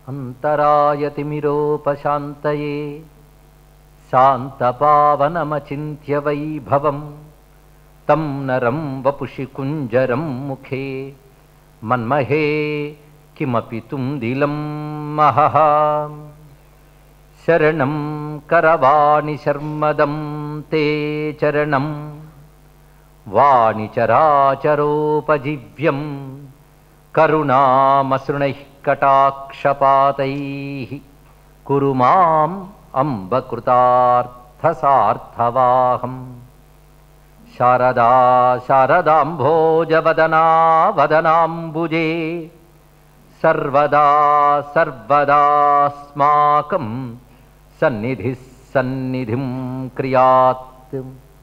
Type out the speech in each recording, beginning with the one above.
अन्तरायतिमिरोपशान्तये शान्तपावनमचिन्त्य वैभवं तं नरं वपुषि कुञ्जरं मुखे मन्महे किमपि तुम्दिलं महः शरणं करवाणि शर्मदं ते चरणं वाणिचराचरोपजीव्यं करुणामसृणैः कटाक्षपातैः कुरु माम् अम्बकृतार्थसार्थवाहम् शारदा शारदाम्भोजवदना वदनाम्बुजे सर्वदा सर्वदास्माकं सन्निधिः सन्निधिं क्रियात्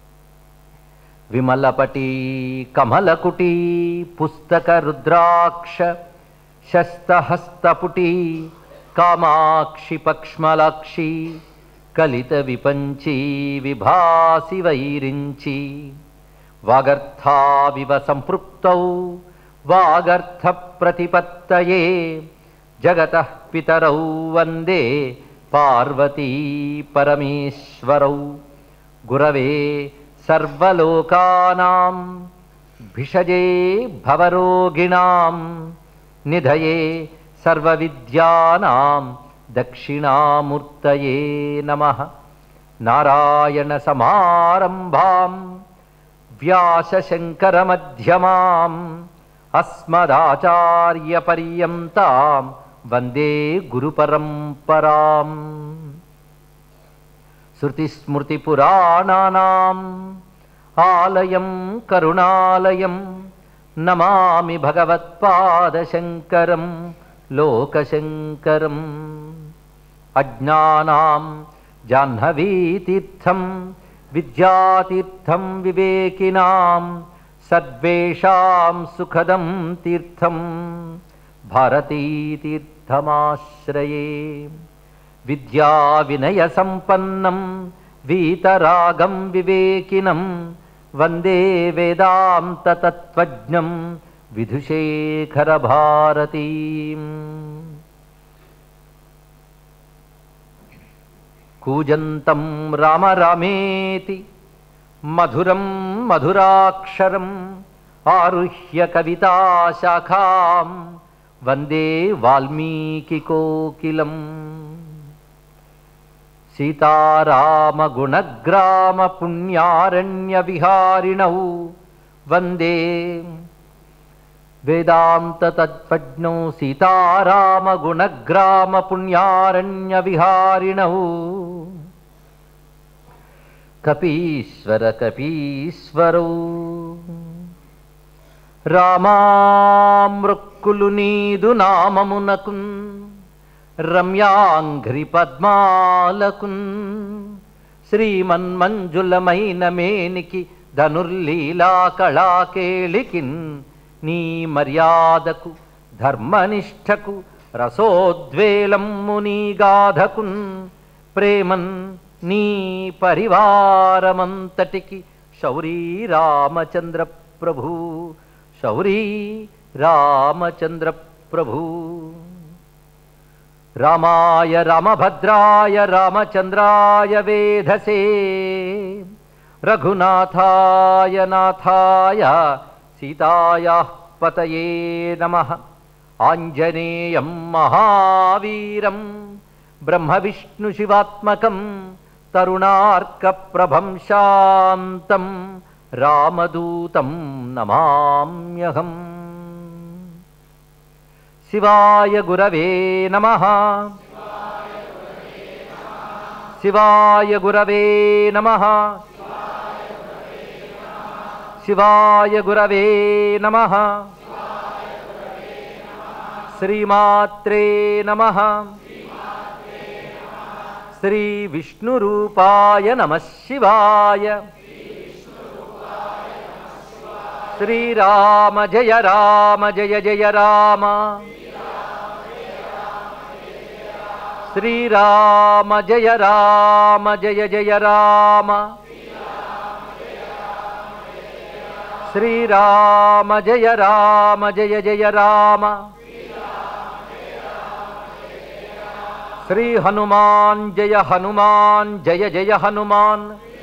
विमलपटी कमलकुटी पुस्तकरुद्राक्ष शस्तहस्तपुटी कामाक्षि पक्ष्मलाक्षी कलितविपञ्ची विभासि वैरिञ्ची वागर्थाविव सम्पृक्तौ वागर्थप्रतिपत्तये जगतः पितरौ वन्दे पार्वती परमेश्वरौ गुरवे सर्वलोकानां भिषजे भवरोगिणां निधये सर्वविद्यानां दक्षिणामूर्तये नमः नारायणसमारम्भां व्यासशङ्करमध्यमाम् अस्मदाचार्यपर्यन्तां वन्दे गुरुपरम्पराम् श्रुतिस्मृतिपुराणानाम् आलयं करुणालयं नमामि भगवत्पादशङ्करं लोकशङ्करम् अज्ञानां जाह्नवीतीर्थं विद्यातीर्थं विवेकिनां सर्वेषां सुखदं तीर्थं भारतीतीर्थमाश्रये विद्याविनयसम्पन्नं वीतरागं विवेकिनं वन्दे वेदान्ततत्त्वज्ञं विधुशेखरभारतीम् कूजन्तं राम रामेति मधुरं मधुराक्षरम् आरुह्य कविताशाखां वन्दे वाल्मीकिकोकिलम् सीतारामगुणग्रामपुण्यारण्यविहारिणौ वन्दे वेदान्ततत्त्वज्ञौ सीतारामगुणग्रामपुण्यारण्यविहारिणौ కపీశ్వరకపీశ్వరౌ రామామృక్కులు నీదు నామమునకున్ రమ్యాంఘ్రి పద్మాలకున్ శ్రీమన్మంజులమైన మేనికి ధనుర్లీలా కళాకేళికిన్ నీ మర్యాదకు ధర్మనిష్టకు రసోద్వేలమ్ము నీ గాధకున్ ప్రేమన్ నీ పరివారమంతటికి శౌరీ రామచంద్ర ప్రభు శౌరీ రామచంద్ర ప్రభు రామాయ రామభద్రాయ రామచంద్రాయ వేధసే రఘునాథాయ నాథాయ సీతాయా పతయే నమ ఆంజనేయం మహావీరం బ్రహ్మవిష్ణుశివాత్మకం తరుణార్కప్రభం శాంతం రామదూతం నమామ్యహం శివాయ గురవే నమ శివాయ గురవే నమ శివాయ గురవే నమ శ్రీమాత్రే నమ శ్రీ విష్ణురూపాయ నమ శివాయ శ్రీరామ జయ రామ జయ జయ రామ శ్రీరామ జయ రామ జయ జయ రామ శ్రీరామ జయ రామ జయ జయ రామ శ్రీ హనుమాన్ జయ హనుమాన్ జయ జయ హనుమాన్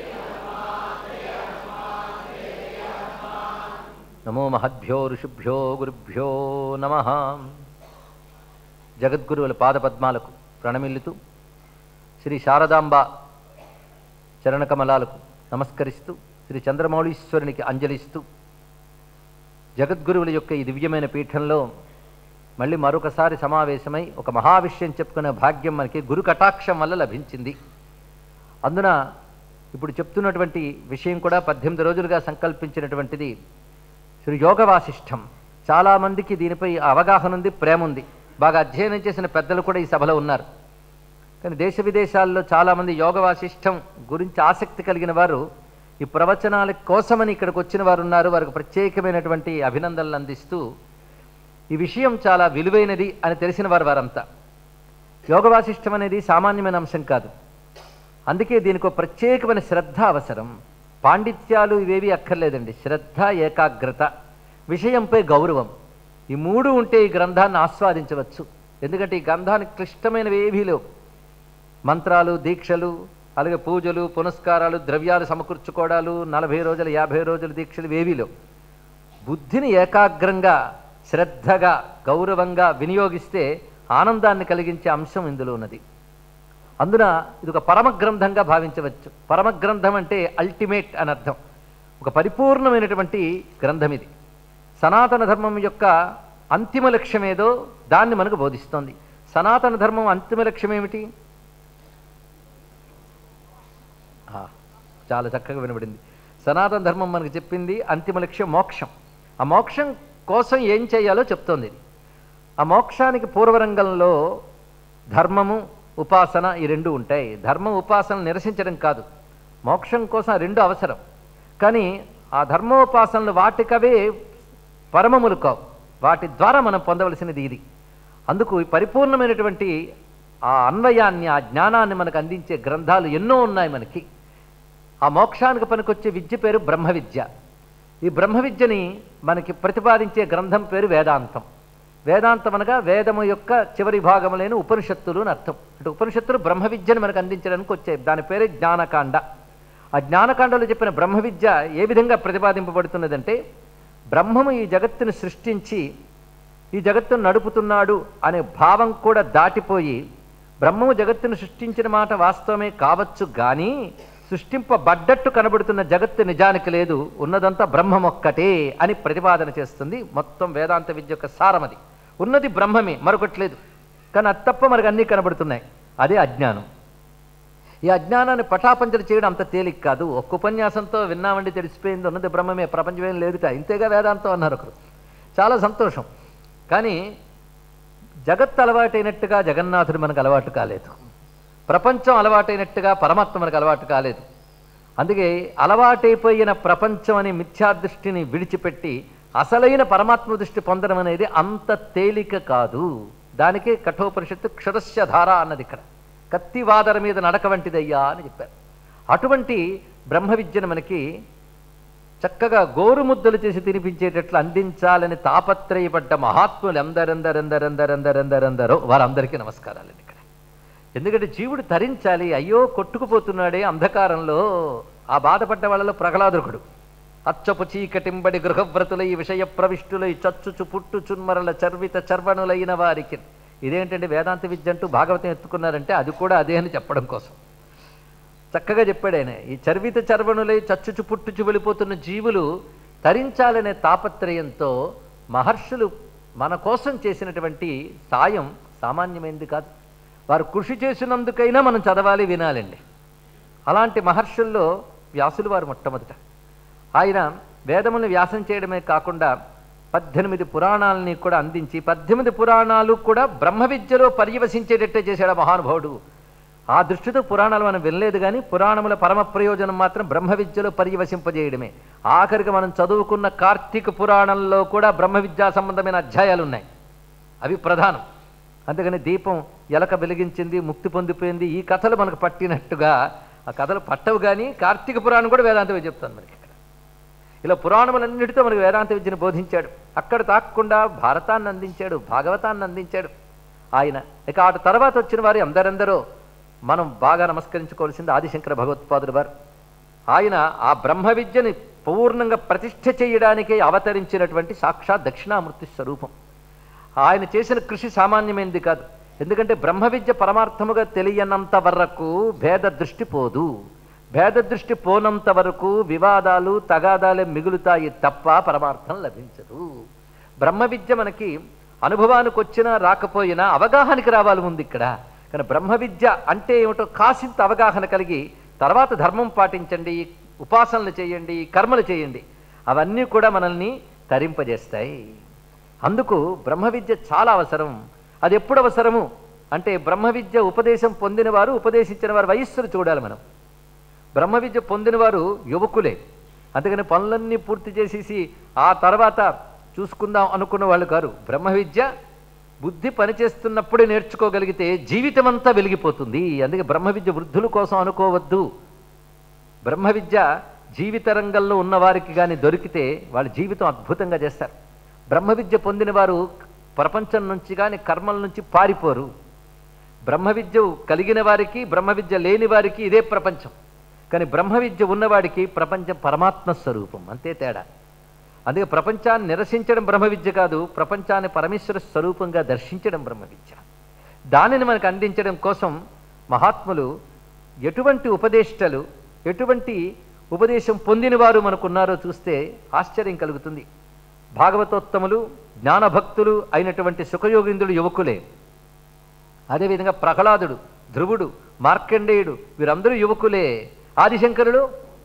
నమో మహద్భ్యో ఋషిభ్యో గురుభ్యో నమ జగద్గురువుల పాదపద్మాలకు ప్రణమిల్లుతూ శ్రీ శారదాంబ చరణకమలాలకు నమస్కరిస్తూ శ్రీ చంద్రమౌళీశ్వరునికి అంజలిస్తూ జగద్గురువుల యొక్క ఈ దివ్యమైన పీఠంలో మళ్ళీ మరొకసారి సమావేశమై ఒక మహావిషయం చెప్పుకునే భాగ్యం మనకి గురు కటాక్షం వల్ల లభించింది అందున ఇప్పుడు చెప్తున్నటువంటి విషయం కూడా పద్దెనిమిది రోజులుగా సంకల్పించినటువంటిది శ్రీ యోగ వాసిష్టం చాలామందికి దీనిపై అవగాహన ఉంది ప్రేమ ఉంది బాగా అధ్యయనం చేసిన పెద్దలు కూడా ఈ సభలో ఉన్నారు కానీ దేశ విదేశాల్లో చాలామంది యోగ వాసిష్టం గురించి ఆసక్తి కలిగిన వారు ఈ ప్రవచనాల కోసమని ఇక్కడికి వచ్చిన వారు ఉన్నారు వారికి ప్రత్యేకమైనటువంటి అభినందనలు అందిస్తూ ఈ విషయం చాలా విలువైనది అని తెలిసిన వారు వారంతా యోగ వాసిష్టం అనేది సామాన్యమైన అంశం కాదు అందుకే దీనికి ఒక ప్రత్యేకమైన శ్రద్ధ అవసరం పాండిత్యాలు ఇవేవి అక్కర్లేదండి శ్రద్ధ ఏకాగ్రత విషయంపై గౌరవం ఈ మూడు ఉంటే ఈ గ్రంథాన్ని ఆస్వాదించవచ్చు ఎందుకంటే ఈ గ్రంథానికి క్లిష్టమైనవి ఏవీ లేవు మంత్రాలు దీక్షలు అలాగే పూజలు పునస్కారాలు ద్రవ్యాలు సమకూర్చుకోవడాలు నలభై రోజులు యాభై రోజుల దీక్షలు ఏవీ లేవు బుద్ధిని ఏకాగ్రంగా శ్రద్ధగా గౌరవంగా వినియోగిస్తే ఆనందాన్ని కలిగించే అంశం ఇందులో ఉన్నది అందున ఇది ఒక పరమ గ్రంథంగా భావించవచ్చు పరమ గ్రంథం అంటే అల్టిమేట్ అని అర్థం ఒక పరిపూర్ణమైనటువంటి గ్రంథం ఇది సనాతన ధర్మం యొక్క అంతిమ లక్ష్యం ఏదో దాన్ని మనకు బోధిస్తోంది సనాతన ధర్మం అంతిమ లక్ష్యం ఏమిటి ఆ, చాలా చక్కగా వినబడింది సనాతన ధర్మం మనకు చెప్పింది అంతిమ లక్ష్యం మోక్షం ఆ మోక్షం కోసం ఏం చేయాలో చెప్తోంది ఇది ఆ మోక్షానికి పూర్వరంగంలో ధర్మము ఉపాసన ఈ రెండు ఉంటాయి ధర్మ ఉపాసన నిరసించడం కాదు మోక్షం కోసం ఆ రెండు అవసరం కానీ ఆ ధర్మోపాసనలు వాటికవే పరమములు కావు వాటి ద్వారా మనం పొందవలసినది ఇది అందుకు ఈ పరిపూర్ణమైనటువంటి ఆ అన్వయాన్ని ఆ జ్ఞానాన్ని మనకు అందించే గ్రంథాలు ఎన్నో ఉన్నాయి మనకి ఆ మోక్షానికి పనికొచ్చే విద్య పేరు బ్రహ్మ విద్య ఈ బ్రహ్మ విద్యని మనకి ప్రతిపాదించే గ్రంథం పేరు వేదాంతం వేదాంతం అనగా వేదము యొక్క చివరి భాగములైన ఉపనిషత్తులు అని అర్థం అంటే ఉపనిషత్తులు బ్రహ్మ విద్యను మనకు అందించడానికి వచ్చాయి దాని పేరే జ్ఞానకాండ ఆ జ్ఞానకాండలో చెప్పిన బ్రహ్మ విద్య ఏ విధంగా ప్రతిపాదింపబడుతున్నదంటే బ్రహ్మము ఈ జగత్తును సృష్టించి ఈ జగత్తును నడుపుతున్నాడు అనే భావం కూడా దాటిపోయి బ్రహ్మము జగత్తును సృష్టించిన మాట వాస్తవమే కావచ్చు కానీ సృష్టింపబడ్డట్టు కనబడుతున్న జగత్తు నిజానికి లేదు ఉన్నదంతా బ్రహ్మం ఒక్కటే అని ప్రతిపాదన చేస్తుంది మొత్తం వేదాంత విద్య యొక్క సారమది ఉన్నది బ్రహ్మమే మరొకటి లేదు కానీ అది తప్ప మనకు అన్నీ కనబడుతున్నాయి అదే అజ్ఞానం ఈ అజ్ఞానాన్ని పటాపంచలు చేయడం అంత తేలిక కాదు ఒక్క ఉపన్యాసంతో విన్నామండి తెలిసిపోయింది ఉన్నది బ్రహ్మమే ప్రపంచమేం లేదుట ఇంతేగా వేదాంతం అన్నారు ఒకరు చాలా సంతోషం కానీ జగత్ అలవాటైనట్టుగా జగన్నాథుడు మనకు అలవాటు కాలేదు ప్రపంచం అలవాటైనట్టుగా పరమాత్మ మనకు అలవాటు కాలేదు అందుకే అలవాటైపోయిన ప్రపంచం అనే మిథ్యాదృష్టిని విడిచిపెట్టి అసలైన పరమాత్మ దృష్టి పొందడం అనేది అంత తేలిక కాదు దానికే కఠోపనిషత్తు క్షురస్య ధార అన్నది ఇక్కడ కత్తివాదర మీద నడక వంటిదయ్యా అని చెప్పారు అటువంటి బ్రహ్మ విద్యను మనకి చక్కగా గోరుముద్దలు చేసి తినిపించేటట్లు అందించాలని తాపత్రయపడ్డ మహాత్ములు ఎందరెందరెందరెందరెందరెందరెందరో వారందరికీ నమస్కారాలండి ఇక్కడ ఎందుకంటే జీవుడు తరించాలి అయ్యో కొట్టుకుపోతున్నాడే అంధకారంలో ఆ బాధపడ్డ వాళ్ళలో ప్రహ్లాదుకుడు అచ్చపు చీకటింబడి గృహవ్రతులై విషయ ప్రవిష్టులై చచ్చుచు పుట్టుచున్మరల చర్విత చర్వణులైన వారికి ఇదేంటంటే వేదాంత విద్య అంటూ భాగవతం ఎత్తుకున్నారంటే అది కూడా అదే అని చెప్పడం కోసం చక్కగా చెప్పాడు ఆయన ఈ చర్విత చర్వణులై చచ్చుచు పుట్టుచు వెళ్ళిపోతున్న జీవులు తరించాలనే తాపత్రయంతో మహర్షులు మన కోసం చేసినటువంటి సాయం సామాన్యమైనది కాదు వారు కృషి చేసినందుకైనా మనం చదవాలి వినాలండి అలాంటి మహర్షుల్లో వ్యాసులు వారు మొట్టమొదట ఆయన వేదములను వ్యాసం చేయడమే కాకుండా పద్దెనిమిది పురాణాలని కూడా అందించి పద్దెనిమిది పురాణాలు కూడా బ్రహ్మ విద్యలో పర్యవసించేటట్టే చేశాడు ఆ మహానుభావుడు ఆ దృష్టితో పురాణాలు మనం వినలేదు కానీ పురాణముల పరమ ప్రయోజనం మాత్రం బ్రహ్మ విద్యలో పర్యవసింపజేయడమే ఆఖరికి మనం చదువుకున్న కార్తీక పురాణంలో కూడా బ్రహ్మ విద్యా సంబంధమైన అధ్యాయాలు ఉన్నాయి అవి ప్రధానం అందుకని దీపం ఎలక వెలిగించింది ముక్తి పొందిపోయింది ఈ కథలు మనకు పట్టినట్టుగా ఆ కథలు పట్టవు కానీ కార్తీక పురాణం కూడా వేదాంతమే చెప్తాను మనకి ఇక్కడ ఇలా పురాణములన్నిటితో మనకు వేదాంత విద్యను బోధించాడు అక్కడ తాకుండా భారతాన్ని అందించాడు భాగవతాన్ని అందించాడు ఆయన ఇక ఆ తర్వాత వచ్చిన వారు అందరెందరో మనం బాగా నమస్కరించుకోవాల్సింది ఆదిశంకర భగవత్పాదులు వారు ఆయన ఆ బ్రహ్మ విద్యని పూర్ణంగా ప్రతిష్ఠ చేయడానికే అవతరించినటువంటి సాక్షాత్ దక్షిణామూర్తి స్వరూపం ఆయన చేసిన కృషి సామాన్యమైనది కాదు ఎందుకంటే బ్రహ్మ విద్య పరమార్థముగా తెలియనంత వరకు భేద దృష్టి పోదు భేద దృష్టి పోనంత వరకు వివాదాలు తగాదాలే మిగులుతాయి తప్ప పరమార్థం లభించదు బ్రహ్మ విద్య మనకి అనుభవానికి వచ్చినా రాకపోయినా అవగాహనకి రావాలి ముందు ఇక్కడ కానీ బ్రహ్మ విద్య అంటే ఏమిటో కాసింత అవగాహన కలిగి తర్వాత ధర్మం పాటించండి ఉపాసనలు చేయండి కర్మలు చేయండి అవన్నీ కూడా మనల్ని తరింపజేస్తాయి అందుకు బ్రహ్మ విద్య చాలా అవసరం అది ఎప్పుడు అవసరము అంటే బ్రహ్మ విద్య ఉపదేశం పొందిన వారు ఉపదేశించిన వారు వయస్సును చూడాలి మనం బ్రహ్మ విద్య పొందిన వారు యువకులే అందుకని పనులన్నీ పూర్తి చేసేసి ఆ తర్వాత చూసుకుందాం అనుకున్న వాళ్ళు కారు బ్రహ్మ విద్య బుద్ధి పనిచేస్తున్నప్పుడే నేర్చుకోగలిగితే జీవితం అంతా వెలిగిపోతుంది అందుకే బ్రహ్మ విద్య వృద్ధుల కోసం అనుకోవద్దు బ్రహ్మ విద్య జీవిత రంగంలో ఉన్నవారికి కానీ దొరికితే వాళ్ళ జీవితం అద్భుతంగా చేస్తారు బ్రహ్మ విద్య పొందిన వారు ప్రపంచం నుంచి కానీ కర్మల నుంచి పారిపోరు బ్రహ్మ విద్య కలిగిన వారికి బ్రహ్మ విద్య లేని వారికి ఇదే ప్రపంచం కానీ బ్రహ్మ విద్య ఉన్నవాడికి ప్రపంచం పరమాత్మ స్వరూపం అంతే తేడా అందుకే ప్రపంచాన్ని నిరసించడం బ్రహ్మ విద్య కాదు ప్రపంచాన్ని పరమేశ్వర స్వరూపంగా దర్శించడం బ్రహ్మ విద్య దానిని మనకు అందించడం కోసం మహాత్ములు ఎటువంటి ఉపదేష్టలు ఎటువంటి ఉపదేశం పొందినవారు మనకున్నారో చూస్తే ఆశ్చర్యం కలుగుతుంది భాగవతోత్తములు జ్ఞానభక్తులు అయినటువంటి సుఖయోగింద్రుడు యువకులే అదేవిధంగా ప్రహ్లాదుడు ధ్రువుడు మార్కండేయుడు వీరందరూ యువకులే ఆదిశంకరుడు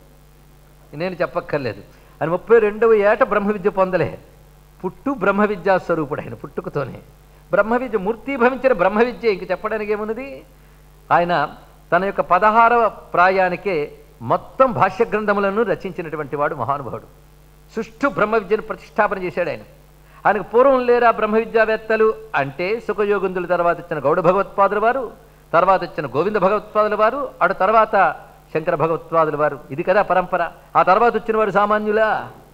నేను చెప్పక్కర్లేదు ఆయన ముప్పై రెండవ ఏట బ్రహ్మ విద్య పొందలే పుట్టు బ్రహ్మ విద్యా స్వరూపుడు ఆయన పుట్టుకతోనే బ్రహ్మ విద్య మూర్తీభవించిన బ్రహ్మ విద్య ఇంక చెప్పడానికి ఏమున్నది ఆయన తన యొక్క పదహారవ ప్రాయానికే మొత్తం భాష్య గ్రంథములను రచించినటువంటి వాడు మహానుభావుడు సుష్ఠు బ్రహ్మ విద్యను ప్రతిష్టాపన చేశాడు ఆయన ఆయనకు పూర్వం లేరా బ్రహ్మ విద్యావేత్తలు అంటే సుఖయోగుందుల తర్వాత వచ్చిన గౌడ భగవత్పాదుల వారు తర్వాత వచ్చిన గోవింద భగవత్పాదుల వారు అటు తర్వాత శంకర భగవత్పాదుల వారు ఇది కదా పరంపర ఆ తర్వాత వచ్చిన వారు సామాన్యులా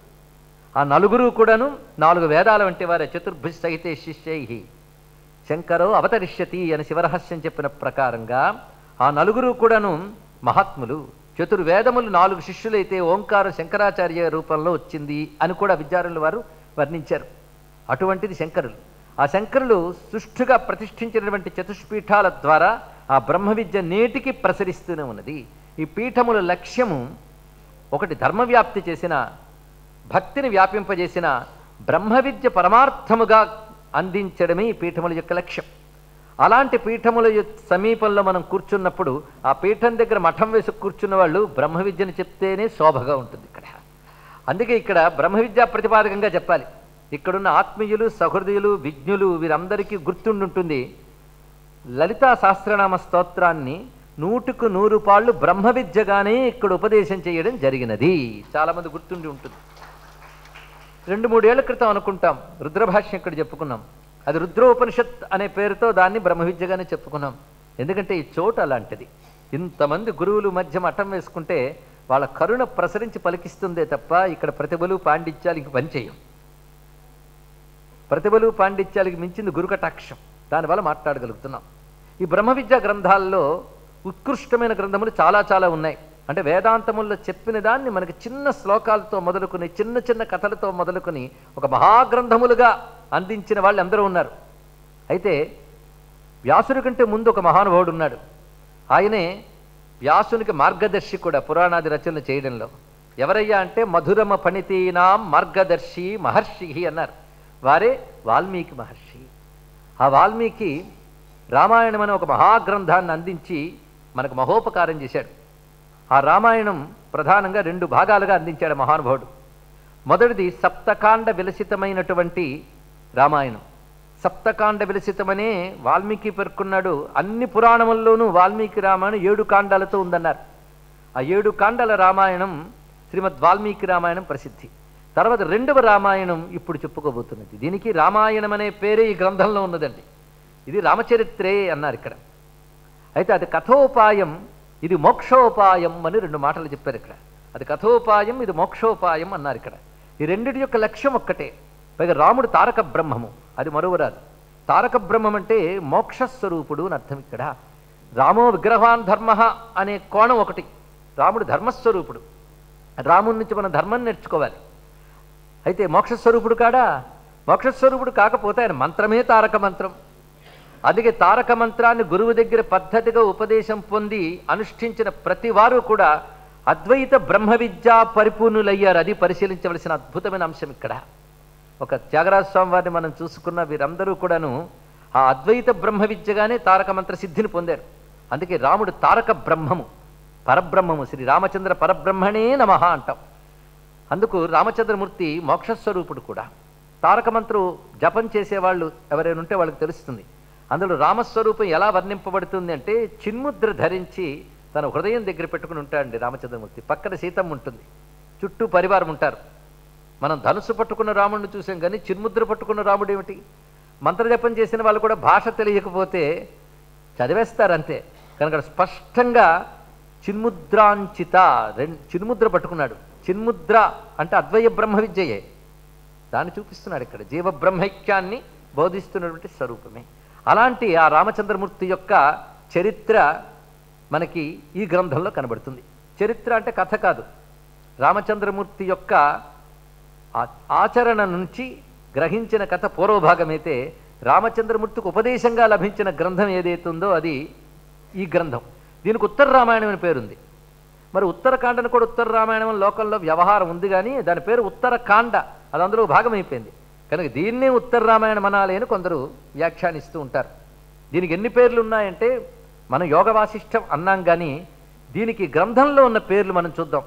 ఆ నలుగురు కూడాను నాలుగు వేదాల వంటి వారే చతుర్భుజ సహితే శిష్యై శంకరో అవతరిష్యతి అని శివరహస్యం చెప్పిన ప్రకారంగా ఆ నలుగురు కూడాను మహాత్ములు చతుర్వేదములు నాలుగు శిష్యులైతే ఓంకారం శంకరాచార్య రూపంలో వచ్చింది అని కూడా విద్యారులు వారు వర్ణించారు అటువంటిది శంకరులు ఆ శంకరులు సుష్ఠుగా ప్రతిష్ఠించినటువంటి చతుష్పీఠాల ద్వారా ఆ బ్రహ్మ విద్య నేటికి ప్రసరిస్తూనే ఉన్నది ఈ పీఠముల లక్ష్యము ఒకటి ధర్మవ్యాప్తి చేసిన భక్తిని వ్యాపింపజేసిన బ్రహ్మ విద్య పరమార్థముగా అందించడమే ఈ పీఠముల యొక్క లక్ష్యం అలాంటి పీఠముల యొ- సమీపంలో మనం కూర్చున్నప్పుడు ఆ పీఠం దగ్గర మఠం వేసి కూర్చున్న వాళ్ళు బ్రహ్మ విద్యను చెప్తేనే శోభగా ఉంటుంది ఇక్కడ అందుకే ఇక్కడ బ్రహ్మ విద్యా ప్రతిపాదకంగా చెప్పాలి ఇక్కడున్న ఆత్మీయులు సహృదయులు విజ్ఞులు వీరందరికీ గుర్తుండుంటుంది లలితా సహస్రనామ స్తోత్రాన్ని నూటుకు నూరు పాళ్ళు బ్రహ్మ విద్యగానే ఇక్కడ ఉపదేశం చేయడం జరిగినది చాలామంది గుర్తుండి ఉంటుంది రెండు మూడేళ్ల క్రితం అనుకుంటాం రుద్రభాష్యం ఇక్కడ చెప్పుకున్నాం అది రుద్రోపనిషత్ అనే పేరుతో దాన్ని బ్రహ్మ విద్యగానే చెప్పుకున్నాం ఎందుకంటే ఈ చోటు అలాంటిది ఇంతమంది గురువులు మధ్య మఠం వేసుకుంటే వాళ్ళ కరుణ ప్రసరించి పలికిస్తుందే తప్ప ఇక్కడ ప్రతిభలు పాండిత్యాలు ఇంక పనిచేయం ప్రతిభలు పాండిత్యాలకి మించింది గురుకటాక్షం దానివల్ల మాట్లాడగలుగుతున్నాం ఈ బ్రహ్మ విద్యా గ్రంథాల్లో ఉత్కృష్టమైన గ్రంథములు చాలా చాలా ఉన్నాయి అంటే వేదాంతముల్లో చెప్పిన దాన్ని మనకి చిన్న శ్లోకాలతో మొదలుకొని చిన్న చిన్న కథలతో మొదలుకొని ఒక మహాగ్రంథములుగా అందించిన వాళ్ళు అందరూ ఉన్నారు అయితే వ్యాసుడి కంటే ముందు ఒక మహానుభావుడు ఉన్నాడు ఆయనే వ్యాసునికి మార్గదర్శి కూడా పురాణాది రచనలు చేయడంలో ఎవరయ్యా అంటే మధురమ పణితీనాం మార్గదర్శి మహర్షి అన్నారు వారే వాల్మీకి మహర్షి ఆ వాల్మీకి రామాయణం అనే ఒక మహాగ్రంథాన్ని అందించి మనకు మహోపకారం చేశాడు ఆ రామాయణం ప్రధానంగా రెండు భాగాలుగా అందించాడు మహానుభావుడు మొదటిది సప్తకాండ విలసితమైనటువంటి రామాయణం సప్తకాండ విలసితమనే వాల్మీకి పేర్కొన్నాడు అన్ని పురాణముల్లోనూ వాల్మీకి రామాయణం ఏడు కాండాలతో ఉందన్నారు ఆ ఏడు కాండాల రామాయణం శ్రీమద్ వాల్మీకి రామాయణం ప్రసిద్ధి తర్వాత రెండవ రామాయణం ఇప్పుడు చెప్పుకోబోతున్నది దీనికి రామాయణం అనే పేరే ఈ గ్రంథంలో ఉన్నదండి ఇది రామచరిత్రే అన్నారు ఇక్కడ అయితే అది కథోపాయం ఇది మోక్షోపాయం అని రెండు మాటలు చెప్పారు ఇక్కడ అది కథోపాయం ఇది మోక్షోపాయం అన్నారు ఇక్కడ ఈ రెండిటి యొక్క లక్ష్యం ఒక్కటే పైగా రాముడు తారక బ్రహ్మము అది మరువరాదు తారక బ్రహ్మం అంటే మోక్షస్వరూపుడు అని అర్థం ఇక్కడ రామో విగ్రహాన్ ధర్మ అనే కోణం ఒకటి రాముడు ధర్మస్వరూపుడు రాముడి నుంచి మనం ధర్మం నేర్చుకోవాలి అయితే మోక్షస్వరూపుడు కాడా మోక్షస్వరూపుడు కాకపోతే ఆయన మంత్రమే తారక మంత్రం అందుకే తారక మంత్రాన్ని గురువు దగ్గర పద్ధతిగా ఉపదేశం పొంది అనుష్ఠించిన ప్రతి వారు కూడా అద్వైత బ్రహ్మ విద్యా పరిపూర్ణులయ్యారు అది పరిశీలించవలసిన అద్భుతమైన అంశం ఇక్కడ ఒక త్యాగరాజ స్వామి వారిని మనం చూసుకున్న వీరందరూ కూడాను ఆ అద్వైత బ్రహ్మ విద్యగానే తారక మంత్ర సిద్ధిని పొందారు అందుకే రాముడు తారక బ్రహ్మము పరబ్రహ్మము శ్రీ రామచంద్ర పరబ్రహ్మణే నమః అంటాం అందుకు రామచంద్రమూర్తి మోక్షస్వరూపుడు కూడా తారక మంత్రం జపం చేసేవాళ్ళు ఎవరైనా ఉంటే వాళ్ళకి తెలుస్తుంది అందులో రామస్వరూపం ఎలా వర్ణింపబడుతుంది అంటే చిన్ముద్ర ధరించి తన హృదయం దగ్గర పెట్టుకుని ఉంటాడండి రామచంద్రమూర్తి పక్కన సీతమ్మ ఉంటుంది చుట్టూ పరివారం ఉంటారు మనం ధనుసు పట్టుకున్న రాముడిని చూసాం కానీ చిన్ముద్ర పట్టుకున్న రాముడు ఏమిటి మంత్రజపం చేసిన వాళ్ళు కూడా భాష తెలియకపోతే చదివేస్తారు అంతే కనుక స్పష్టంగా చిన్ముద్రాంచిత రెండు చిన్ముద్ర పట్టుకున్నాడు చిన్ముద్ర అంటే అద్వయ బ్రహ్మ విద్యయే దాన్ని చూపిస్తున్నాడు ఇక్కడ జీవ బ్రహ్మైక్యాన్ని బోధిస్తున్నటువంటి స్వరూపమే అలాంటి ఆ రామచంద్రమూర్తి యొక్క చరిత్ర మనకి ఈ గ్రంథంలో కనబడుతుంది చరిత్ర అంటే కథ కాదు రామచంద్రమూర్తి యొక్క ఆ- ఆచరణ నుంచి గ్రహించిన కథ పూర్వభాగమైతే రామచంద్రమూర్తికి ఉపదేశంగా లభించిన గ్రంథం ఏదైతుందో అది ఈ గ్రంథం దీనికి ఉత్తర రామాయణం అని పేరుంది మరి ఉత్తరకాండను కూడా ఉత్తర రామాయణం లోకంలో వ్యవహారం ఉంది కానీ దాని పేరు ఉత్తరకాండ అది అందులో భాగం అయిపోయింది కనుక దీన్నే ఉత్తర రామాయణం అనాలి అని కొందరు వ్యాఖ్యానిస్తూ ఉంటారు దీనికి ఎన్ని పేర్లు ఉన్నాయంటే మనం యోగ వాసిష్టం అన్నాం కానీ దీనికి గ్రంథంలో ఉన్న పేర్లు మనం చూద్దాం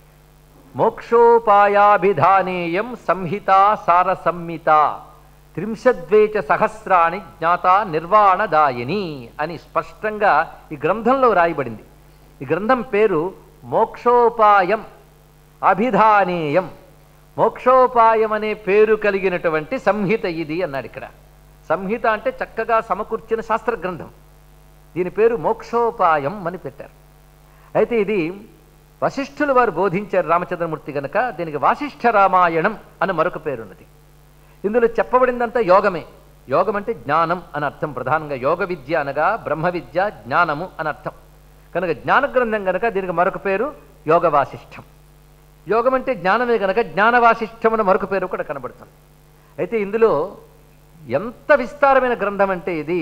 మోక్షోపాయాభిధానేయం సంహిత సార సంహిత త్రింశద్వేచ సహస్రాణి జ్ఞాత నిర్వాణదాయిని అని స్పష్టంగా ఈ గ్రంథంలో రాయబడింది ఈ గ్రంథం పేరు మోక్షోపాయం అభిధానేయం మోక్షోపాయం అనే పేరు కలిగినటువంటి సంహిత ఇది అన్నాడు ఇక్కడ సంహిత అంటే చక్కగా సమకూర్చిన శాస్త్ర గ్రంథం దీని పేరు మోక్షోపాయం అని పెట్టారు అయితే ఇది వశిష్ఠులు వారు బోధించారు రామచంద్రమూర్తి గనక దీనికి వాసిష్ఠ రామాయణం అని మరొక పేరున్నది ఇందులో చెప్పబడిందంతా యోగమే యోగం అంటే జ్ఞానం అని అర్థం ప్రధానంగా యోగ విద్య అనగా బ్రహ్మ విద్య జ్ఞానము అని అర్థం కనుక జ్ఞాన గ్రంథం కనుక దీనికి మరొక పేరు యోగ వాసిష్టం యోగం అంటే జ్ఞానమే కనుక జ్ఞాన వాసిష్టం అని మరొక పేరు కూడా కనబడుతుంది అయితే ఇందులో ఎంత విస్తారమైన గ్రంథం అంటే ఇది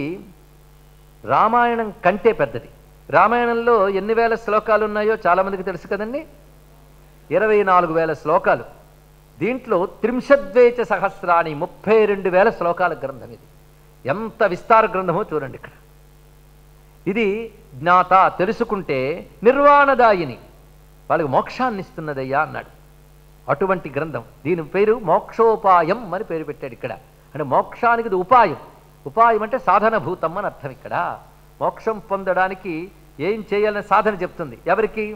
రామాయణం కంటే పెద్దది రామాయణంలో ఎన్ని వేల శ్లోకాలు ఉన్నాయో చాలామందికి తెలుసు కదండి ఇరవై నాలుగు వేల శ్లోకాలు దీంట్లో త్రింశద్వేచ సహస్రాణి ముప్పై రెండు వేల శ్లోకాల గ్రంథం ఇది ఎంత విస్తార గ్రంథమో చూడండి ఇక్కడ ఇది జ్ఞాత తెలుసుకుంటే నిర్వాణదాయిని వాళ్ళకి మోక్షాన్ని ఇస్తున్నదయ్యా అన్నాడు అటువంటి గ్రంథం దీని పేరు మోక్షోపాయం అని పేరు పెట్టాడు ఇక్కడ అంటే మోక్షానికి ఇది ఉపాయం ఉపాయం అంటే సాధనభూతం అని అర్థం ఇక్కడ మోక్షం పొందడానికి ఏం చేయాలనే సాధన చెప్తుంది ఎవరికి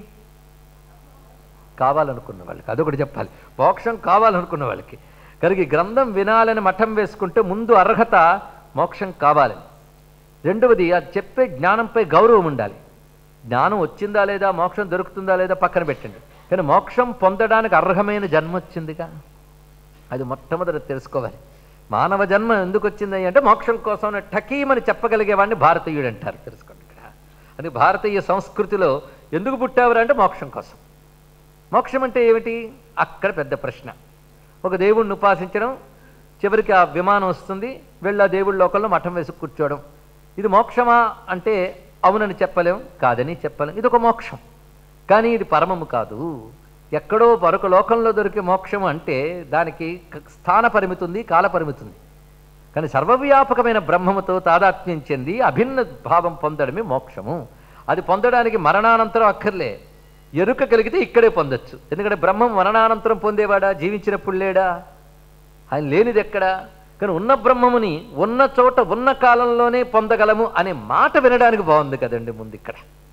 కావాలనుకున్న వాళ్ళకి అదొకటి చెప్పాలి మోక్షం కావాలనుకున్న వాళ్ళకి కనుక ఈ గ్రంథం వినాలని మఠం వేసుకుంటే ముందు అర్హత మోక్షం కావాలని రెండవది అది చెప్పే జ్ఞానంపై గౌరవం ఉండాలి జ్ఞానం వచ్చిందా లేదా మోక్షం దొరుకుతుందా లేదా పక్కన పెట్టండి కానీ మోక్షం పొందడానికి అర్హమైన జన్మ వచ్చిందిగా అది మొట్టమొదటి తెలుసుకోవాలి మానవ జన్మ ఎందుకు వచ్చింది అంటే మోక్షం కోసం టకీమని చెప్పగలిగేవాడిని భారతీయుడు అంటారు తెలుసుకోండి ఇక్కడ అని భారతీయ సంస్కృతిలో ఎందుకు పుట్టావురా అంటే మోక్షం కోసం మోక్షం అంటే ఏమిటి అక్కడ పెద్ద ప్రశ్న ఒక దేవుణ్ణి ఉపాసించడం చివరికి ఆ విమానం వస్తుంది వెళ్ళి ఆ దేవుడి లోకంలో మఠం వేసి కూర్చోవడం ఇది మోక్షమా అంటే అవునని చెప్పలేం కాదని చెప్పలేం ఇది ఒక మోక్షం కానీ ఇది పరమము కాదు ఎక్కడో మరొక లోకంలో దొరికే మోక్షం అంటే దానికి క- స్థాన పరిమితి ఉంది కాల పరిమితి ఉంది కానీ సర్వవ్యాపకమైన బ్రహ్మముతో తాదాత్మ్యం చెంది అభిన్న భావం పొందడమే మోక్షము అది పొందడానికి మరణానంతరం అక్కర్లే ఎరుక కలిగితే ఇక్కడే పొందొచ్చు ఎందుకంటే బ్రహ్మం మరణానంతరం పొందేవాడా జీవించినప్పుడు లేడా ఆయన లేనిది ఎక్కడా కానీ ఉన్న బ్రహ్మముని ఉన్న చోట ఉన్న కాలంలోనే పొందగలము అనే మాట వినడానికి బాగుంది కదండి ముందు ఇక్కడ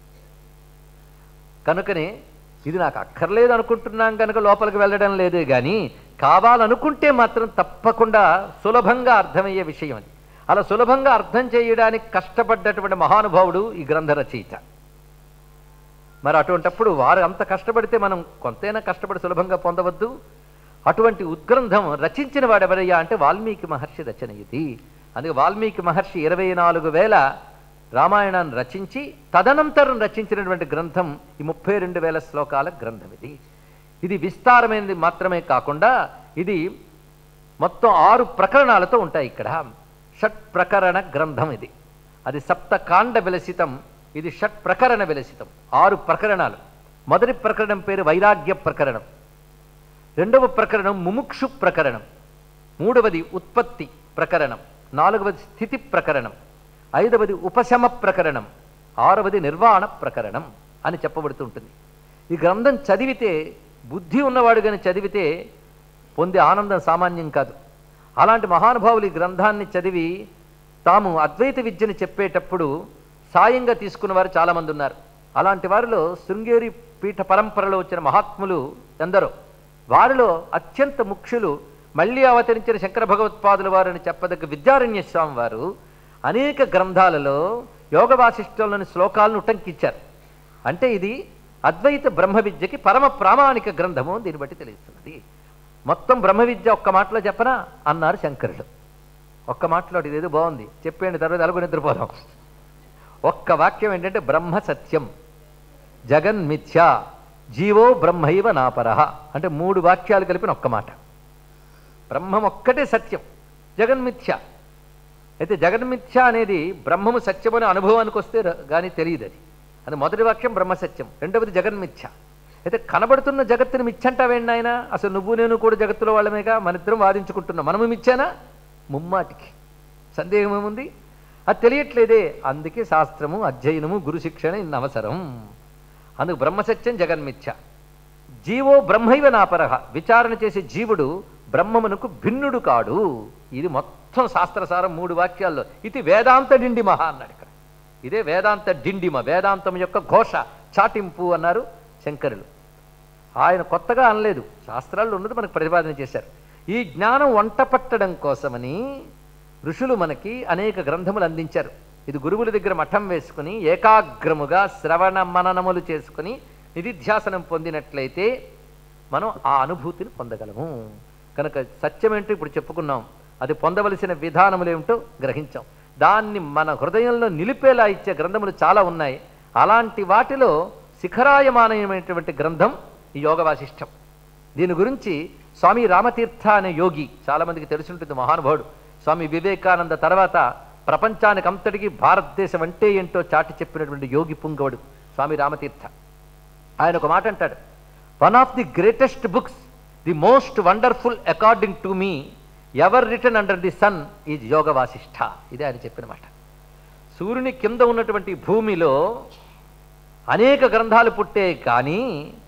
కనుకనే ఇది నాకు అక్కర్లేదు అనుకుంటున్నాం కనుక లోపలికి వెళ్ళడం లేదే కానీ కావాలనుకుంటే మాత్రం తప్పకుండా సులభంగా అర్థమయ్యే విషయం అది అలా సులభంగా అర్థం చేయడానికి కష్టపడ్డటువంటి మహానుభావుడు ఈ గ్రంథ రచయిత మరి అటువంటప్పుడు వారు అంత కష్టపడితే మనం కొంతైనా కష్టపడి సులభంగా పొందవద్దు అటువంటి ఉద్గ్రంథం రచించిన వాడెవరయ్యా అంటే వాల్మీకి మహర్షి రచన ఇది అందుకే వాల్మీకి మహర్షి ఇరవై నాలుగు వేల రామాయణాన్ని రచించి తదనంతరం రచించినటువంటి గ్రంథం ఈ ముప్పై రెండు వేల శ్లోకాల గ్రంథం ఇది ఇది విస్తారమైనది మాత్రమే కాకుండా ఇది మొత్తం ఆరు ప్రకరణాలతో ఉంటాయి ఇక్కడ షట్ ప్రకరణ గ్రంథం ఇది అది సప్తకాండ విలసితం ఇది షట్ ప్రకరణ విలసితం ఆరు ప్రకరణాలు మొదటి ప్రకరణం పేరు వైరాగ్య ప్రకరణం రెండవ ప్రకరణం ముముక్షు ప్రకరణం మూడవది ఉత్పత్తి ప్రకరణం నాలుగవది స్థితి ప్రకరణం ఐదవది ఉపశమ ప్రకరణం ఆరవది నిర్వాణ ప్రకరణం అని చెప్పబడుతూ ఉంటుంది ఈ గ్రంథం చదివితే బుద్ధి ఉన్నవాడు కానీ చదివితే పొందే ఆనందం సామాన్యం కాదు అలాంటి మహానుభావులు ఈ గ్రంథాన్ని చదివి తాము అద్వైత విద్యను చెప్పేటప్పుడు సాయంగా తీసుకున్న వారు చాలామంది ఉన్నారు అలాంటి వారిలో శృంగేరి పీఠ పరంపరలో వచ్చిన మహాత్ములు ఎందరో వారిలో అత్యంత ముఖ్యులు మళ్ళీ అవతరించిన శంకర భగవత్పాదుల వారని చెప్పదగ్గ విద్యారణ్య స్వామి వారు అనేక గ్రంథాలలో యోగ వాసిష్టంలోని శ్లోకాలను ఉటంకించారు అంటే ఇది అద్వైత బ్రహ్మ విద్యకి పరమ ప్రామాణిక గ్రంథము దీన్ని బట్టి తెలుస్తున్నది మొత్తం బ్రహ్మ విద్య ఒక్క మాటలో చెప్పనా అన్నారు శంకరులు ఒక్క మాటలో ఇదేదో బాగుంది చెప్పేయండి తర్వాత ఎలాగో నిద్రపోదాం ఒక్క వాక్యం ఏంటంటే బ్రహ్మ సత్యం జగన్మిథ్య జీవో బ్రహ్మైవ నాపరహ అంటే మూడు వాక్యాలు కలిపిన ఒక్క మాట బ్రహ్మం ఒక్కటే సత్యం జగన్మిథ్య అయితే జగన్మిథ్య అనేది బ్రహ్మము సత్యమనే అనుభవానికి వస్తే ర- కానీ తెలియదు అది అది మొదటి వాక్యం బ్రహ్మసత్యం రెండవది జగన్మిథ్య అయితే కనబడుతున్న జగత్తుని మిచ్చంటావేండి ఆయన అసలు నువ్వు నేను కూడా జగత్తులో వాళ్ళమేగా మన ఇద్దరం వాదించుకుంటున్నాం మనము మిచ్చానా ముమ్మాటికి సందేహం ఏముంది అది తెలియట్లేదే అందుకే శాస్త్రము అధ్యయనము గురు శిక్షణ ఇన్ని అవసరం అందుకు బ్రహ్మసత్యం జగన్మిథ్య జీవో బ్రహ్మైవ నాపరహ విచారణ చేసే జీవుడు బ్రహ్మమునకు భిన్నుడు కాడు ఇది మొత్తం శాస్త్రసారం మూడు వాక్యాల్లో ఇది వేదాంత డిండిమ అన్నాడు ఇక్కడ ఇదే వేదాంత డిండిమ వేదాంతం యొక్క ఘోష చాటింపు అన్నారు శంకరులు ఆయన కొత్తగా అనలేదు శాస్త్రాల్లో ఉన్నది మనకు ప్రతిపాదన చేశారు ఈ జ్ఞానం వంట పట్టడం కోసమని ఋషులు మనకి అనేక గ్రంథములు అందించారు ఇది గురువుల దగ్గర మఠం వేసుకుని ఏకాగ్రముగా శ్రవణ మననములు చేసుకుని నిధిధ్యాసనం పొందినట్లయితే మనం ఆ అనుభూతిని పొందగలము కనుక సత్యం ఏంటో ఇప్పుడు చెప్పుకున్నాం అది పొందవలసిన విధానములు ఏమిటో గ్రహించాం దాన్ని మన హృదయంలో నిలిపేలా ఇచ్చే గ్రంథములు చాలా ఉన్నాయి అలాంటి వాటిలో శిఖరాయమానమైనటువంటి గ్రంథం ఈ యోగ వాసిష్టం దీని గురించి స్వామి రామతీర్థ అనే యోగి చాలామందికి తెలిసి ఉంటుంది మహానుభావుడు స్వామి వివేకానంద తర్వాత ప్రపంచానికి అంతటికీ భారతదేశం అంటే ఏంటో చాటి చెప్పినటువంటి యోగి పుంగవుడు స్వామి రామతీర్థ ఆయన ఒక మాట అంటాడు one of the greatest books the most wonderful according to me ever written under the sun is Yoga Vasishtha ఇదే ఆయన చెప్పిన మాట సూర్యుని కింద ఉన్నటువంటి భూమిలో అనేక గ్రంథాలు పుట్టే కానీ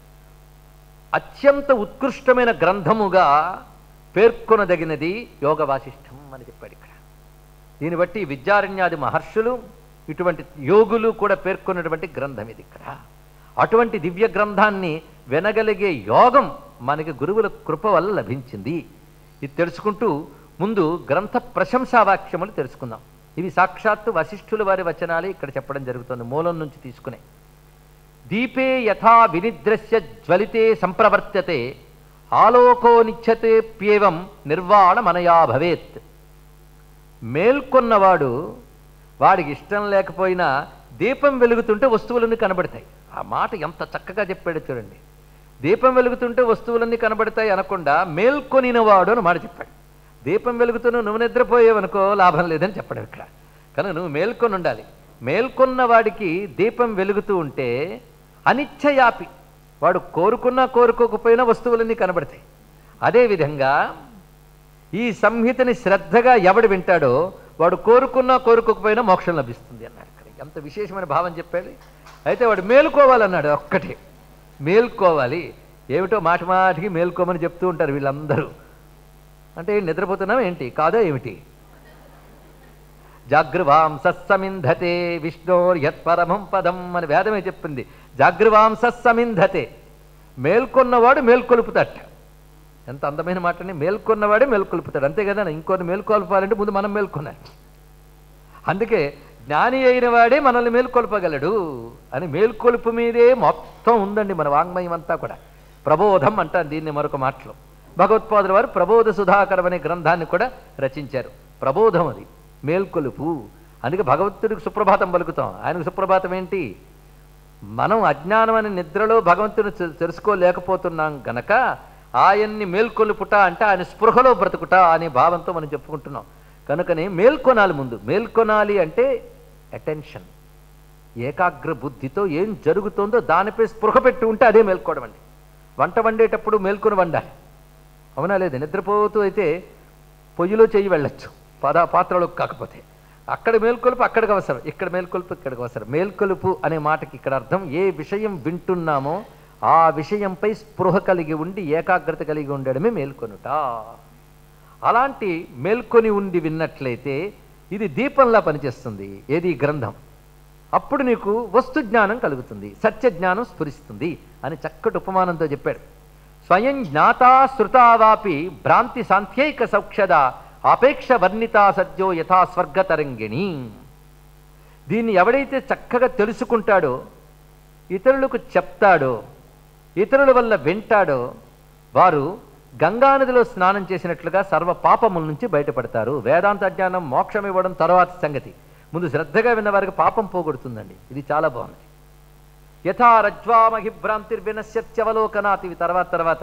అత్యంత ఉత్కృష్టమైన గ్రంథముగా పేర్కొనదగినది యోగ వాసిష్టం అని చెప్పాడు ఇక్కడ దీన్ని బట్టి విద్యారణ్యాది మహర్షులు ఇటువంటి యోగులు కూడా పేర్కొన్నటువంటి గ్రంథం ఇది ఇక్కడ అటువంటి దివ్య గ్రంథాన్ని వినగలిగే యోగం మనకి గురువుల కృప వల్ల లభించింది ఇది తెలుసుకుంటూ ముందు గ్రంథ ప్రశంసావాక్యములు తెలుసుకుందాం ఇవి సాక్షాత్తు వశిష్ఠుల వారి వచనాలే ఇక్కడ చెప్పడం జరుగుతుంది మూలం నుంచి తీసుకునే దీపే యథా వినిద్రస్య జ్వలితే సంప్రవర్త్యతే ఆలోకో నిచ్చతే ప్యేవం నిర్వాణమనయా భవేత్ మేల్కొన్నవాడు వాడికి ఇష్టం లేకపోయినా దీపం వెలుగుతుంటే వస్తువులన్నీ కనబడతాయి ఆ మాట ఎంత చక్కగా చెప్పాడు చూడండి దీపం వెలుగుతుంటే వస్తువులన్నీ కనబడతాయి అనకుండా మేల్కొనినవాడు అని మాట చెప్పాడు దీపం వెలుగుతున్న నువ్వు నిద్రపోయేవనుకో లాభం లేదని చెప్పడం ఇక్కడ కనుక నువ్వు మేల్కొని ఉండాలి మేల్కొన్న వాడికి దీపం వెలుగుతూ ఉంటే అనిచ్చయాపి వాడు కోరుకున్నా కోరుకోకపోయినా వస్తువులన్నీ కనబడతాయి అదేవిధంగా ఈ సంహితని శ్రద్ధగా ఎవడు వింటాడో వాడు కోరుకున్నా కోరుకోకపోయినా మోక్షం లభిస్తుంది అన్నాడు ఇక్కడ ఎంత విశేషమైన భావం చెప్పాడు అయితే వాడు మేలుకోవాలన్నాడు ఒక్కటే మేల్కోవాలి ఏమిటో మాటి మాటికి మేల్కోమని చెప్తూ ఉంటారు వీళ్ళందరూ అంటే నిద్రపోతున్నాం ఏంటి కాదో ఏమిటి జాగృవాంసమింధతే విష్ణోర్యత్పరమం పదం అని వేదమే చెప్పింది జాగృవాంసమింధతే మేల్కొన్నవాడు మేల్కొలుపుతాట ఎంత అందమైన మాటని మేల్కొన్నవాడే మేల్కొలుపుతాడు అంతే కదా ఇంకొన్ని మేల్కొల్పాలంటే ముందు మనం మేల్కొనాలి అందుకే జ్ఞాని అయిన వాడే మనల్ని మేల్కొల్పగలడు అని మేల్కొలుపు మీదే మొత్తం ఉందండి మన వాంగ్మయం అంతా కూడా ప్రబోధం అంటారు దీన్ని మరొక మాటలో భగవత్పాదుల వారు ప్రబోధ సుధాకరం అనే గ్రంథాన్ని కూడా రచించారు ప్రబోధం అది మేల్కొలుపు అందుకే భగవంతుడికి సుప్రభాతం పలుకుతాం ఆయనకు సుప్రభాతం ఏంటి మనం అజ్ఞానం అనే నిద్రలో భగవంతుని తె- తెలుసుకోలేకపోతున్నాం గనక ఆయన్ని మేల్కొలుపుట అంటే ఆయన స్పృహలో బ్రతుకుట అనే భావంతో మనం చెప్పుకుంటున్నాం కనుకనే మేల్కొనాలి ముందు మేల్కొనాలి అంటే అటెన్షన్ ఏకాగ్ర బుద్ధితో ఏం జరుగుతుందో దానిపై స్పృహ పెట్టి ఉంటే అదే మేల్కోవడం అండి వంట వండేటప్పుడు మేల్కొని వండాలి అవునా లేదు నిద్రపోతూ అయితే పొయ్యిలో చెయ్యి వెళ్ళొచ్చు పద పాత్రలో కాకపోతే అక్కడ మేల్కొలుపు అక్కడికి అవసరం ఇక్కడ మేల్కొలుపు ఇక్కడికి అవసరం మేల్కొలుపు అనే మాటకి ఇక్కడ అర్థం ఏ విషయం వింటున్నామో ఆ విషయంపై స్పృహ కలిగి ఉండి ఏకాగ్రత కలిగి ఉండడమే మేల్కొనుట అలాంటి మేల్కొని ఉండి విన్నట్లయితే ఇది దీపంలా పనిచేస్తుంది ఏది ఈ గ్రంథం అప్పుడు నీకు వస్తు జ్ఞానం కలుగుతుంది సత్య జ్ఞానం స్ఫురిస్తుంది అని చక్కటి ఉపమానంతో చెప్పాడు స్వయం జ్ఞాతా శృతావాపి భ్రాంతి సాంఖ్యైక సౌక్షద ఆపేక్ష వర్ణితా సద్యో యథా స్వర్గతరంగిణి దీన్ని ఎవడైతే చక్కగా తెలుసుకుంటాడో ఇతరులకు చెప్తాడో ఇతరుల వల్ల వింటాడో వారు గంగానదిలో స్నానం చేసినట్లుగా సర్వ పాపముల నుంచి బయటపడతారు వేదాంత జ్ఞానం మోక్షం ఇవ్వడం తర్వాత సంగతి ముందు శ్రద్ధగా విన్న వారికి పాపం పోగొడుతుందండి ఇది చాలా బాగుంది యథా రజ్వామహి భ్రాంతిర్వినశ్యత్యవలోకనాత్ ఇవి తర్వాత తర్వాత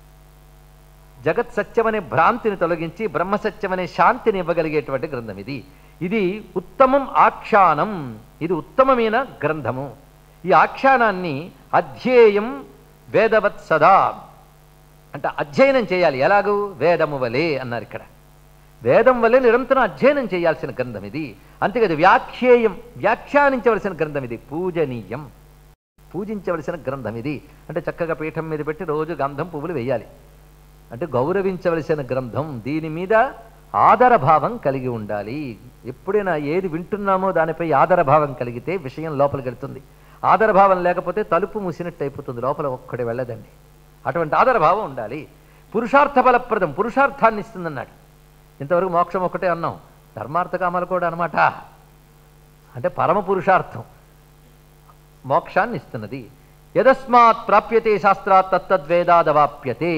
జగత్ సత్యమనే భ్రాంతిని తొలగించి బ్రహ్మ సత్యమనే శాంతిని ఇవ్వగలిగేటువంటి గ్రంథం ఇది ఇది ఉత్తమం ఆఖ్యానం ఇది ఉత్తమమైన గ్రంథము ఈ ఆఖ్యానాన్ని అధ్యేయం వేదవత్ సదా అంటే అధ్యయనం చేయాలి ఎలాగూ వేదము వలె అన్నారు ఇక్కడ వేదం వల్లే నిరంతరం అధ్యయనం చేయాల్సిన గ్రంథం ఇది అంతేకాదు వ్యాఖ్యేయం వ్యాఖ్యానించవలసిన గ్రంథం ఇది పూజనీయం పూజించవలసిన గ్రంథం ఇది అంటే చక్కగా పీఠం మీద పెట్టి రోజు గంధం పువ్వులు వేయాలి అంటే గౌరవించవలసిన గ్రంథం దీని మీద ఆదరభావం కలిగి ఉండాలి ఎప్పుడైనా ఏది వింటున్నామో దానిపై ఆదరభావం కలిగితే విషయం లోపలికి వెళ్తుంది ఆదరభావం లేకపోతే తలుపు మూసినట్టు అయిపోతుంది లోపల ఒక్కడే వెళ్ళదండి అటువంటి ఆదరభావం ఉండాలి పురుషార్థ బలప్రదం పురుషార్థాన్ని ఇస్తుందన్నాడు ఇంతవరకు మోక్షం ఒక్కటే అన్నాం ధర్మార్థ కామాలు కూడా అనమాట అంటే పరమ పురుషార్థం మోక్షాన్ని ఇస్తున్నది యదస్మాత్ ప్రాప్యతే శాస్త్రాత్ తత్తద్వేదాదవాప్యతే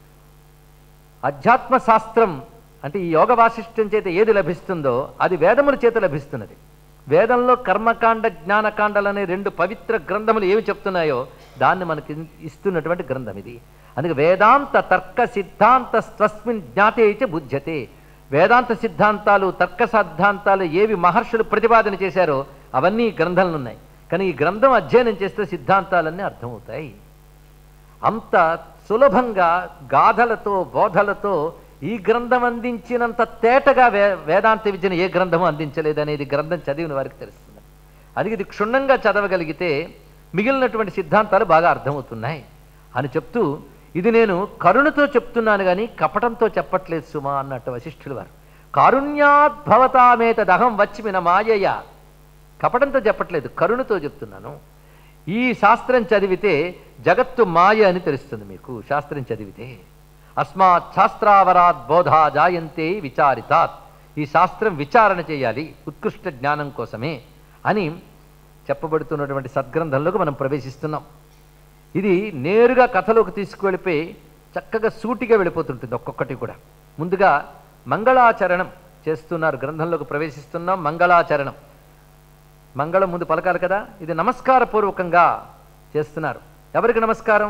అధ్యాత్మ శాస్త్రం అంటే ఈ యోగ వాసిష్ఠం చేత ఏది లభిస్తుందో అది వేదముల చేత లభిస్తున్నది వేదంలో కర్మకాండ జ్ఞానకాండలు అనే రెండు పవిత్ర గ్రంథములు ఏమి చెప్తున్నాయో దాన్ని మనకి ఇస్తున్నటువంటి గ్రంథం ఇది అందుకే వేదాంత తర్క సిద్ధాంత స్వస్మిన్ జ్ఞాతే చ బుధ్యతే వేదాంత సిద్ధాంతాలు తర్క సిద్ధాంతాలు ఏవి మహర్షులు ప్రతిపాదన చేశారో అవన్నీ ఈ గ్రంథంలో ఉన్నాయి కానీ ఈ గ్రంథం అధ్యయనం చేస్తే సిద్ధాంతాలన్నీ అర్థమవుతాయి అంత సులభంగా గాథలతో బోధలతో ఈ గ్రంథం అందించినంత తేటగా వే వేదాంత విద్యను ఏ గ్రంథము అందించలేదనేది గ్రంథం చదివిన వారికి తెలుస్తుంది అది ఇది క్షుణ్ణంగా చదవగలిగితే మిగిలినటువంటి సిద్ధాంతాలు బాగా అర్థమవుతున్నాయి అని చెప్తూ ఇది నేను కరుణతో చెప్తున్నాను కానీ కపటంతో చెప్పట్లేదు సుమా అన్నట్టు వశిష్ఠులు వారు కారుణ్యాద్భవతామేతదహం వచ్చిమిన మాయయ కపటంతో చెప్పట్లేదు కరుణతో చెప్తున్నాను ఈ శాస్త్రం చదివితే జగత్తు మాయ అని తెలుస్తుంది మీకు శాస్త్రం చదివితే అస్మాత్ శాస్త్రావరాత్ బోధా జాయంతే విచారితాత్ ఈ శాస్త్రం విచారణ చేయాలి ఉత్కృష్ట జ్ఞానం కోసమే అని చెప్పబడుతున్నటువంటి సద్గ్రంథంలోకి మనం ప్రవేశిస్తున్నాం ఇది నేరుగా కథలోకి తీసుకువెళ్ళిపోయి చక్కగా సూటిగా వెళ్ళిపోతుంటుంది ఒక్కొక్కటి కూడా ముందుగా మంగళాచరణం చేస్తున్నారు గ్రంథంలోకి ప్రవేశిస్తున్నాం మంగళాచరణం మంగళం ముందు పలకాలి కదా ఇది నమస్కారపూర్వకంగా చేస్తున్నారు ఎవరికి నమస్కారం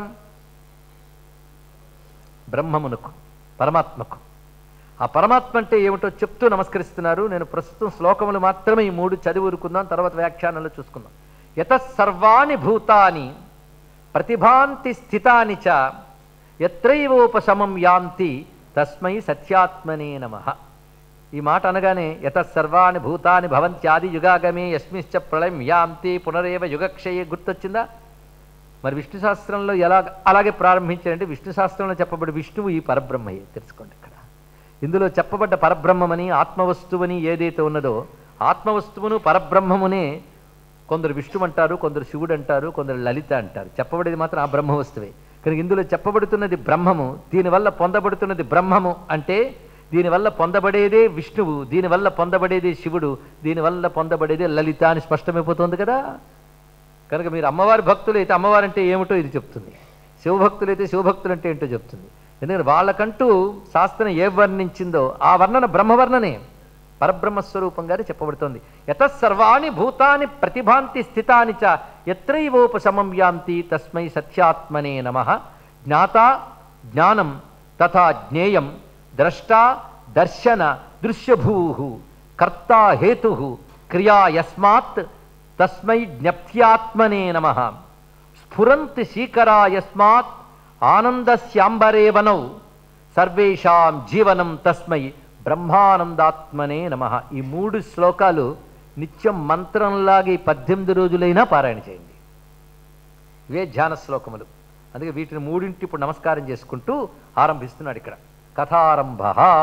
బ్రహ్మమునకు పరమాత్మకు ఆ పరమాత్మ అంటే ఏమిటో చెప్తూ నమస్కరిస్తున్నారు నేను ప్రస్తుతం శ్లోకములు మాత్రమే ఈ మూడు చదివి ఊరుకుందాం తర్వాత వ్యాఖ్యానంలో చూసుకుందాం యత సర్వాణి భూతాని ప్రతిభాంతి స్థితాని చ ఎత్రైవోపశమం యాంతి తస్మై సత్యాత్మనే నమ ఈ మాట అనగానే యత సర్వాణి భూతాని భవంత్యాది యుగాగమే యస్మిశ్చ ప్రళయం యాంతి పునరేవ యుగక్షయే గుర్తొచ్చిందా మరి విష్ణు శాస్త్రంలో ఎలా అలాగే ప్రారంభించారంటే విష్ణు శాస్త్రంలో చెప్పబడి విష్ణువు ఈ పరబ్రహ్మయే తెలుసుకోండి ఇక్కడ ఇందులో చెప్పబడ్డ పరబ్రహ్మమని ఆత్మవస్తువని ఏదైతే ఉన్నదో ఆత్మవస్తువును పరబ్రహ్మమునే కొందరు విష్ణు అంటారు కొందరు శివుడు అంటారు కొందరు లలిత అంటారు చెప్పబడేది మాత్రం ఆ బ్రహ్మ వస్తువే కనుక ఇందులో చెప్పబడుతున్నది బ్రహ్మము దీనివల్ల పొందబడుతున్నది బ్రహ్మము అంటే దీనివల్ల పొందబడేదే విష్ణువు దీనివల్ల పొందబడేదే శివుడు దీనివల్ల పొందబడేదే లలిత అని స్పష్టమైపోతుంది కదా కనుక మీరు అమ్మవారి భక్తులు అయితే అమ్మవారు అంటే ఏమిటో ఇది చెప్తుంది శివభక్తులు అయితే శివభక్తులు అంటే ఏంటో చెప్తుంది ఎందుకంటే వాళ్ళకంటూ శాస్త్రం ఏ వర్ణించిందో ఆ వర్ణన బ్రహ్మవర్ణనే పరబ్రహ్మస్వరూపంగానే చెప్పబడుతోంది యతసర్వాణి భూతాని ప్రతిభాంతి స్థితాని చ ఎత్రైవోపశమం యాంతి తస్మై సత్యాత్మనే నమ జ్ఞాత జ్ఞానం తథా జ్ఞేయం ద్రష్ట దర్శన దృశ్యభూ కర్త హేతు క్రియా యస్మాత్ తస్మై జ్ఞప్త్యాత్మనే నమ స్ఫురంతి శీకరా యస్మాత్ ఆనందస్యాంబరే వనౌ సర్వేషాం జీవనం తస్మై బ్రహ్మానందాత్మనే నమ ఈ మూడు శ్లోకాలు నిత్యం మంత్రంలాగా ఈ పద్దెనిమిది రోజులైనా పారాయణ చేయండి ఇవే ధ్యాన శ్లోకములు అందుకే వీటిని మూడింటి ఇప్పుడు నమస్కారం చేసుకుంటూ ఆరంభిస్తున్నాడు ఇక్కడ కథారంభ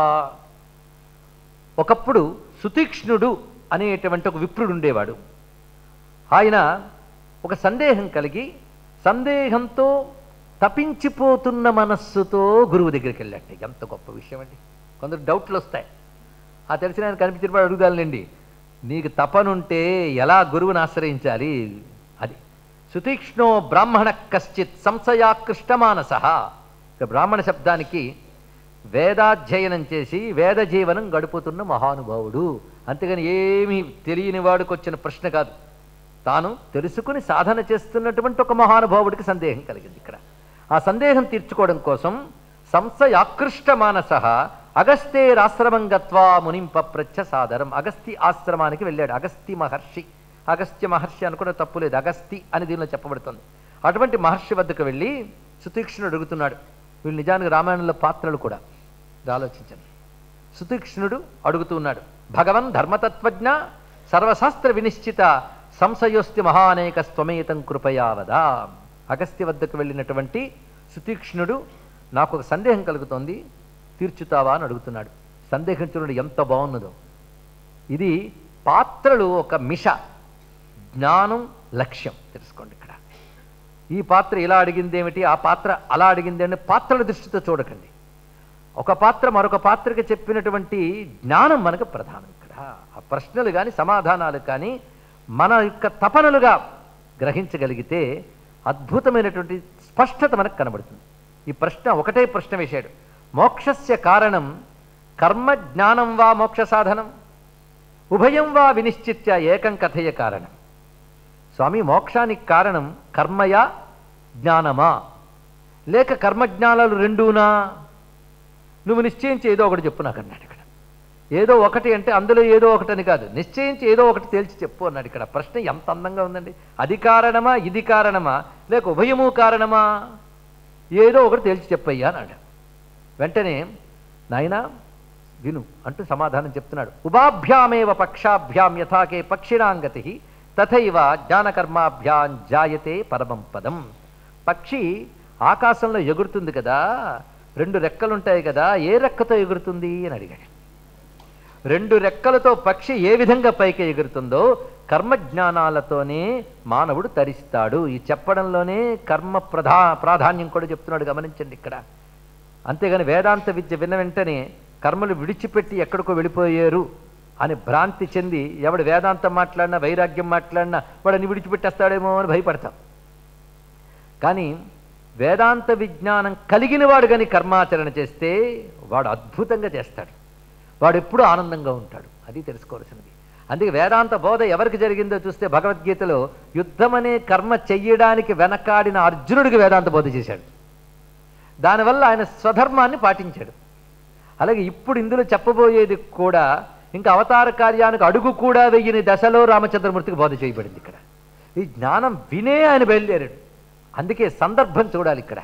ఒకప్పుడు సుతీక్ష్ణుడు అనేటువంటి ఒక విప్రుడు ఉండేవాడు ఆయన ఒక సందేహం కలిగి సందేహంతో తపించిపోతున్న మనస్సుతో గురువు దగ్గరికి వెళ్ళండి ఎంత గొప్ప విషయం అండి కొందరు డౌట్లు వస్తాయి ఆ తెలిసిన ఆయన కనిపించిన వాడు అడుగుదాలండి నీకు తపనుంటే ఎలా గురువుని ఆశ్రయించాలి అది సుతీక్ష్ణో బ్రాహ్మణ కశ్చిత్ సంశయాకృష్టమానస ఇక బ్రాహ్మణ శబ్దానికి వేదాధ్యయనం చేసి వేద జీవనం గడుపుతున్న మహానుభావుడు అంతేగాని ఏమీ తెలియని వాడికి వచ్చిన ప్రశ్న కాదు తాను తెలుసుకుని సాధన చేస్తున్నటువంటి ఒక మహానుభావుడికి సందేహం కలిగింది ఇక్కడ ఆ సందేహం తీర్చుకోవడం కోసం సంశయాకృష్ట మానస అగస్తేరాశ్రమం గత్వా మునింప ప్రత్య సాదరం అగస్తి ఆశ్రమానికి వెళ్ళాడు అగస్తి మహర్షి అగస్త్య మహర్షి అనుకున్న తప్పు లేదు అగస్తి అని దీనిలో చెప్పబడుతుంది అటువంటి మహర్షి వద్దకు వెళ్ళి సుతీక్ష్ణుడు అడుగుతున్నాడు వీళ్ళు నిజానికి రామాయణంలో పాత్రలు కూడా ఇది ఆలోచించండి సుతీక్ష్ణుడు అడుగుతున్నాడు భగవన్ ధర్మతత్వజ్ఞ సర్వశాస్త్ర వినిశ్చిత సంశయోస్తి మహానేక స్వమేతం కృపయావదా అగస్త్య వద్దకు వెళ్ళినటువంటి సుతీక్ష్ణుడు నాకు ఒక సందేహం కలుగుతోంది తీర్చుతావా అని అడుగుతున్నాడు సందేహం చూడండి ఎంత బాగున్నదో ఇది పాత్రలు ఒక మిష జ్ఞానం లక్ష్యం తెలుసుకోండి ఇక్కడ ఈ పాత్ర ఇలా అడిగింది ఏమిటి ఆ పాత్ర అలా అడిగింది అని పాత్రల దృష్టితో చూడకండి ఒక పాత్ర మరొక పాత్రకి చెప్పినటువంటి జ్ఞానం మనకు ప్రధానం ఇక్కడ ఆ ప్రశ్నలు కానీ సమాధానాలు కానీ మన యొక్క తపనలుగా గ్రహించగలిగితే అద్భుతమైనటువంటి స్పష్టత మనకు కనబడుతుంది ఈ ప్రశ్న ఒకటే ప్రశ్న వేశాడు మోక్షస్య కారణం కర్మ జ్ఞానం వా మోక్ష సాధనం ఉభయం వా వినిశ్చిత్య ఏకం కథయ కారణం స్వామి మోక్షానికి కారణం కర్మయా జ్ఞానమా లేక కర్మజ్ఞానాలు రెండూనా నువ్వు నిశ్చయించి ఏదో ఒకటి చెప్పు నాకు అన్నాడు ఇక్కడ ఏదో ఒకటి అంటే అందులో ఏదో ఒకటి అని కాదు నిశ్చయించి ఏదో ఒకటి తేల్చి చెప్పు అన్నాడు ఇక్కడ ప్రశ్న ఎంత అందంగా ఉందండి అది కారణమా ఇది కారణమా లేక ఉభయము కారణమా ఏదో ఒకటి తేల్చి చెప్పయ్యా అన్నాడు వెంటనే నాయనా విను అంటూ సమాధానం చెప్తున్నాడు ఉభాభ్యామేవ పక్షాభ్యాం యథాకే పక్షిణాంగతి తథైవ జ్ఞానకర్మాభ్యాం జాయతే పరమం పదం పక్షి ఆకాశంలో ఎగురుతుంది కదా రెండు రెక్కలుంటాయి కదా ఏ రెక్కతో ఎగురుతుంది అని అడిగాడు రెండు రెక్కలతో పక్షి ఏ విధంగా పైకి ఎగురుతుందో కర్మ జ్ఞానాలతోనే మానవుడు తరిస్తాడు ఈ చెప్పడంలోనే కర్మ ప్రధా ప్రాధాన్యం కూడా చెప్తున్నాడు గమనించండి ఇక్కడ అంతేగాని వేదాంత విద్య విన్న వెంటనే కర్మలు విడిచిపెట్టి ఎక్కడికో వెళ్ళిపోయారు అని భ్రాంతి చెంది ఎవడు వేదాంతం మాట్లాడినా వైరాగ్యం మాట్లాడినా వాడని విడిచిపెట్టేస్తాడేమో అని భయపడతాం కానీ వేదాంత విజ్ఞానం కలిగిన వాడు కానీ కర్మాచరణ చేస్తే వాడు అద్భుతంగా చేస్తాడు వాడు ఎప్పుడూ ఆనందంగా ఉంటాడు అది తెలుసుకోవాల్సినది అందుకే వేదాంత బోధ ఎవరికి జరిగిందో చూస్తే భగవద్గీతలో యుద్ధం అనే కర్మ చెయ్యడానికి వెనకాడిన అర్జునుడికి వేదాంత బోధ చేశాడు దానివల్ల ఆయన స్వధర్మాన్ని పాటించాడు అలాగే ఇప్పుడు ఇందులో చెప్పబోయేది కూడా ఇంకా అవతార కార్యానికి అడుగు కూడా వెయ్యని దశలో రామచంద్రమూర్తికి బోధ చేయబడింది ఇక్కడ ఈ జ్ఞానం వినే ఆయన బయలుదేరాడు అందుకే సందర్భం చూడాలి ఇక్కడ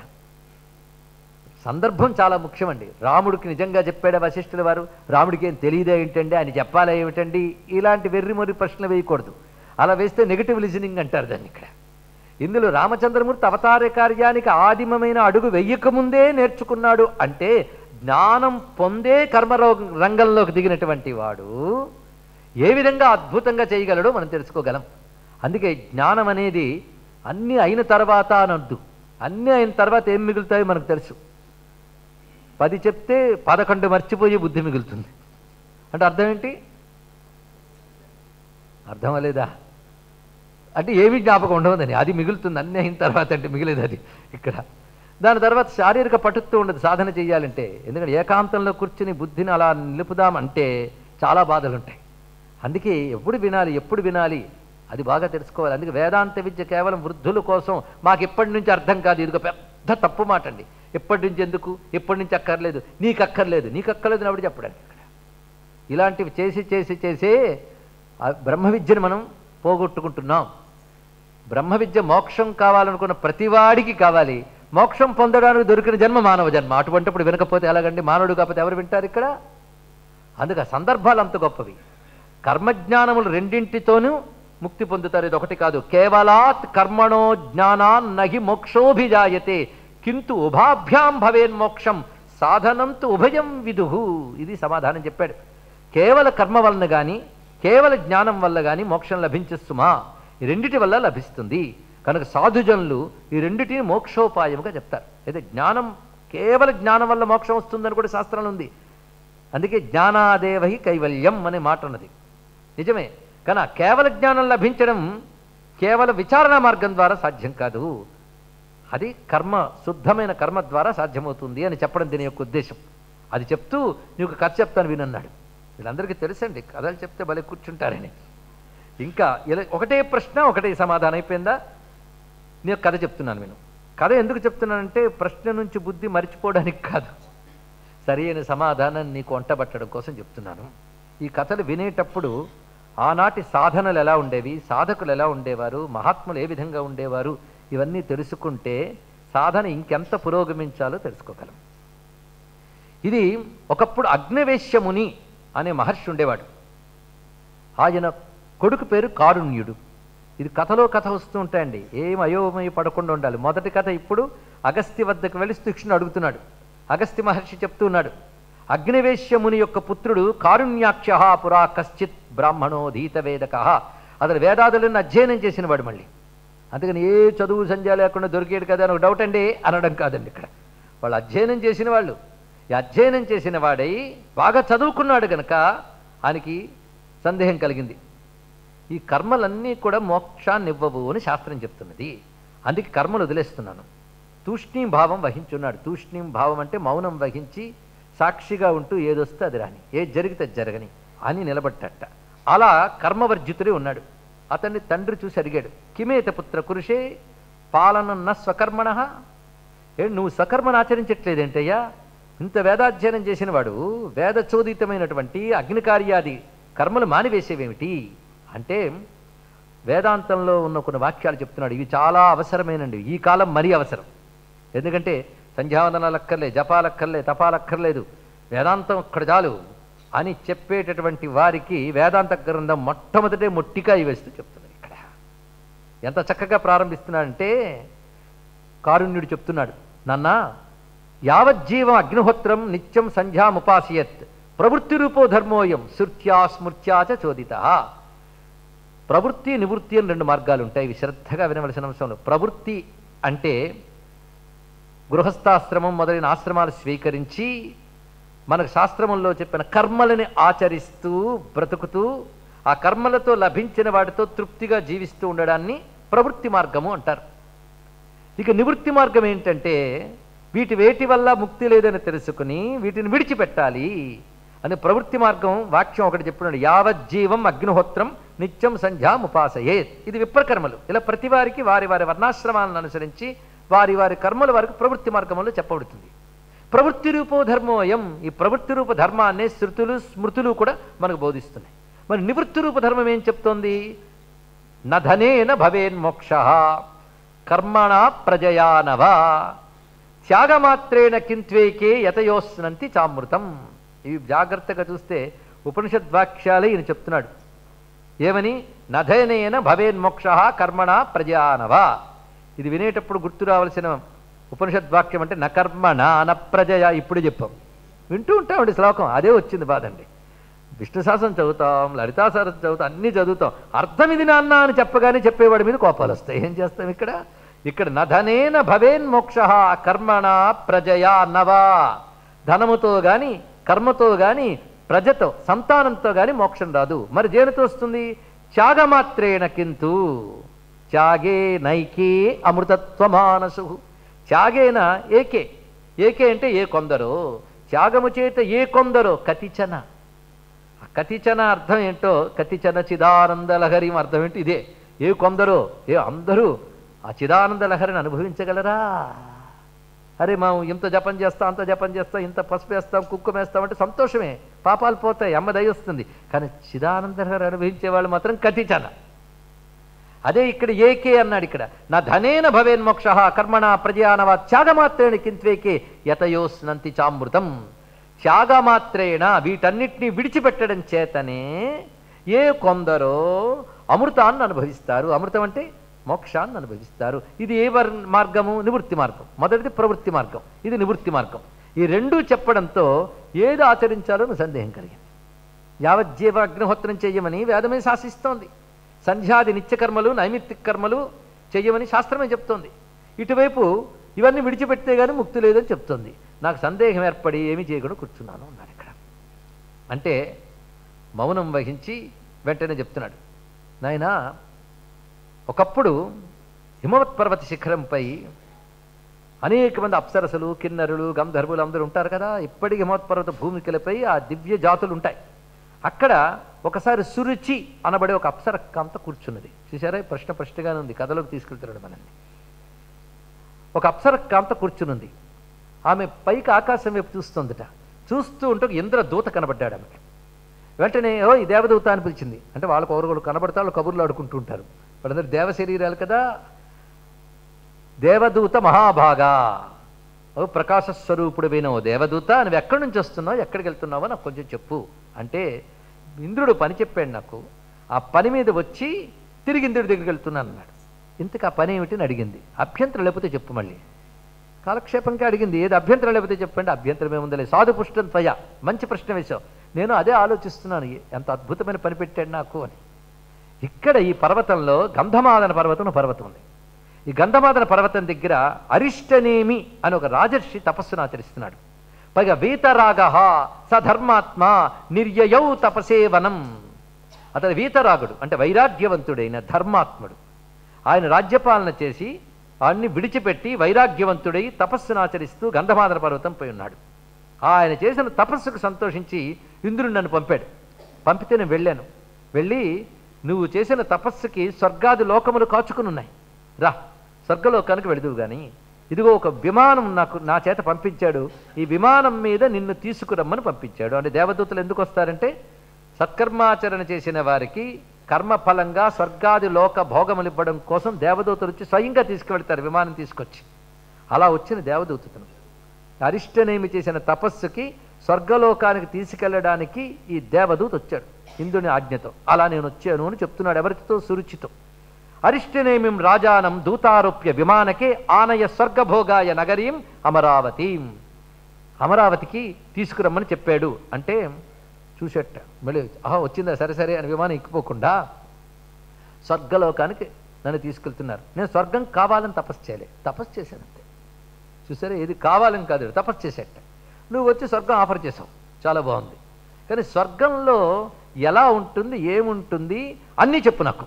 సందర్భం చాలా ముఖ్యమండి రాముడికి నిజంగా చెప్పాడు వశిష్ఠుల వారు రాముడికి ఏం తెలియదే ఏంటండి ఆయన చెప్పాలా ఏమిటండి ఇలాంటి వెర్రి మొర్రి ప్రశ్నలు వేయకూడదు అలా వేస్తే నెగిటివ్ లిజనింగ్ అంటారు దాన్ని ఇక్కడ ఇందులో రామచంద్రమూర్తి అవతార కార్యానికి ఆదిమమైన అడుగు వెయ్యకముందే నేర్చుకున్నాడు అంటే జ్ఞానం పొందే కర్మరో రంగంలోకి దిగినటువంటి వాడు ఏ విధంగా అద్భుతంగా చేయగలడో మనం తెలుసుకోగలం అందుకే జ్ఞానం అనేది అన్నీ అయిన తర్వాత అనొద్దు అన్నీ అయిన తర్వాత ఏం మిగులుతాయో మనకు తెలుసు పది చెప్తే పదకొండు మర్చిపోయే బుద్ధి మిగులుతుంది అంటే అర్థం ఏంటి అర్థం లేదా అంటే ఏమీ జ్ఞాపకం ఉండవదని అది మిగులుతుంది అన్నీ అయిన తర్వాత అంటే మిగిలేదు అది ఇక్కడ దాని తర్వాత శారీరక పటుత్వం ఉండదు సాధన చేయాలంటే ఎందుకంటే ఏకాంతంలో కూర్చుని బుద్ధిని అలా నిలుపుదామంటే చాలా బాధలు ఉంటాయి అందుకే ఎప్పుడు వినాలి ఎప్పుడు వినాలి అది బాగా తెలుసుకోవాలి అందుకే వేదాంత విద్య కేవలం వృద్ధుల కోసం మాకు ఎప్పటి నుంచి అర్థం కాదు ఇదిగో పెద్ద తప్పు మాట అండి ఎప్పటి నుంచి ఎందుకు ఎప్పటి నుంచి అక్కర్లేదు నీకు అక్కర్లేదు నీకు అక్కర్లేదు అప్పుడు చెప్పడండి ఇక్కడ ఇలాంటివి చేసి చేసి చేసే ఆ బ్రహ్మ విద్యను మనం పోగొట్టుకుంటున్నాం బ్రహ్మ విద్య మోక్షం కావాలనుకున్న ప్రతివాడికి కావాలి మోక్షం పొందడానికి దొరికిన జన్మ మానవ జన్మ అటువంటిప్పుడు వినకపోతే ఎలాగండి మానవుడు కాకపోతే ఎవరు వింటారు ఇక్కడ అందుకే ఆ సందర్భాలు అంత గొప్పవి కర్మజ్ఞానములు రెండింటితోనూ ముక్తి పొందుతారు ఇది ఒకటి కాదు కేవలాత్ కర్మణో జ్ఞానాన్ నహి మోక్షోభిజాయతే కింటు ఉభాభ్యాం భవేన్ మోక్షం సాధనంతు ఉభయం విదుహు ఇది సమాధానం చెప్పాడు కేవల కర్మ వలన కానీ కేవల జ్ఞానం వల్ల కానీ మోక్షం లభించస్తుమా ఈ రెండిటి వల్ల లభిస్తుంది కనుక సాధుజనులు ఈ రెండిటిని మోక్షోపాయముగా చెప్తారు అయితే జ్ఞానం కేవల జ్ఞానం వల్ల మోక్షం వస్తుందని కూడా శాస్త్రంలో ఉంది అందుకే జ్ఞానాదేవహి కైవల్యం అనే మాట ఉన్నది నిజమే కానీ ఆ కేవల జ్ఞానం లభించడం కేవల విచారణ మార్గం ద్వారా సాధ్యం కాదు అది కర్మ శుద్ధమైన కర్మ ద్వారా సాధ్యమవుతుంది అని చెప్పడం దీని యొక్క ఉద్దేశం అది చెప్తూ నీకు కథ చెప్తాను వినన్నాడు వీళ్ళందరికీ తెలుసండి కథలు చెప్తే భలే కూర్చుంటారని ఇంకా ఇలా ఒకటే ప్రశ్న ఒకటే సమాధానం అయిపోయిందా నేను కథ చెప్తున్నాను నేను కథ ఎందుకు చెప్తున్నానంటే ప్రశ్న నుంచి బుద్ధి మర్చిపోవడానికి కాదు సరి అయిన సమాధానం నీకు వంటబట్టడం కోసం చెప్తున్నాను ఈ కథలు వినేటప్పుడు ఆనాటి సాధనలు ఎలా ఉండేవి సాధకులు ఎలా ఉండేవారు మహాత్ములు ఏ విధంగా ఉండేవారు ఇవన్నీ తెలుసుకుంటే సాధన ఇంకెంత పురోగమించాలో తెలుసుకోగలం ఇది ఒకప్పుడు అగ్నివేశ్యముని అనే మహర్షి ఉండేవాడు ఆయన కొడుకు పేరు కారుణ్యుడు ఇది కథలో కథ వస్తూ ఉంటాయండి ఏం అయోమయ పడకుండా ఉండాలి మొదటి కథ ఇప్పుడు అగస్త్య వద్దకు వెళ్ళి స్థిక్షను అడుగుతున్నాడు అగస్త్య మహర్షి చెప్తూ ఉన్నాడు అగ్నివేశ్యముని యొక్క పుత్రుడు కారుణ్యాక్ష పురా కశ్చిత్ బ్రాహ్మణో ధీతవేదక అతను వేదాదులను అధ్యయనం చేసినవాడు మళ్ళీ అందుకని ఏ చదువు సంధ్య లేకుండా దొరికేడు కదా అని ఒక డౌట్ అండి అనడం కాదండి ఇక్కడ వాళ్ళు అధ్యయనం చేసిన వాళ్ళు ఈ అధ్యయనం చేసిన వాడై బాగా చదువుకున్నాడు గనక ఆయనకి సందేహం కలిగింది ఈ కర్మలన్నీ కూడా మోక్షాన్ని ఇవ్వవు అని శాస్త్రం చెప్తున్నది అందుకే కర్మలు వదిలేస్తున్నాను తూష్ణీం భావం వహించున్నాడు తూష్ణీం భావం అంటే మౌనం వహించి సాక్షిగా ఉంటూ ఏదొస్తే అది రాని ఏది జరిగితే అది జరగని అని నిలబడ్డట అలా కర్మవర్జితుడే ఉన్నాడు అతన్ని తండ్రి చూసి అడిగాడు కిమేత పుత్ర కురుషే పాలనన్న స్వకర్మణ ఏ నువ్వు స్వకర్మను ఆచరించట్లేదేంటయ్యా ఇంత వేదాధ్యయనం చేసిన వాడు వేద చోదితమైనటువంటి అగ్నికార్యాది కర్మలు మానివేసేవేమిటి అంటే వేదాంతంలో ఉన్న కొన్ని వాక్యాలు చెప్తున్నాడు ఇవి చాలా అవసరమైనండి ఈ కాలం మరీ అవసరం ఎందుకంటే సంధ్యావందనాలు అక్కర్లే జపాలక్కర్లే తపాలక్కర్లేదు వేదాంతం ఒక్కడ చాలు అని చెప్పేటటువంటి వారికి వేదాంత గ్రంథం మొట్టమొదటే మొట్టికాయ వేస్తూ చెప్తున్నాడు ఇక్కడ ఎంత చక్కగా ప్రారంభిస్తున్నాడంటే కారుణ్యుడు చెప్తున్నాడు నాన్న యావజ్జీవం అగ్నిహోత్రం నిత్యం సంధ్యాముపాసియత్ ప్రవృత్తి రూపో ధర్మోయం శృత్యా స్మృత్యా చ చోదిత ప్రవృత్తి నివృత్తి అని రెండు మార్గాలు ఉంటాయి ఇవి శ్రద్ధగా వినవలసిన అంశంలో ప్రవృత్తి అంటే గృహస్థాశ్రమం మొదలైన ఆశ్రమాలు స్వీకరించి మనకు శాస్త్రముల్లో చెప్పిన కర్మలని ఆచరిస్తూ బ్రతుకుతూ ఆ కర్మలతో లభించిన వాటితో తృప్తిగా జీవిస్తూ ఉండడాన్ని ప్రవృత్తి మార్గము అంటారు ఇక నివృత్తి మార్గం ఏంటంటే వీటి వేటి వల్ల ముక్తి లేదని తెలుసుకుని వీటిని విడిచిపెట్టాలి అని ప్రవృత్తి మార్గం వాక్యం ఒకటి చెప్తున్నాడు యావజ్జీవం అగ్నిహోత్రం నిత్యం సంధ్యా ముపాసయే ఇది విప్రకర్మలు ఇలా ప్రతి వారికి వారి వారి వర్ణాశ్రమాలను అనుసరించి వారి వారి కర్మల వారికి ప్రవృత్తి మార్గంలో చెప్పబడుతుంది ప్రవృత్తి రూపో ధర్మోయం ఈ ప్రవృత్తి రూప ధర్మాన్ని శృతులు స్మృతులు కూడా మనకు బోధిస్తున్నాయి మరి నివృత్తి రూప ధర్మం ఏం చెప్తోంది నధనేన భవేన్ మోక్ష కర్మణ ప్రజయానవా త్యాగమాత్రేణ కింత్వేకే యతయోస్నంతి చామృతం ఇవి జాగ్రత్తగా చూస్తే ఉపనిషద్వాక్యాలే ఈయన చెప్తున్నాడు ఏమని నధనేన భవేన్ మోక్ష కర్మణ ప్రజానవా ఇది వినేటప్పుడు గుర్తు రావాల్సిన ఉపనిషద్వాక్యం అంటే నకర్మణ అనప్రజయ ఇప్పుడు చెప్పాం వింటూ ఉంటామండి శ్లోకం అదే వచ్చింది బాధండి విష్ణు శాసనం చదువుతాం లలితా సహస్రం చదువుతాం అన్నీ చదువుతాం అర్థం ఇది నాన్న అని చెప్పగానే చెప్పేవాడి మీద కోపాలు వస్తాయి ఏం చేస్తాం ఇక్కడ ఇక్కడ నధనేన భవేన్ మోక్ష కర్మణ ప్రజయా నవా ధనముతో గాని కర్మతో గాని ప్రజతో సంతానంతో గాని మోక్షం రాదు మరి దేనితో వస్తుంది త్యాగమాత్రేణ కింతు త్యాగే నైకే అమృతత్వమానసు త్యాగేన ఏకే ఏకే అంటే ఏ కొందరో త్యాగము చేత ఏ కొందరో కతిచన కతిచన అర్థం ఏంటో కతిచన చిదానంద లహరి అర్థం ఏంటో ఇదే ఏ కొందరు ఏ అందరూ ఆ చిదానంద లహరిని అనుభవించగలరా అరే మేము ఇంత జపం చేస్తాం అంత జపం చేస్తాం ఇంత పసుపు వేస్తాం కుక్కుమ వేస్తాం అంటే సంతోషమే పాపాలు పోతాయి అమ్మ దయ వస్తుంది కానీ చిదానంద లహరి అనుభవించే వాళ్ళు మాత్రం కతిచన అదే ఇక్కడ ఏకే అన్నాడు ఇక్కడ నా ధనేన భవేన్ మోక్ష కర్మణ ప్రజయానవ త్యాగమాత్రేణ కింత్వేకే యతయోస్నంతి చామృతం త్యాగమాత్రేణ వీటన్నిటినీ విడిచిపెట్టడం చేతనే ఏ కొందరో అమృతాన్ని అనుభవిస్తారు అమృతం అంటే మోక్షాన్ని అనుభవిస్తారు ఇది ఏ వర్ మార్గము నివృత్తి మార్గం మొదటిది ప్రవృత్తి మార్గం ఇది నివృత్తి మార్గం ఈ రెండూ చెప్పడంతో ఏది ఆచరించాలో నాకు సందేహం కలిగింది యావజ్జీవ అగ్నిహోత్రం చెయ్యమని వేదమే శాసిస్తోంది సంధ్యాది నిత్యకర్మలు నైమిత్తిక కర్మలు చెయ్యమని శాస్త్రమే చెప్తోంది ఇటువైపు ఇవన్నీ విడిచిపెడితే కానీ ముక్తి లేదని చెప్తోంది నాకు సందేహం ఏర్పడి ఏమీ చేయకుండా కూర్చున్నాను అన్నాడు ఇక్కడ అంటే మౌనం వహించి వెంటనే చెప్తున్నాడు నాయనా ఒకప్పుడు హిమవత్ పర్వత శిఖరంపై అనేక మంది అప్సరసలు కిన్నరులు గంధర్వులు అందరూ ఉంటారు కదా ఇప్పటికీ హిమవత్ పర్వత భూమికలపై ఆ దివ్య జాతులు ఉంటాయి అక్కడ ఒకసారి సురుచి అనబడే ఒక అప్సర కాంత కూర్చున్నది చూసారా ఈ ప్రశ్న ప్రశ్నగానే ఉంది కథలోకి తీసుకెళ్తున్నాడు మనల్ని ఒక అప్సర కాంత కూర్చునుంది ఆమె పైకి ఆకాశం వైపు చూస్తుందట చూస్తూ ఉంటే ఒక ఇంద్ర దూత కనబడ్డాడు ఆమెకి వెంటనే ఓ ఈ దేవదూత అని పిలిచింది అంటే వాళ్ళకు ఒకరు కనబడతా వాళ్ళు కబుర్లు ఆడుకుంటూ ఉంటారు వాళ్ళందరూ దేవ శరీరాలు కదా దేవదూత మహాభాగా ఓ ప్రకాశ స్వరూపుడువైన ఓ దేవదూత నువ్వు ఎక్కడి నుంచి వస్తున్నావు ఎక్కడికి వెళ్తున్నావో నాకు కొంచెం చెప్పు అంటే ఇంద్రుడు పని చెప్పాడు నాకు ఆ పని మీద వచ్చి తిరిగి ఇంద్రుడి దగ్గరికి వెళ్తున్నాను అన్నాడు ఇంతకు ఆ పని ఏమిటి అని అడిగింది అభ్యంతరం లేకపోతే చెప్పు మళ్ళీ కాలక్షేపంగా అడిగింది ఏది అభ్యంతరం లేకపోతే చెప్పండి అభ్యంతరం ఏముందలే సాధు పుష్టం త్వయ మంచి ప్రశ్న వేశావు నేను అదే ఆలోచిస్తున్నాను ఎంత అద్భుతమైన పని పెట్టాడు నాకు అని ఇక్కడ ఈ పర్వతంలో గంధమాదన పర్వతం అనే పర్వతం ఉంది ఈ గంధమాదన పర్వతం దగ్గర అరిష్టనేమి అని ఒక రాజర్షి తపస్సును ఆచరిస్తున్నాడు పైగా వీతరాగ సధర్మాత్మ నిర్యయౌ తపసేవనం అతడు వీతరాగుడు అంటే వైరాగ్యవంతుడైన ధర్మాత్ముడు ఆయన రాజ్యపాలన చేసి ఆయన్ని విడిచిపెట్టి వైరాగ్యవంతుడై తపస్సును ఆచరిస్తూ గంధమాదన పర్వతం పోయి ఉన్నాడు ఆయన చేసిన తపస్సుకు సంతోషించి ఇంద్రుడు నన్ను పంపాడు పంపితే నేను వెళ్ళాను వెళ్ళి నువ్వు చేసిన తపస్సుకి స్వర్గాది లోకములు కాచుకుని ఉన్నాయి రా స్వర్గలోకానికి వెళుదువు కానీ ఇదిగో ఒక విమానం నాకు నా చేత పంపించాడు ఈ విమానం మీద నిన్ను తీసుకురమ్మని పంపించాడు అంటే దేవదూతలు ఎందుకు వస్తారంటే సత్కర్మాచరణ చేసిన వారికి కర్మఫలంగా స్వర్గాది లోక భోగములు ఇవ్వడం కోసం దేవదూతలు వచ్చి స్వయంగా తీసుకువెళ్తారు విమానం తీసుకొచ్చి అలా వచ్చిన దేవదూతను అరిష్టనేమి చేసిన తపస్సుకి స్వర్గలోకానికి తీసుకెళ్ళడానికి ఈ దేవదూత వచ్చాడు ఇంద్రుని ఆజ్ఞతో అలా నేను వచ్చాను అని చెప్తున్నాడు ఎవరితో సురుచితో అరిష్టనేమిం రాజానం దూతారోప్య విమానకే ఆనయ స్వర్గభోగాయ నగరీం అమరావతీం అమరావతికి తీసుకురమ్మని చెప్పాడు అంటే చూసేట మళ్ళీ ఆహా వచ్చిందా సరే సరే అని విమానం ఎక్కిపోకుండా స్వర్గలోకానికి నన్ను తీసుకెళ్తున్నారు నేను స్వర్గం కావాలని తపస్సు చేయలే తపస్సు చేశాను అంతే చూసారా ఏది కావాలని కాదు తపస్సు చేసేట నువ్వు వచ్చి స్వర్గం ఆఫర్ చేసావు చాలా బాగుంది కానీ స్వర్గంలో ఎలా ఉంటుంది ఏముంటుంది అన్నీ చెప్పు నాకు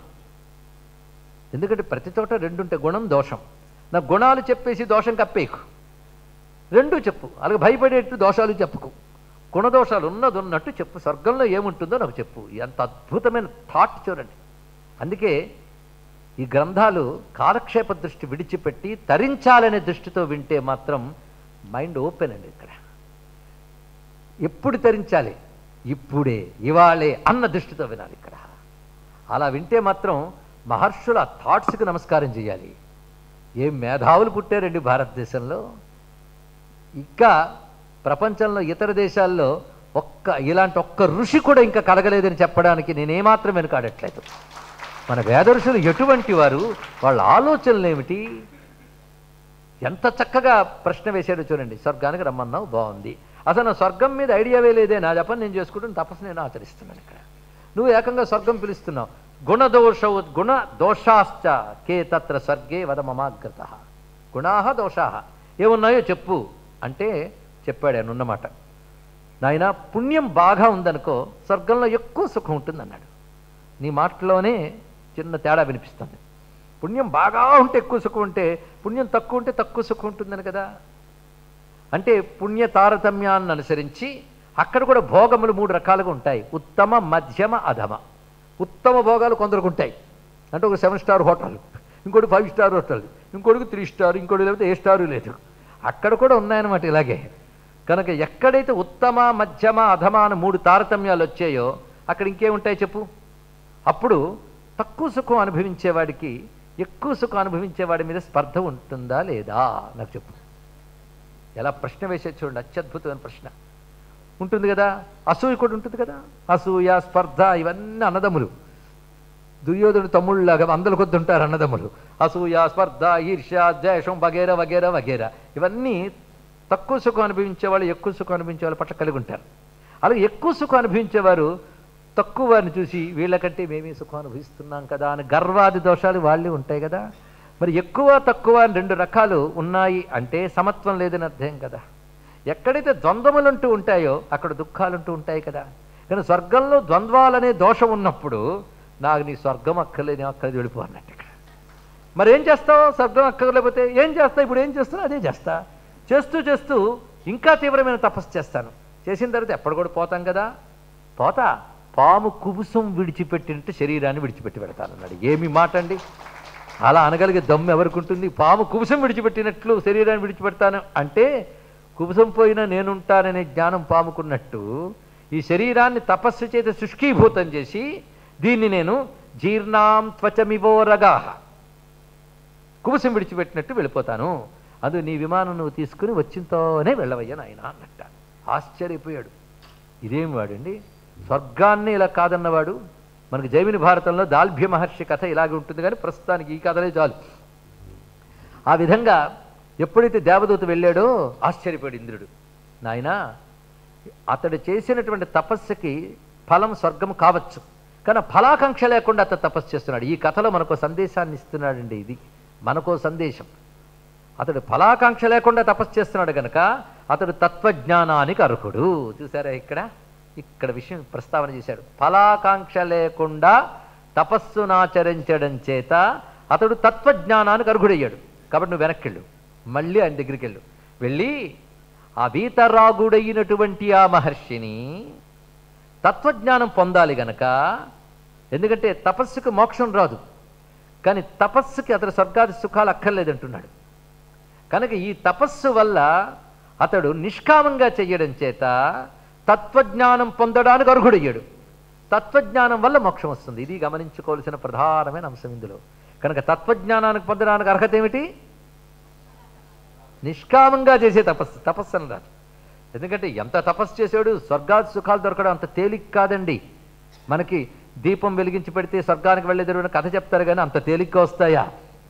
ఎందుకంటే ప్రతి చోట రెండుంటే గుణం దోషం నా గుణాలు చెప్పేసి దోషం కప్పేయకు రెండు చెప్పు అలాగే భయపడేట్టు దోషాలు చెప్పుకు గుణదోషాలు ఉన్నది ఉన్నట్టు చెప్పు స్వర్గంలో ఏముంటుందో నాకు చెప్పు ఎంత అద్భుతమైన థాట్ చూడండి అందుకే ఈ గ్రంథాలు కాలక్షేప దృష్టి విడిచిపెట్టి తరించాలనే దృష్టితో వింటే మాత్రం మైండ్ ఓపెన్ అండి ఇక్కడ ఎప్పుడు తరించాలి ఇప్పుడే ఇవాళే అన్న దృష్టితో వినాలి ఇక్కడ అలా వింటే మాత్రం మహర్షుల థాట్స్కి నమస్కారం చేయాలి ఏం మేధావులు పుట్టారండి భారతదేశంలో ఇంకా ప్రపంచంలో ఇతర దేశాల్లో ఒక్క ఇలాంటి ఒక్క ఋషి కూడా ఇంకా కలగలేదని చెప్పడానికి నేనేమాత్రం వెనుకాడట్లేదు మన వేద ఋషులు ఎటువంటి వారు వాళ్ళ ఆలోచనలు ఏమిటి ఎంత చక్కగా ప్రశ్న వేశాడో చూడండి స్వర్గానికి రమ్మన్నావు బాగుంది అసలు నా స్వర్గం మీద ఐడియావే లేదే నా జపం నేను చేసుకుంటున్న తపస్సు నేను ఆచరిస్తున్నాను ఇక్కడ నువ్వు ఏకంగా స్వర్గం పిలుస్తున్నావు గుణదోష గుణ దోషాశ్చ కే తత్ర స్వర్గే వద మమాగ్రత గుణాహ దోషాహ ఏమున్నాయో చెప్పు అంటే చెప్పాడు ఆయన ఉన్నమాట నాయన పుణ్యం బాగా ఉందనుకో స్వర్గంలో ఎక్కువ సుఖం ఉంటుంది అన్నాడు నీ మాటలోనే చిన్న తేడా వినిపిస్తుంది పుణ్యం బాగా ఉంటే ఎక్కువ సుఖం ఉంటే పుణ్యం తక్కువ ఉంటే తక్కువ సుఖం ఉంటుందని కదా అంటే పుణ్య తారతమ్యాన్ని అనుసరించి అక్కడ కూడా భోగములు మూడు రకాలుగా ఉంటాయి ఉత్తమ మధ్యమ అధమ ఉత్తమ భోగాలు కొందరికి ఉంటాయి అంటే ఒక సెవెన్ స్టార్ హోటల్ ఇంకోటి ఫైవ్ స్టార్ హోటల్ ఇంకోటికి త్రీ స్టార్ ఇంకోటి లేకపోతే ఏ స్టారు లేదు అక్కడ కూడా ఉన్నాయన్నమాట ఇలాగే కనుక ఎక్కడైతే ఉత్తమ మధ్యమ అధమ అని మూడు తారతమ్యాలు వచ్చాయో అక్కడ ఇంకేముంటాయి చెప్పు అప్పుడు తక్కువ సుఖం అనుభవించేవాడికి ఎక్కువ సుఖం అనుభవించేవాడి మీద స్పర్ధ ఉంటుందా లేదా నాకు చెప్పు ఎలా ప్రశ్న వేసే చూడండి అత్యద్భుతమైన ప్రశ్న ఉంటుంది కదా అసూయ కూడా ఉంటుంది కదా అసూయ స్పర్ధ ఇవన్నీ అన్నదమ్ములు దుర్యోధను తమ్ముళ్ళలాగా అందరి కొద్ది ఉంటారు అన్నదమ్ములు అసూయ స్పర్ధ ఈర్ష్య ద్వేషం వగేరా వగేరా వగేరా ఇవన్నీ తక్కువ సుఖం అనుభవించే వాళ్ళు ఎక్కువ సుఖం అనుభవించే వాళ్ళు పట్ల కలిగి ఉంటారు అలాగే ఎక్కువ సుఖం అనుభవించేవారు తక్కువ వారిని చూసి వీళ్ళకంటే మేమే సుఖం అనుభవిస్తున్నాం కదా అని గర్వాది దోషాలు వాళ్ళే ఉంటాయి కదా మరి ఎక్కువ తక్కువ అని రెండు రకాలు ఉన్నాయి అంటే సమత్వం లేదని అర్థం కదా ఎక్కడైతే ద్వంద్వములంటూ ఉంటాయో అక్కడ దుఃఖాలుంటూ ఉంటాయి కదా కానీ స్వర్గంలో ద్వంద్వాలనే దోషం ఉన్నప్పుడు నాకు నీ స్వర్గం అక్కర్లేదు అక్కర్లేదు వెళ్ళిపో అన్నట్టు ఇక్కడ మరి ఏం చేస్తావు స్వర్గం అక్కర్లేకపోతే ఏం చేస్తా ఇప్పుడు ఏం చేస్తున్నా అదే చేస్తా చేస్తూ చేస్తూ ఇంకా తీవ్రమైన తపస్సు చేస్తాను చేసిన తర్వాత ఎప్పుడు కూడా పోతాం కదా పోతా పాము కుబుసం విడిచిపెట్టినట్టు శరీరాన్ని విడిచిపెట్టి పెడతానన్నాడు ఏమి మాట అండి అలా అనగలిగే దమ్ము ఎవరికి ఉంటుంది పాము కుబుసం విడిచిపెట్టినట్లు శరీరాన్ని విడిచిపెడతాను అంటే కుబుసం పోయినా నేనుంటాననే జ్ఞానం పాముకున్నట్టు ఈ శరీరాన్ని తపస్సు చేత శుష్కీభూతం చేసి దీన్ని నేను జీర్ణాం త్వచమివోరగా కుబుసం విడిచిపెట్టినట్టు వెళ్ళిపోతాను అందు నీ విమానం నువ్వు తీసుకుని వచ్చింతోనే వెళ్ళవయ్యా నాయన అన్నట్ట ఆశ్చర్యపోయాడు ఇదేం వాడండి స్వర్గాన్ని ఇలా కాదన్నవాడు మనకి జైమిని భారతంలో దాల్భ్య మహర్షి కథ ఇలాగే ఉంటుంది కానీ ప్రస్తుతానికి ఈ కథలే చాలు ఆ విధంగా ఎప్పుడైతే దేవదూత వెళ్ళాడో ఆశ్చర్యపోయాడు ఇంద్రుడు నాయనా అతడు చేసినటువంటి తపస్సుకి ఫలం స్వర్గం కావచ్చు కానీ ఫలాకాంక్ష లేకుండా అతను తపస్సు చేస్తున్నాడు ఈ కథలో మనకు సందేశాన్ని ఇస్తున్నాడండి ఇది మనకో సందేశం అతడు ఫలాకాంక్ష లేకుండా తపస్సు చేస్తున్నాడు గనక అతడు తత్వజ్ఞానానికి అర్హుడు చూసారా ఇక్కడ ఇక్కడ విషయం ప్రస్తావన చేశాడు ఫలాకాంక్ష లేకుండా తపస్సునాచరించడం చేత అతడు తత్వజ్ఞానానికి అర్హుడయ్యాడు కాబట్టి నువ్వు వెనక్కి వెళ్ళు మళ్ళీ ఆయన దగ్గరికి వెళ్ళు వెళ్ళి ఆ వీతరాగుడైనటువంటి ఆ మహర్షిని తత్వజ్ఞానం పొందాలి గనక ఎందుకంటే తపస్సుకు మోక్షం రాదు కానీ తపస్సుకి అతడు స్వర్గాది సుఖాలు అక్కర్లేదంటున్నాడు కనుక ఈ తపస్సు వల్ల అతడు నిష్కామంగా చెయ్యడం చేత తత్వజ్ఞానం పొందడానికి అర్హుడయ్యాడు తత్వజ్ఞానం వల్ల మోక్షం వస్తుంది ఇది గమనించుకోవాల్సిన ప్రధానమైన అంశం ఇందులో కనుక తత్వజ్ఞానానికి పొందడానికి అర్హత ఏమిటి నిష్కామంగా చేసే తపస్సు తపస్సు అని రాదు ఎందుకంటే ఎంత తపస్సు చేసాడు స్వర్గాది సుఖాలు దొరకడం అంత తేలిక కాదండి మనకి దీపం వెలిగించి పెడితే స్వర్గానికి వెళ్ళేది కథ చెప్తారు కానీ అంత తేలిగ్గా వస్తాయా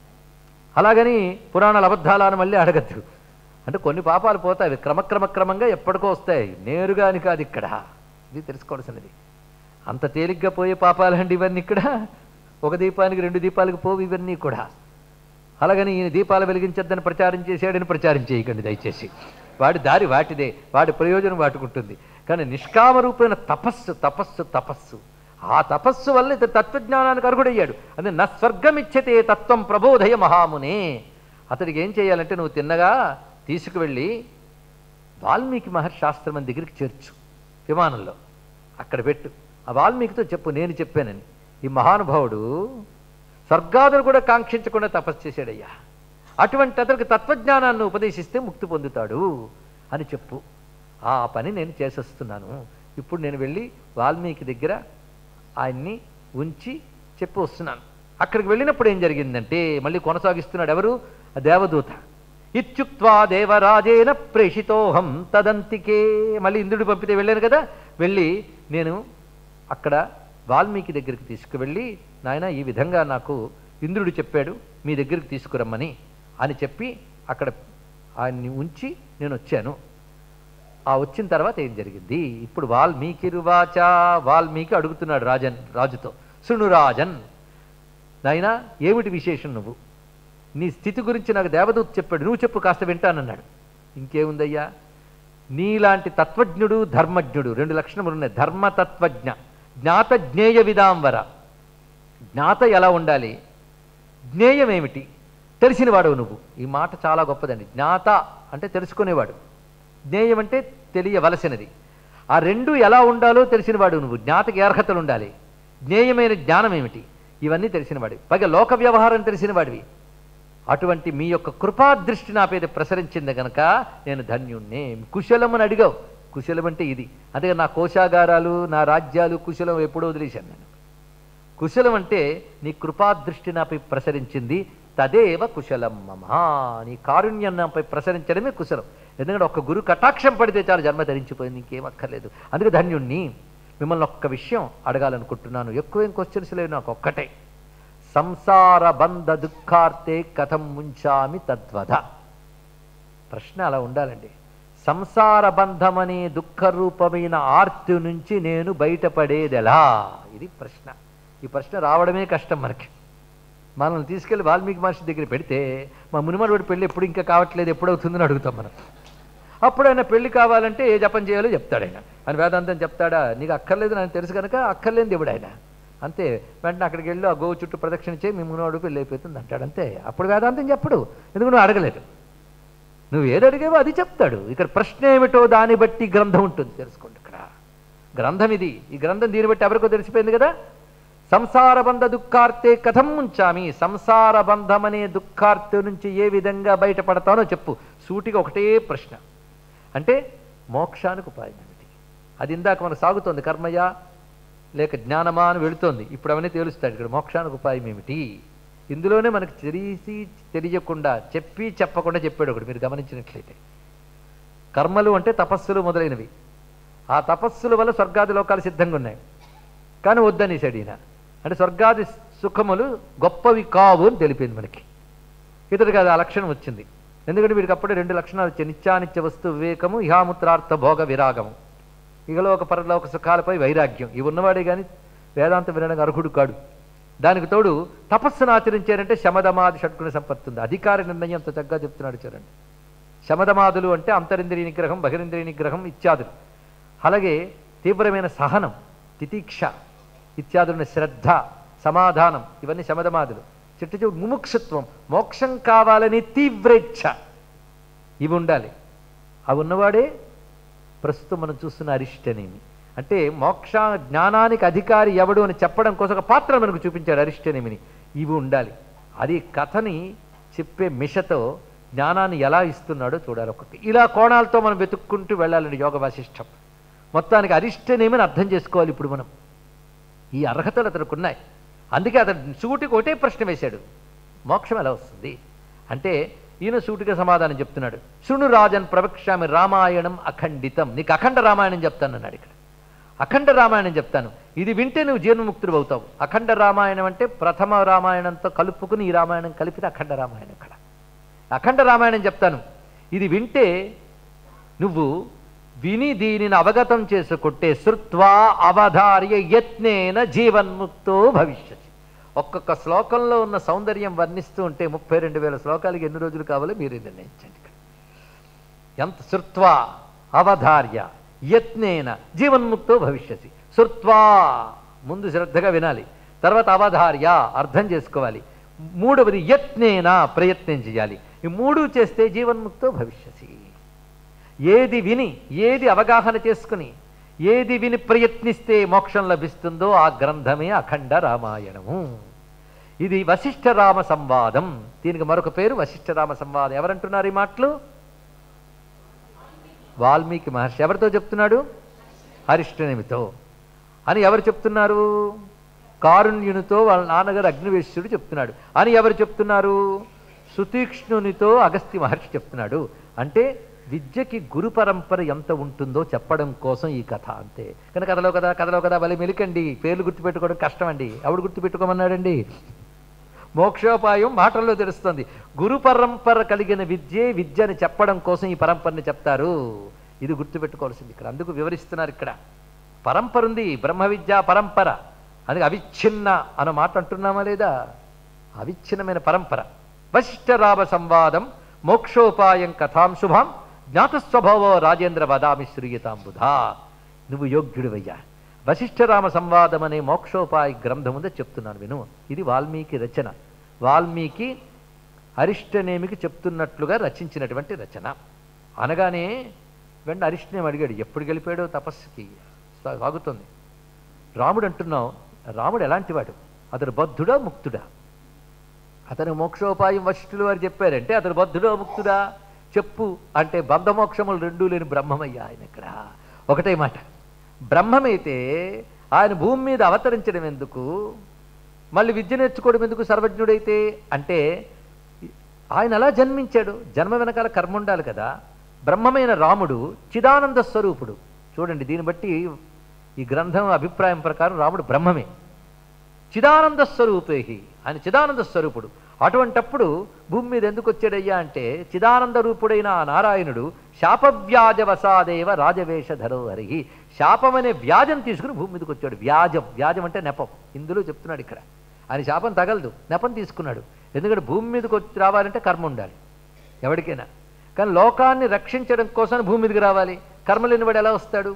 అలాగని పురాణాల అబద్ధాలు అని మళ్ళీ అడగద్దు అంటే కొన్ని పాపాలు పోతాయి అవి క్రమక్రమ క్రమంగా ఎప్పటికో వస్తాయి నేరుగా అని కాదు ఇక్కడ ఇది తెలుసుకోవాల్సినది అంత తేలిగ్గా పోయే పాపాలండి ఇవన్నీ ఇక్కడ ఒక దీపానికి రెండు దీపాలకు పోవు ఇవన్నీ కూడా అలాగని ఈయన దీపాలు వెలిగించొద్దని ప్రచారం చేసాడని ప్రచారం చేయకండి దయచేసి వాడి దారి వాటిదే వాడి ప్రయోజనం వాటుకుంటుంది కానీ నిష్కామరూపమైన తపస్సు తపస్సు తపస్సు ఆ తపస్సు వల్ల ఇతను తత్వజ్ఞానానికి అర్హుడయ్యాడు అది నా స్వర్గమిచ్చతే తత్వం ప్రబోధయ మహామునే అతడికి ఏం చేయాలంటే నువ్వు తిన్నగా తీసుకువెళ్ళి వాల్మీకి మహర్షి ఆశ్రమం దగ్గరికి చేర్చు విమానంలో అక్కడ పెట్టు ఆ వాల్మీకితో చెప్పు నేను చెప్పానని ఈ మహానుభావుడు స్వర్గాదులు కూడా కాంక్షించకుండా తపస్సు చేశాడయ్యా అటువంటి అతనికి తత్వజ్ఞానాన్ని ఉపదేశిస్తే ముక్తి పొందుతాడు అని చెప్పు ఆ పని నేను చేసేస్తున్నాను ఇప్పుడు నేను వెళ్ళి వాల్మీకి దగ్గర ఆయన్ని ఉంచి చెప్పి వస్తున్నాను అక్కడికి వెళ్ళినప్పుడు ఏం జరిగిందంటే మళ్ళీ కొనసాగిస్తున్నాడు ఎవరు ఆ దేవదూత ఇత్యుక్త్వా దేవరాజేన ప్రేషితోహం తదంతికే మళ్ళీ ఇంద్రుడు పంపితే వెళ్ళాను కదా వెళ్ళి నేను అక్కడ వాల్మీకి దగ్గరికి తీసుకువెళ్ళి నాయన ఈ విధంగా నాకు ఇంద్రుడు చెప్పాడు మీ దగ్గరికి తీసుకురమ్మని అని చెప్పి అక్కడ ఆయన్ని ఉంచి నేను వచ్చాను ఆ వచ్చిన తర్వాత ఏం జరిగింది ఇప్పుడు వాల్మీకి రువాచ వాల్మీకి అడుగుతున్నాడు రాజన్ రాజుతో శృణు రాజన్ నాయనా ఏమిటి విశేషం నువ్వు నీ స్థితి గురించి నాకు దేవదూత చెప్పాడు నువ్వు చెప్పు కాస్త వింటానన్నాడు ఇంకేముందయ్యా నీలాంటి తత్వజ్ఞుడు ధర్మజ్ఞుడు రెండు లక్షణములు ఉన్నాయి ధర్మతత్వజ్ఞ జ్ఞాత జ్ఞేయ విదాంబర జ్ఞాత ఎలా ఉండాలి జ్ఞేయం ఏమిటి తెలిసినవాడు నువ్వు ఈ మాట చాలా గొప్పదండి జ్ఞాత అంటే తెలుసుకునేవాడు జ్ఞేయం అంటే తెలియవలసినది ఆ రెండు ఎలా ఉండాలో తెలిసినవాడు నువ్వు జ్ఞాతకి అర్హతలు ఉండాలి జ్ఞేయమైన జ్ఞానం ఏమిటి ఇవన్నీ తెలిసినవాడివి పైగా లోక వ్యవహారం తెలిసినవాడివి అటువంటి మీ యొక్క కృపాదృష్టి నా మీద ప్రసరించింది గనక నేను ధన్యుణ్ణే కుశలమని అడిగావు కుశలం అంటే ఇది అదే నా కోశాగారాలు నా రాజ్యాలు కుశలం ఎప్పుడో వదిలేశాను నేను కుశలం అంటే నీ కృపాదృష్టి నాపై ప్రసరించింది తదేవ కుశలం మమ నీ కారుణ్యం నాపై ప్రసరించడమే కుశలం ఎందుకంటే ఒక్క గురు కటాక్షం పడితే చాలు జన్మ ధరించిపోయింది ఇంకేం అక్కర్లేదు అందుకే ధన్యుణ్ణి మిమ్మల్ని ఒక్క విషయం అడగాలనుకుంటున్నాను ఎక్కువేం క్వశ్చన్స్ లేవు నాకు ఒక్కటే సంసార బంధ దుఃఖార్తే కథం ముంచామి తద్వద ప్రశ్న అలా ఉండాలండి సంసార బంధమనే దుఃఖరూపమైన ఆర్తి నుంచి నేను బయటపడేదెలా ఇది ప్రశ్న ఈ ప్రశ్న రావడమే కష్టం మనకి మనల్ని తీసుకెళ్లి వాల్మీకి మహర్షి దగ్గర పెడితే మా మునిమనుడి పెళ్ళి ఎప్పుడు ఇంకా కావట్లేదు ఎప్పుడవుతుందని అడుగుతాం మనం అప్పుడు ఆయన పెళ్లి కావాలంటే ఏ జపం చేయాలో చెప్తాడు ఆయన అని వేదాంతం చెప్తాడా నీకు అక్కర్లేదు నాకు తెలుసు కనుక అక్కర్లేని దేవుడు ఆయన అంతే వెంటనే అక్కడికి వెళ్ళి ఆ గోవు చుట్టూ ప్రదక్షిణ చేయి మీ మునోడు పెళ్ళి అయిపోతుంది అంటాడు అంతే అప్పుడు వేదాంతం చెప్పడు ఎందుకు నువ్వు అడగలేదు నువ్వు ఏది అడిగావో అది చెప్తాడు ఇక్కడ ప్రశ్న ఏమిటో దాన్ని బట్టి గ్రంథం ఉంటుంది తెలుసుకోండి ఇక్కడ గ్రంథం ఇది ఈ గ్రంథం దీన్ని బట్టి ఎవరికో తెలిసిపోయింది కదా సంసార బంధ దుఃఖార్తే కథం ఉంచామి సంసార బంధమనే దుఃఖార్తి నుంచి ఏ విధంగా బయటపడతానో చెప్పు సూటిగా ఒకటే ప్రశ్న అంటే మోక్షానికి ఉపాయం ఏమిటి అది ఇందాక మనకు సాగుతోంది కర్మయ లేక జ్ఞానమా అని వెళుతోంది ఇప్పుడు అవన్నీ తేలుస్తాడు ఇక్కడ మోక్షానికి ఉపాయం ఏమిటి ఇందులోనే మనకు తెలిసి తెలియకుండా చెప్పి చెప్పకుండా చెప్పాడు ఒకటి మీరు గమనించినట్లయితే కర్మలు అంటే తపస్సులు మొదలైనవి ఆ తపస్సుల వల్ల స్వర్గాది లోకాలు సిద్ధంగా ఉన్నాయి కానీ వద్దనేసాడు ఈయన అంటే స్వర్గాది సుఖములు గొప్పవి కావు అని తెలిపింది మనకి ఇతడికి అది ఆ లక్షణం వచ్చింది ఎందుకంటే వీడికి అప్పుడే రెండు లక్షణాలు వచ్చాయి నిత్యానిత్య వస్తు వివేకము ఇహాముత్రార్థ భోగ విరాగము ఇహలోక పరలోక సుఖాలపై వైరాగ్యం ఇవి ఉన్నవాడే కానీ వేదాంతం వినడానికి అర్హుడు కాడు దానికి తోడు తపస్సును ఆచరించారంటే శమదమాది షట్గుణ సంపత్తి ఉంది అధికార నిర్ణయం అంత చక్కగా చెప్తున్నాడు చూడండి శమదమాదులు అంటే అంతరింద్రియ నిగ్రహం బహిరింద్రియ నిగ్రహం ఇత్యాదులు అలాగే తీవ్రమైన సహనం తితీక్ష ఇత్యాదులను శ్రద్ధ సమాధానం ఇవన్నీ శమదమాదులు చిట్టు చివరి ముముక్షత్వం మోక్షం కావాలని తీవ్రేచ్ఛ ఇవి ఉండాలి అవి ఉన్నవాడే ప్రస్తుతం మనం చూస్తున్న అరిష్టనేమి అంటే మోక్ష జ్ఞానానికి అధికారి ఎవడు అని చెప్పడం కోసం ఒక పాత్ర మనకు చూపించాడు అరిష్టనేమిని ఇవి ఉండాలి అది కథని చెప్పే మిషతో జ్ఞానాన్ని ఎలా ఇస్తున్నాడో చూడాలి ఒకటి ఇలా కోణాలతో మనం వెతుక్కుంటూ వెళ్ళాలండి యోగ వాసిష్టం మొత్తానికి అరిష్టనేమిని అర్థం చేసుకోవాలి ఇప్పుడు మనం ఈ అర్హతలు అతనికి ఉన్నాయి అందుకే అతను సూటికి ఒకటే ప్రశ్న వేశాడు మోక్షం ఎలా వస్తుంది అంటే ఈయన సూటిగా సమాధానం చెప్తున్నాడు శృణు రాజన్ ప్రవక్ష్యామి రామాయణం అఖండితం నీకు అఖండ రామాయణం చెప్తాను అన్నాడు ఇక్కడ అఖండ రామాయణం చెప్తాను ఇది వింటే నువ్వు జీర్ణముక్తుడు అవుతావు అఖండ రామాయణం అంటే ప్రథమ రామాయణంతో కలుపుకుని ఈ రామాయణం కలిపితే అఖండ రామాయణం ఇక్కడ అఖండ రామాయణం చెప్తాను ఇది వింటే నువ్వు విని దీనిని అవగతం చేసుకుంటే శృత్వా అవధార్య యత్నేన జీవన్ముక్తో భవిష్యత్ ఒక్కొక్క శ్లోకంలో ఉన్న సౌందర్యం వర్ణిస్తూ ఉంటే ముప్పై రెండు వేల శ్లోకాలకి ఎన్ని రోజులు కావాలో మీరు నిర్ణయించండి ఇక్కడ. ఎంత శృత్వా అవధార్య యత్నేన జీవన్ముక్తో భవిష్యసి శృత్వా ముందు శ్రద్ధగా వినాలి తర్వాత అవధార్య అర్థం చేసుకోవాలి మూడవది యత్నేన ప్రయత్నం చేయాలి ఈ మూడు చేస్తే జీవన్ముక్తో భవిష్యసి ఏది విని ఏది అవగాహన చేసుకుని ఏది విని ప్రయత్నిస్తే మోక్షం లభిస్తుందో ఆ గ్రంథమే అఖండ రామాయణము ఇది వశిష్ఠ రామ సంవాదం దీనికి మరొక పేరు వశిష్ఠ రామ సంవాదం ఎవరంటున్నారు ఈ మాటలు వాల్మీకి మహర్షి ఎవరితో చెప్తున్నాడు హరిష్ఠనేమితో అని ఎవరు చెప్తున్నారు కారుణ్యునితో వాళ్ళ నాన్నగారు అగ్నివేశ్వరుడు చెప్తున్నాడు అని ఎవరు చెప్తున్నారు సుతీక్ష్ణునితో అగస్త్య మహర్షి చెప్తున్నాడు అంటే విద్యకి గురు పరంపర ఎంత ఉంటుందో చెప్పడం కోసం ఈ కథ అంతే కానీ కథలో కదా కథలో కదా భలే మెలికండి పేర్లు గుర్తుపెట్టుకోవడం కష్టం అండి ఎవడు గుర్తుపెట్టుకోమన్నాడండి మోక్షోపాయం మాటల్లో తెలుస్తుంది గురు పరంపర కలిగిన విద్యే విద్యని చెప్పడం కోసం ఈ పరంపరని చెప్తారు ఇది గుర్తుపెట్టుకోవాల్సింది ఇక్కడ అందుకు వివరిస్తున్నారు ఇక్కడ పరంపర ఉంది బ్రహ్మ విద్యా పరంపర అందుకే అవిచ్ఛిన్న అన్న మాట అంటున్నామా లేదా అవిచ్ఛిన్నమైన పరంపర వశిష్ఠరామ సంవాదం మోక్షోపాయం కథాం శుభం జ్ఞాతస్వభావో రాజేంద్ర వదామి శ్రీయతాంబుధా నువ్వు యోగ్యుడివయ్యా వశిష్ఠరామ సంవాదం అనే మోక్షోపాయ గ్రంథం ఉందో చెప్తున్నాను విను ఇది వాల్మీకి రచన వాల్మీకి అరిష్టనేమికి చెప్తున్నట్లుగా రచించినటువంటి రచన అనగానే వెంట అరిష్టనేమి అడిగాడు ఎప్పుడు గెలిపాడో తపస్సుకి సా- సాగుతుంది రాముడు అంటున్నావు రాముడు ఎలాంటివాడు అతడు బద్ధుడా ముక్తుడా అతను మోక్షోపాయం వశిష్ఠులు వారు చెప్పారంటే అతడు బద్ధుడో ముక్తుడా చెప్పు అంటే బంధమోక్షములు రెండూ లేని బ్రహ్మమయ్యా ఆయన ఇక్కడ ఒకటే మాట బ్రహ్మమైతే ఆయన భూమి మీద అవతరించడం ఎందుకు మళ్ళీ విద్య నేర్చుకోవడం ఎందుకు సర్వజ్ఞుడైతే అంటే ఆయన అలా జన్మించాడు జన్మ వెనకాల కర్మ ఉండాలి కదా బ్రహ్మమైన రాముడు చిదానంద స్వరూపుడు చూడండి దీన్ని బట్టి ఈ గ్రంథం అభిప్రాయం ప్రకారం రాముడు బ్రహ్మమే చిదానంద స్వరూపేహి ఆయన చిదానంద స్వరూపుడు అటువంటప్పుడు భూమి మీద ఎందుకు వచ్చాడయ్యా అంటే చిదానంద రూపుడైన ఆ నారాయణుడు శాపవ్యాజ వసాదేవ రాజవేషధరో హరి శాపం అనే వ్యాజం తీసుకుని భూమి మీదకి వచ్చాడు వ్యాజం వ్యాజం అంటే నెపం ఇందులో చెప్తున్నాడు ఇక్కడ ఆయన శాపం తగలదు నెపం తీసుకున్నాడు ఎందుకంటే భూమి మీదకి వచ్చి రావాలంటే కర్మ ఉండాలి ఎవరికైనా కానీ లోకాన్ని రక్షించడం కోసం భూమి మీదకి రావాలి కర్మ లేనివాడు ఎలా వస్తాడు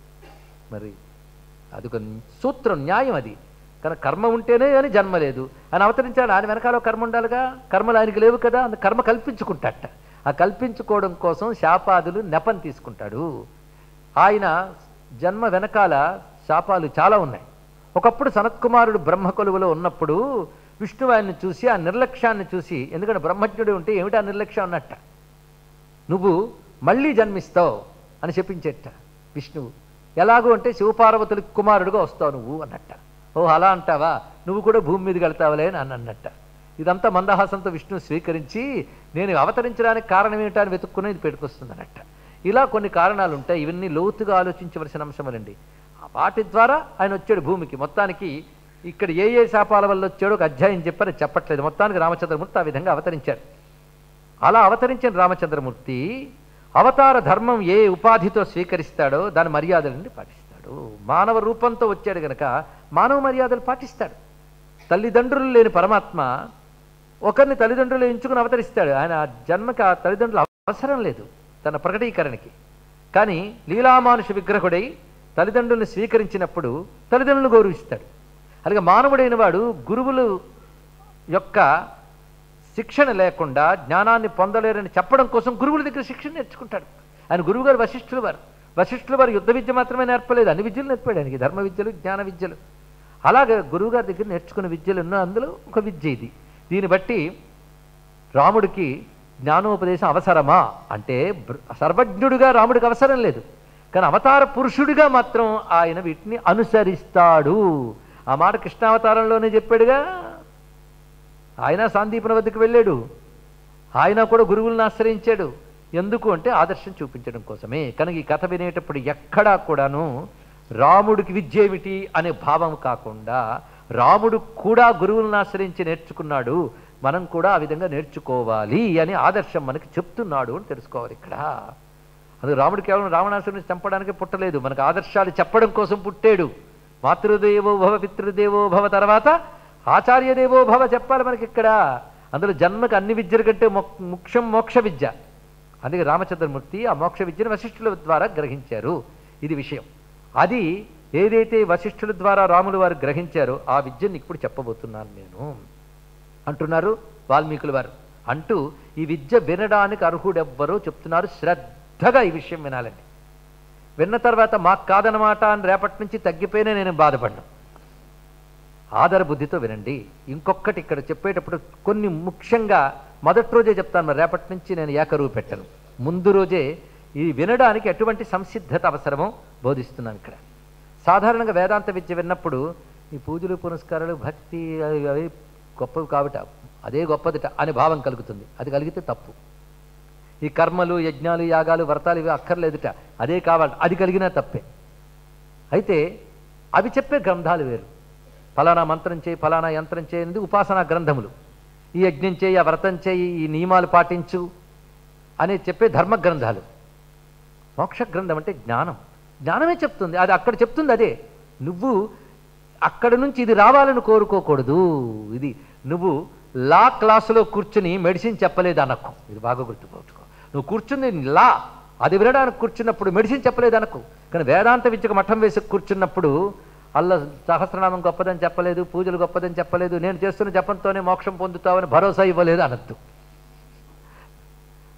మరి అది ఒక సూత్రం న్యాయం అది కానీ కర్మ ఉంటేనే అని జన్మ లేదు ఆయన అవతరించాడు ఆయన వెనకాల ఒక కర్మ ఉండాలిగా కర్మలు ఆయనకి లేవు కదా అందు కర్మ కల్పించుకుంటాట ఆ కల్పించుకోవడం కోసం శాపాదులు నెపం తీసుకుంటాడు ఆయన జన్మ వెనకాల శాపాలు చాలా ఉన్నాయి ఒకప్పుడు సనత్కుమారుడు బ్రహ్మ కొలువులో ఉన్నప్పుడు విష్ణువు ఆయన్ని చూసి ఆ నిర్లక్ష్యాన్ని చూసి ఎందుకంటే బ్రహ్మజ్ఞుడు ఉంటే ఏమిటి ఆ నిర్లక్ష్యం అన్నట్ట నువ్వు మళ్ళీ జన్మిస్తావు అని చెప్పించేట విష్ణువు ఎలాగూ అంటే శివపార్వతుల కుమారుడుగా వస్తావు నువ్వు అన్నట్ట ఓ అలా అంటావా నువ్వు కూడా భూమి మీదకి వెళ్తావులే అని అని అన్నట్ట ఇదంతా మందహాసంతో విష్ణువు స్వీకరించి నేను అవతరించడానికి కారణం ఏమిటా అని వెతుక్కుని ఇది పెట్టుకొస్తుంది అన్నట్ట ఇలా కొన్ని కారణాలు ఉంటాయి ఇవన్నీ లోతుగా ఆలోచించవలసిన అంశములండి ఆ వాటి ద్వారా ఆయన వచ్చాడు భూమికి మొత్తానికి ఇక్కడ ఏ ఏ శాపాల వల్ల వచ్చాడో ఒక అధ్యాయం చెప్పారు చెప్పట్లేదు మొత్తానికి రామచంద్రమూర్తి ఆ విధంగా అవతరించాడు అలా అవతరించిన రామచంద్రమూర్తి అవతార ధర్మం ఏ ఉపాధితో స్వీకరిస్తాడో దాని మర్యాదలని పాటిస్తాడు మానవ రూపంతో వచ్చాడు గనక మానవ మర్యాదలు పాటిస్తాడు తల్లిదండ్రులు లేని పరమాత్మ ఒకరిని తల్లిదండ్రులు ఎంచుకుని అవతరిస్తాడు ఆయన ఆ జన్మకి ఆ తల్లిదండ్రులు అవసరం లేదు తన ప్రకటీకరణకి కానీ లీలామానుష విగ్రహుడై తల్లిదండ్రులను స్వీకరించినప్పుడు తల్లిదండ్రులను గౌరవిస్తాడు అలాగే మానవుడైన వాడు గురువులు యొక్క శిక్షణ లేకుండా జ్ఞానాన్ని పొందలేరని చెప్పడం కోసం గురువుల దగ్గర శిక్షణ నేర్చుకుంటాడు ఆయన గురువుగారు వశిష్ఠుల వారు వశిష్ఠుల వారు యుద్ధ విద్య మాత్రమే నేర్పలేదు అన్ని విద్యలు నేర్పాడు ఆయనకి ధర్మ విద్యలు జ్ఞాన విద్యలు అలాగే గురువుగారి దగ్గర నేర్చుకున్న విద్యలు ఎన్నో అందులో ఒక విద్య ఇది దీన్ని బట్టి రాముడికి జ్ఞానోపదేశం అవసరమా అంటే బ్ర- సర్వజ్ఞుడిగా రాముడికి అవసరం లేదు కానీ అవతార పురుషుడిగా మాత్రం ఆయన వీటిని అనుసరిస్తాడు ఆ మాట కృష్ణావతారంలోనే చెప్పాడుగా ఆయన సాందీపుని వద్దకు వెళ్ళాడు ఆయన కూడా గురువులను ఆశ్రయించాడు ఎందుకు అంటే ఆదర్శం చూపించడం కోసమే కనుక ఈ కథ వినేటప్పుడు ఎక్కడా కూడాను రాముడికి విద్య ఏమిటి అనే భావం కాకుండా రాముడు కూడా గురువులను ఆశ్రయించి నేర్చుకున్నాడు మనం కూడా ఆ విధంగా నేర్చుకోవాలి అని ఆదర్శం మనకి చెప్తున్నాడు అని తెలుసుకోవాలి ఇక్కడ అందుకు రాముడు కేవలం రావణాసురుని చంపడానికి పుట్టలేదు మనకు ఆదర్శాలు చెప్పడం కోసం పుట్టాడు మాతృదేవో భవ పితృదేవో భవ తర్వాత ఆచార్యదేవో భవ చెప్పాలి మనకి ఇక్కడ అందులో జన్మకు అన్ని విద్యల కంటే మొక్- ముఖ్యం మోక్ష విద్య అందుకే రామచంద్రమూర్తి ఆ మోక్ష విద్యను వశిష్ఠుల ద్వారా గ్రహించారు ఇది విషయం అది ఏదైతే వశిష్ఠుల ద్వారా రాములు వారు గ్రహించారో ఆ విద్యను ఇప్పుడు చెప్పబోతున్నాను నేను అంటున్నారు వాల్మీకుల వారు అంటూ ఈ విద్య వినడానికి అర్హుడెవ్వరో చెప్తున్నారు శ్రద్ధగా ఈ విషయం వినాలండి విన్న తర్వాత మాకు కాదనమాట అని రేపటి నుంచి తగ్గిపోయినా నేను బాధపడ్డాను ఆదర బుద్ధితో వినండి ఇంకొకటి ఇక్కడ చెప్పేటప్పుడు కొన్ని ముఖ్యంగా మొదటి రోజే చెప్తాను మరి రేపటి నుంచి నేను ఏకరువు పెట్టను ముందు రోజే ఈ వినడానికి ఎటువంటి సంసిద్ధత అవసరమో బోధిస్తున్నాను ఇక్కడ సాధారణంగా వేదాంత విద్య విన్నప్పుడు ఈ పూజలు పునస్కారాలు భక్తి అవి అవి గొప్పవి కాబట అదే గొప్పదిట అనే భావం కలుగుతుంది అది కలిగితే తప్పు ఈ కర్మలు యజ్ఞాలు యాగాలు వ్రతాలు ఇవి అక్కర్లేదుట అదే కావాలి అది కలిగినా తప్పే అయితే అవి చెప్పే గ్రంథాలు వేరు ఫలానా మంత్రం చేయి ఫలానా యంత్రం చేయండి ఉపాసనా గ్రంథములు ఈ యజ్ఞం చేయి ఆ వ్రతం చేయి ఈ నియమాలు పాటించు అని చెప్పే ధర్మ గ్రంథాలు మోక్ష గ్రంథం అంటే జ్ఞానం జ్ఞానమే చెప్తుంది అది అక్కడ చెప్తుంది అదే నువ్వు అక్కడ నుంచి ఇది రావాలని కోరుకోకూడదు ఇది నువ్వు లా క్లాసులో కూర్చుని మెడిసిన్ చెప్పలేదు అనకు ఇది బాగా గుర్తుపోచుకో నువ్వు కూర్చుని లా అది వినడానికి కూర్చున్నప్పుడు మెడిసిన్ చెప్పలేదు అనకు కానీ వేదాంత విద్యకు మఠం వేసి కూర్చున్నప్పుడు అల్ల సహస్రనామం గొప్పదని చెప్పలేదు పూజలు గొప్పదని చెప్పలేదు నేను చేస్తున్న జపంతోనే మోక్షం పొందుతావని భరోసా ఇవ్వలేదు అనద్దు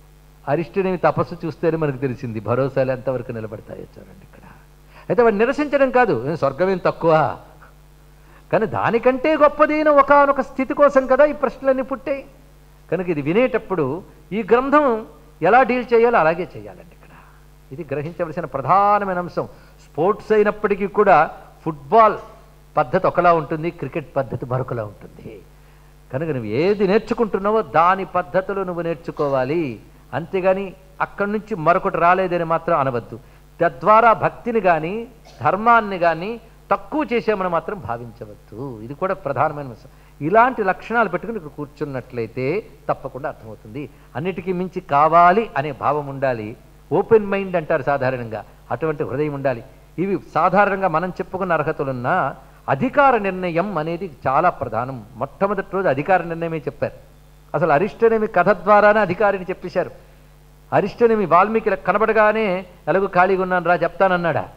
అరిష్టనేమి తపస్సు చూస్తేనే మనకు తెలిసింది భరోసాలు ఎంతవరకు నిలబడతాయో చూడండి ఇక్కడ అయితే వాడు నిరసించడం కాదు "ఏ, స్వర్గమేం తక్కువ కానీ దానికంటే గొప్పదైన ఒకనొక స్థితి కోసం కదా ఈ ప్రశ్నలన్నీ పుట్టాయి కనుక ఇది వినేటప్పుడు ఈ గ్రంథం ఎలా డీల్ చేయాలో అలాగే చేయాలండి ఇక్కడ ఇది గ్రహించవలసిన ప్రధానమైన అంశం స్పోర్ట్స్ అయినప్పటికీ కూడా ఫుట్బాల్ పద్ధతి ఒకలా ఉంటుంది క్రికెట్ పద్ధతి మరొకలా ఉంటుంది కనుక నువ్వు ఏది నేర్చుకుంటున్నావో దాని పద్ధతులు నువ్వు నేర్చుకోవాలి అంతేగాని అక్కడి నుంచి మరొకటి రాలేదని మాత్రం అనవద్దు తద్వారా భక్తిని కానీ ధర్మాన్ని కానీ తక్కువ చేసామని మాత్రం భావించవద్దు ఇది కూడా ప్రధానమైన అంశం ఇలాంటి లక్షణాలు పెట్టుకుని ఇక్కడ కూర్చున్నట్లయితే తప్పకుండా అర్థమవుతుంది అన్నిటికీ మించి కావాలి అనే భావం ఉండాలి ఓపెన్ మైండ్ అంటారు సాధారణంగా అటువంటి హృదయం ఉండాలి ఇవి సాధారణంగా మనం చెప్పుకున్న అర్హతలున్న అధికార నిర్ణయం అనేది చాలా ప్రధానం మొట్టమొదటి రోజు అధికార నిర్ణయమే చెప్పారు అసలు అరిష్టనేమి కథ ద్వారానే అధికారిని చెప్పేశారు అరిష్టనేమి వాల్మీకి కనబడగానే ఎలాగో ఖాళీగా ఉన్నాను రా చెప్తానన్నాడా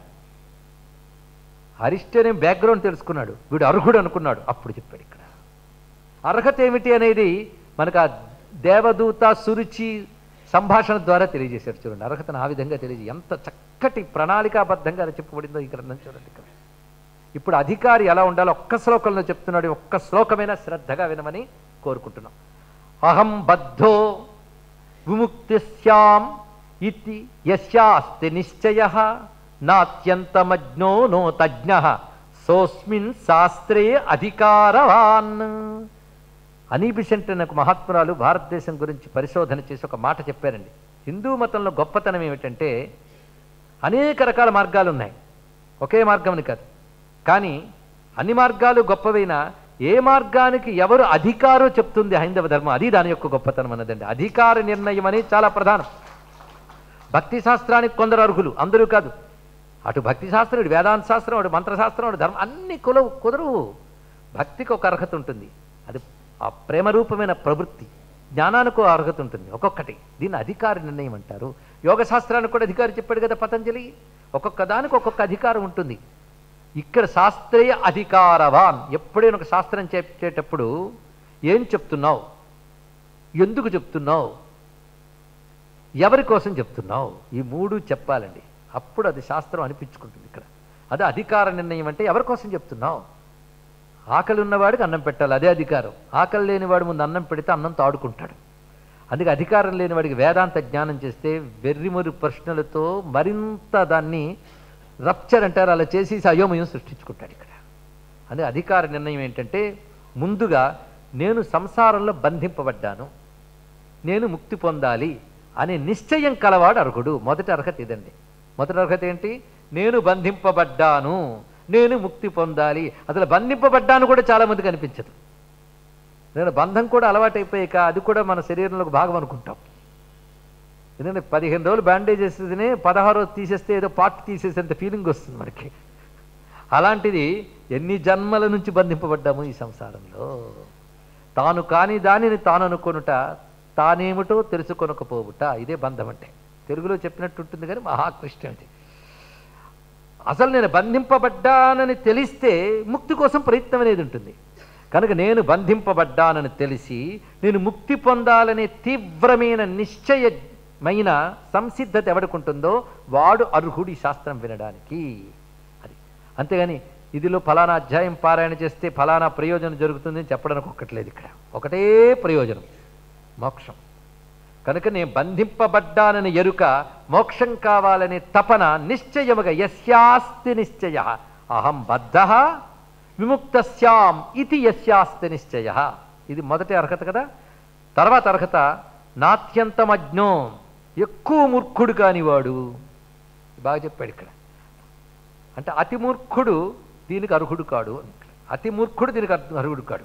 అరిష్టనే బ్యాక్గ్రౌండ్ తెలుసుకున్నాడు వీడు అర్హుడు అనుకున్నాడు అప్పుడు చెప్పాడు ఇక్కడ అర్హత ఏమిటి అనేది మనకు ఆ దేవదూత సురుచి సంభాషణ ద్వారా తెలియజేశారు చూడండి అర్హతను ఆ విధంగా తెలియజే ఎంత చక్కటి ప్రణాళికాబద్ధంగా అది చెప్పబడిందో ఈ గ్రంథం చూడండి ఇక్కడ ఇప్పుడు అధికారి ఎలా ఉండాలో ఒక్క శ్లోకంలో చెప్తున్నాడు ఒక్క శ్లోకమైనా శ్రద్ధగా వినమని కోరుకుంటున్నాం అహం బద్ధో విముక్తిస్యాం ఇతి యస్యాస్తి నిశ్చయ నాత్యంతమజ్ఞో నో తజ్ఞ సోస్మిన్ శాస్త్రే అధికారవాన్ అనీబిసెంట్ అనే ఒక మహాత్మురాలు భారతదేశం గురించి పరిశోధన చేసి ఒక మాట చెప్పారండి హిందూ మతంలో గొప్పతనం ఏమిటంటే అనేక రకాల మార్గాలు ఉన్నాయి ఒకే మార్గం అని కాదు కానీ అన్ని మార్గాలు గొప్పవైనా ఏ మార్గానికి ఎవరు అధికారో చెప్తుంది హైందవ ధర్మం అది దాని యొక్క గొప్పతనం అన్నదండి అధికార నిర్ణయం అనేది చాలా ప్రధానం భక్తి శాస్త్రానికి కొందరు అర్హులు అందరూ కాదు అటు భక్తి శాస్త్రం ఇటు వేదాంత శాస్త్రం అటు మంత్రశాస్త్రం అటు ధర్మం అన్ని కులవు కుదరవు భక్తికి ఒక అర్హత ఉంటుంది అది ఆ ప్రేమరూపమైన ప్రవృత్తి జ్ఞానానికి ఒక అర్హత ఉంటుంది ఒక్కొక్కటి దీన్ని అధికార నిర్ణయం అంటారు యోగ శాస్త్రానికి కూడా అధికారి చెప్పాడు కదా పతంజలి ఒక్కొక్క దానికి ఒక్కొక్క అధికారం ఉంటుంది ఇక్కడ శాస్త్రీయ అధికారవాన్ ఎప్పుడైనా ఒక శాస్త్రం చెప్పేటప్పుడు ఏం చెప్తున్నావు ఎందుకు చెప్తున్నావు ఎవరి కోసం చెప్తున్నావు ఈ మూడు చెప్పాలండి అప్పుడు అది శాస్త్రం అనిపించుకుంటుంది ఇక్కడ అదే అధికార నిర్ణయం అంటే ఎవరి కోసం చెప్తున్నావు ఆకలి ఉన్నవాడికి అన్నం పెట్టాలి అదే అధికారం ఆకలి లేనివాడు ముందు అన్నం పెడితే అన్నం తాడుకుంటాడు అందుకే అధికారం లేనివాడికి వేదాంత జ్ఞానం చేస్తే వెర్రిమొరి ప్రశ్నలతో మరింత దాన్ని రప్చర్ అంటారు అలా చేసి అయోమయం సృష్టించుకుంటాడు ఇక్కడ అదే అధికార నిర్ణయం ఏంటంటే ముందుగా నేను సంసారంలో బంధింపబడ్డాను నేను ముక్తి పొందాలి అనే నిశ్చయం కలవాడు అర్హుడు మొదటి అర్హత ఇదండి మొదటి అర్హత ఏంటి నేను బంధింపబడ్డాను నేను ముక్తి పొందాలి అసలు బంధింపబడ్డాను కూడా చాలా మందికి అనిపించదు నేను బంధం కూడా అలవాటైపోయాక అది కూడా మన శరీరంలో ఒక భాగం అనుకుంటాం ఎందుకంటే పదిహేను రోజులు బ్యాండేజ్ వేసేదినే పదహారో తీసేస్తే ఏదో పార్ట్ తీసేసేంత ఫీలింగ్ వస్తుంది మనకి అలాంటిది ఎన్ని జన్మల నుంచి బంధింపబడ్డాము ఈ సంసారంలో తాను కాని దానిని తాను అనుకొనుట తానేమిటో తెలుసుకొనకపోవుట ఇదే బంధం అంటే తెలుగులో చెప్పినట్టు ఉంటుంది కానీ మహాకృష్ణ అంటే అసలు నేను బంధింపబడ్డానని తెలిస్తే ముక్తి కోసం ప్రయత్నం అనేది ఉంటుంది కనుక నేను బంధింపబడ్డానని తెలిసి నేను ముక్తి పొందాలనే తీవ్రమైన నిశ్చయమైన సంసిద్ధత ఎవడుకుంటుందో వాడు అర్హుడి శాస్త్రం వినడానికి అది అంతేగాని ఇదిలో ఫలానా అధ్యాయం పారాయణ చేస్తే ఫలానా ప్రయోజనం జరుగుతుందని చెప్పడానికి ఒక్కట్లేదు ఇక్కడ ఒకటే ప్రయోజనం మోక్షం కనుక నేను బంధింపబడ్డానని ఎరుక మోక్షం కావాలనే తపన నిశ్చయముగా యస్యాస్తి నిశ్చయ అహం బద్ధ విముక్తస్యాం ఇది యస్యాస్తి నిశ్చయ ఇది మొదటి అర్హత కదా తర్వాత అర్హత నాత్యంతమజ్ఞో ఎక్కువ మూర్ఖుడు కానివాడు బాగా చెప్పాడు ఇక్కడ అంటే అతి మూర్ఖుడు దీనికి అర్హుడు కాడు అని ఇక్కడ. అతి మూర్ఖుడు దీనికి అర్హ- అర్హుడు కాడు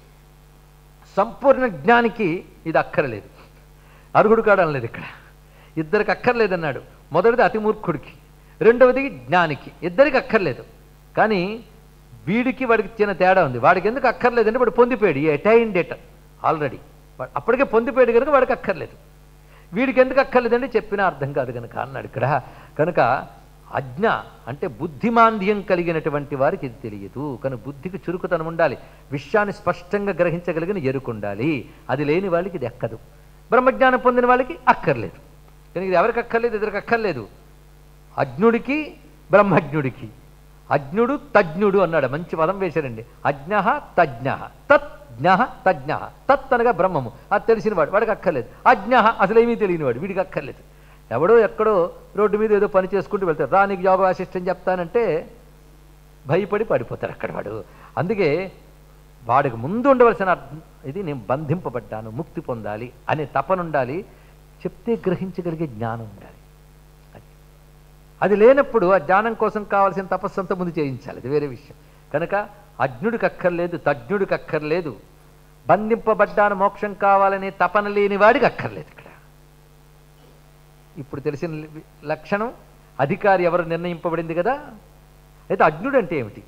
సంపూర్ణ జ్ఞానికి ఇది అక్కర్లేదు అర్హుడు కాడు అనలేదు ఇక్కడ ఇద్దరికి అక్కర్లేదన్నాడు మొదటిది అతి మూర్ఖుడికి రెండవది జ్ఞానికి ఇద్దరికి అక్కర్లేదు కానీ వీడికి వాడికి చిన్న తేడా ఉంది వాడికి ఎందుకు అక్కర్లేదంటే వాడు పొందిపోయాడు ఈ అటైన్ డేట్ ఆల్రెడీ అప్పటికే పొందిపోయాడు కనుక వాడికి అక్కర్లేదు వీడికి ఎందుకు అక్కర్లేదంటే చెప్పినా అర్థం కాదు కనుక అన్నాడు ఇక్కడ కనుక అజ్ఞ అంటే బుద్ధిమాంద్యం కలిగినటువంటి వారికి ఇది తెలియదు కానీ బుద్ధికి చురుకుతనం ఉండాలి విషయాన్ని స్పష్టంగా గ్రహించగలిగిన ఎరుకుండాలి అది లేని వాళ్ళకి ఇది ఎక్కదు బ్రహ్మజ్ఞానం పొందిన వాళ్ళకి అక్కర్లేదు కానీ ఇది ఎవరికి అక్కర్లేదు ఇద్దరికి అక్కర్లేదు అజ్ఞుడికి బ్రహ్మజ్ఞుడికి అజ్ఞుడు తజ్ఞుడు అన్నాడు మంచి పదం వేశారండి అజ్ఞ తజ్ఞ తత్ జ్ఞ తజ్ఞ తత్ అనగా బ్రహ్మము అది తెలిసినవాడు వాడికి అక్కర్లేదు అజ్ఞ అసలు ఏమీ తెలియనివాడు వీడికి అక్కర్లేదు ఎవడో ఎక్కడో రోడ్డు మీద ఏదో పని చేసుకుంటూ వెళ్తాడు రా నీకు యోగ వాసిష్టం చెప్తానంటే భయపడి పడిపోతాడు అక్కడ వాడు అందుకే వాడికి ముందు ఉండవలసిన అర్థం ఇది నేను బంధింపబడ్డాను ముక్తి పొందాలి అనే తపన ఉండాలి చెప్తే గ్రహించగలిగే జ్ఞానం ఉండాలి అది అది లేనప్పుడు ఆ జ్ఞానం కోసం కావాల్సిన తపస్సు అంతా ముందు చేయించాలి అది వేరే విషయం కనుక అజ్ఞుడికి అక్కర్లేదు తజ్ఞుడికి అక్కర్లేదు బంధింపబడ్డాను మోక్షం కావాలనే తపన లేని వాడికి అక్కర్లేదు ఇక్కడ ఇప్పుడు తెలిసిన లి- లక్షణం అధికారి ఎవరు నిర్ణయింపబడింది కదా అయితే అజ్ఞుడు అంటే ఏమిటి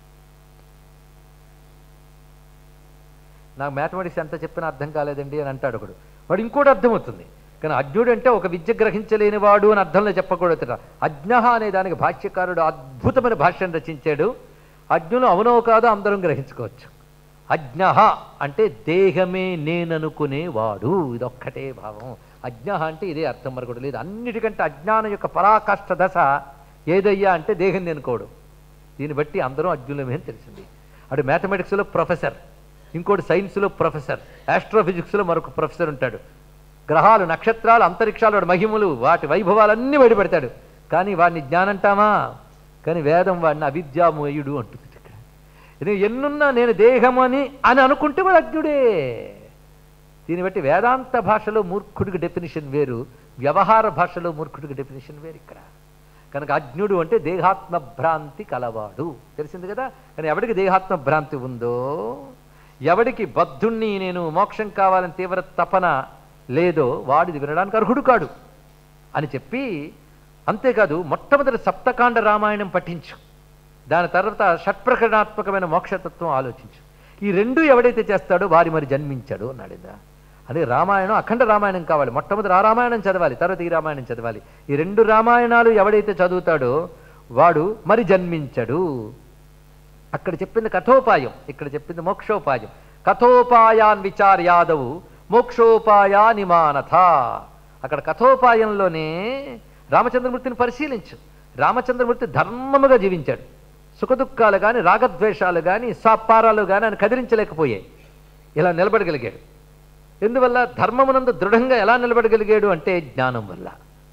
నాకు మ్యాథమెటిక్స్ ఎంత చెప్పినా అర్థం కాలేదండి అని అంటాడు ఒకడు వాడు ఇంకోటి అర్థమవుతుంది కానీ అజ్ఞుడు అంటే ఒక విద్య గ్రహించలేని వాడు అని అర్థంలో చెప్పకూడదు అజ్ఞ అనే దానికి భాష్యకారుడు అద్భుతమైన భాష్యం రచించాడు అజ్ఞులు అవునో కాదో అందరం గ్రహించుకోవచ్చు అజ్ఞ అంటే దేహమే నేననుకునే వాడు ఇదొక్కటే భావం అజ్ఞ అంటే ఇదే అర్థం మరొకటి లేదు అన్నిటికంటే అజ్ఞానం యొక్క పరాకాష్ఠ దశ ఏదయ్యా అంటే దేహం నేనుకోడు దీన్ని బట్టి అందరూ అజ్ఞులమే అని తెలిసింది అటు మ్యాథమెటిక్స్లో ప్రొఫెసర్ ఇంకోటి సైన్స్లో ప్రొఫెసర్ ఆస్ట్రోఫిజిక్స్లో మరొక ప్రొఫెసర్ ఉంటాడు గ్రహాలు నక్షత్రాలు అంతరిక్షాలు వాడి మహిమలు వాటి వైభవాలన్నీ బయటపెడతాడు కానీ వాడిని జ్ఞానంటామా కానీ వేదం వాడిని అవిద్యామయుడు అంటుంది ఇక్కడ ఇది ఎన్నున్నా నేను దేహమని అని అనుకుంటే వాడు అజ్ఞుడే దీన్ని బట్టి వేదాంత భాషలో మూర్ఖుడికి డెఫినిషన్ వేరు వ్యవహార భాషలో మూర్ఖుడికి డెఫినిషన్ వేరు ఇక్కడ కనుక అజ్ఞుడు అంటే దేహాత్మ భ్రాంతి కలవాడు తెలిసింది కదా కానీ ఎవడికి దేహాత్మ భ్రాంతి ఉందో ఎవడికి బద్ధుణ్ణి నేను మోక్షం కావాలని తీవ్ర తపన లేదో వాడిది వినడానికి అర్హుడు కాడు అని చెప్పి అంతేకాదు మొట్టమొదటి సప్తకాండ రామాయణం పఠించు దాని తర్వాత షట్ప్రకరణాత్మకమైన మోక్షతత్వం ఆలోచించు ఈ రెండు ఎవడైతే చేస్తాడో వారి మరి జన్మించాడు అన్నాడు ఇందా అదే రామాయణం అఖండ రామాయణం కావాలి మొట్టమొదటి ఆ రామాయణం చదవాలి తర్వాత ఈ రామాయణం చదవాలి ఈ రెండు రామాయణాలు ఎవడైతే చదువుతాడో వాడు మరి జన్మించడు అక్కడ చెప్పింది కథోపాయం ఇక్కడ చెప్పింది మోక్షోపాయం కథోపాయాన్ విచార్యాదవు మోక్షోపాయాని మానథ అక్కడ కథోపాయంలోనే రామచంద్రమూర్తిని పరిశీలించు రామచంద్రమూర్తి ధర్మముగా జీవించాడు సుఖదుఖాలు కానీ రాగద్వేషాలు కానీ సాపారాలు కానీ ఆయన కదిలించలేకపోయాయి ఇలా నిలబడగలిగాడు ఎందువల్ల ధర్మమునందు దృఢంగా ఎలా నిలబడగలిగాడు అంటే జ్ఞానం వల్ల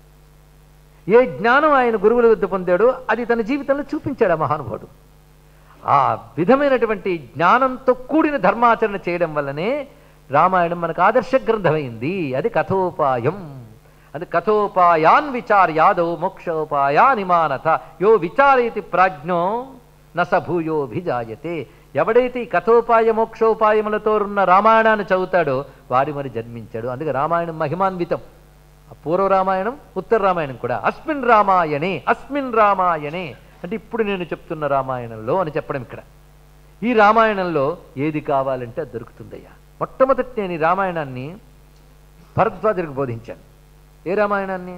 ఏ జ్ఞానం ఆయన గురువుల వద్ద పొందాడో అది తన జీవితంలో చూపించాడు ఆ మహానుభావుడు ఆ విధమైనటువంటి జ్ఞానంతో కూడిన ధర్మాచరణ చేయడం వల్లనే రామాయణం మనకు ఆదర్శ గ్రంథమైంది అది కథోపాయం అది కథోపాయాన్ విచార్యాదౌ మోక్షోపాయాని మానత యో విచారయతి ప్రాజ్ఞో నసభూయోభిజాయతే ఎవడైతే ఈ కథోపాయ మోక్షోపాయములతో ఉన్న రామాయణాన్ని చదువుతాడో వాడి మరి జన్మించాడు అందుకే రామాయణం మహిమాన్వితం ఆ పూర్వ రామాయణం ఉత్తర రామాయణం కూడా అస్మిన్ రామాయణే అస్మిన్ రామాయణే అంటే ఇప్పుడు నేను చెప్తున్న రామాయణంలో అని చెప్పడం ఇక్కడ ఈ రామాయణంలో ఏది కావాలంటే అది దొరుకుతుందయ్యా మొట్టమొదటి నేను ఈ రామాయణాన్ని భరద్వాజుడికి బోధించాను ఏ రామాయణాన్ని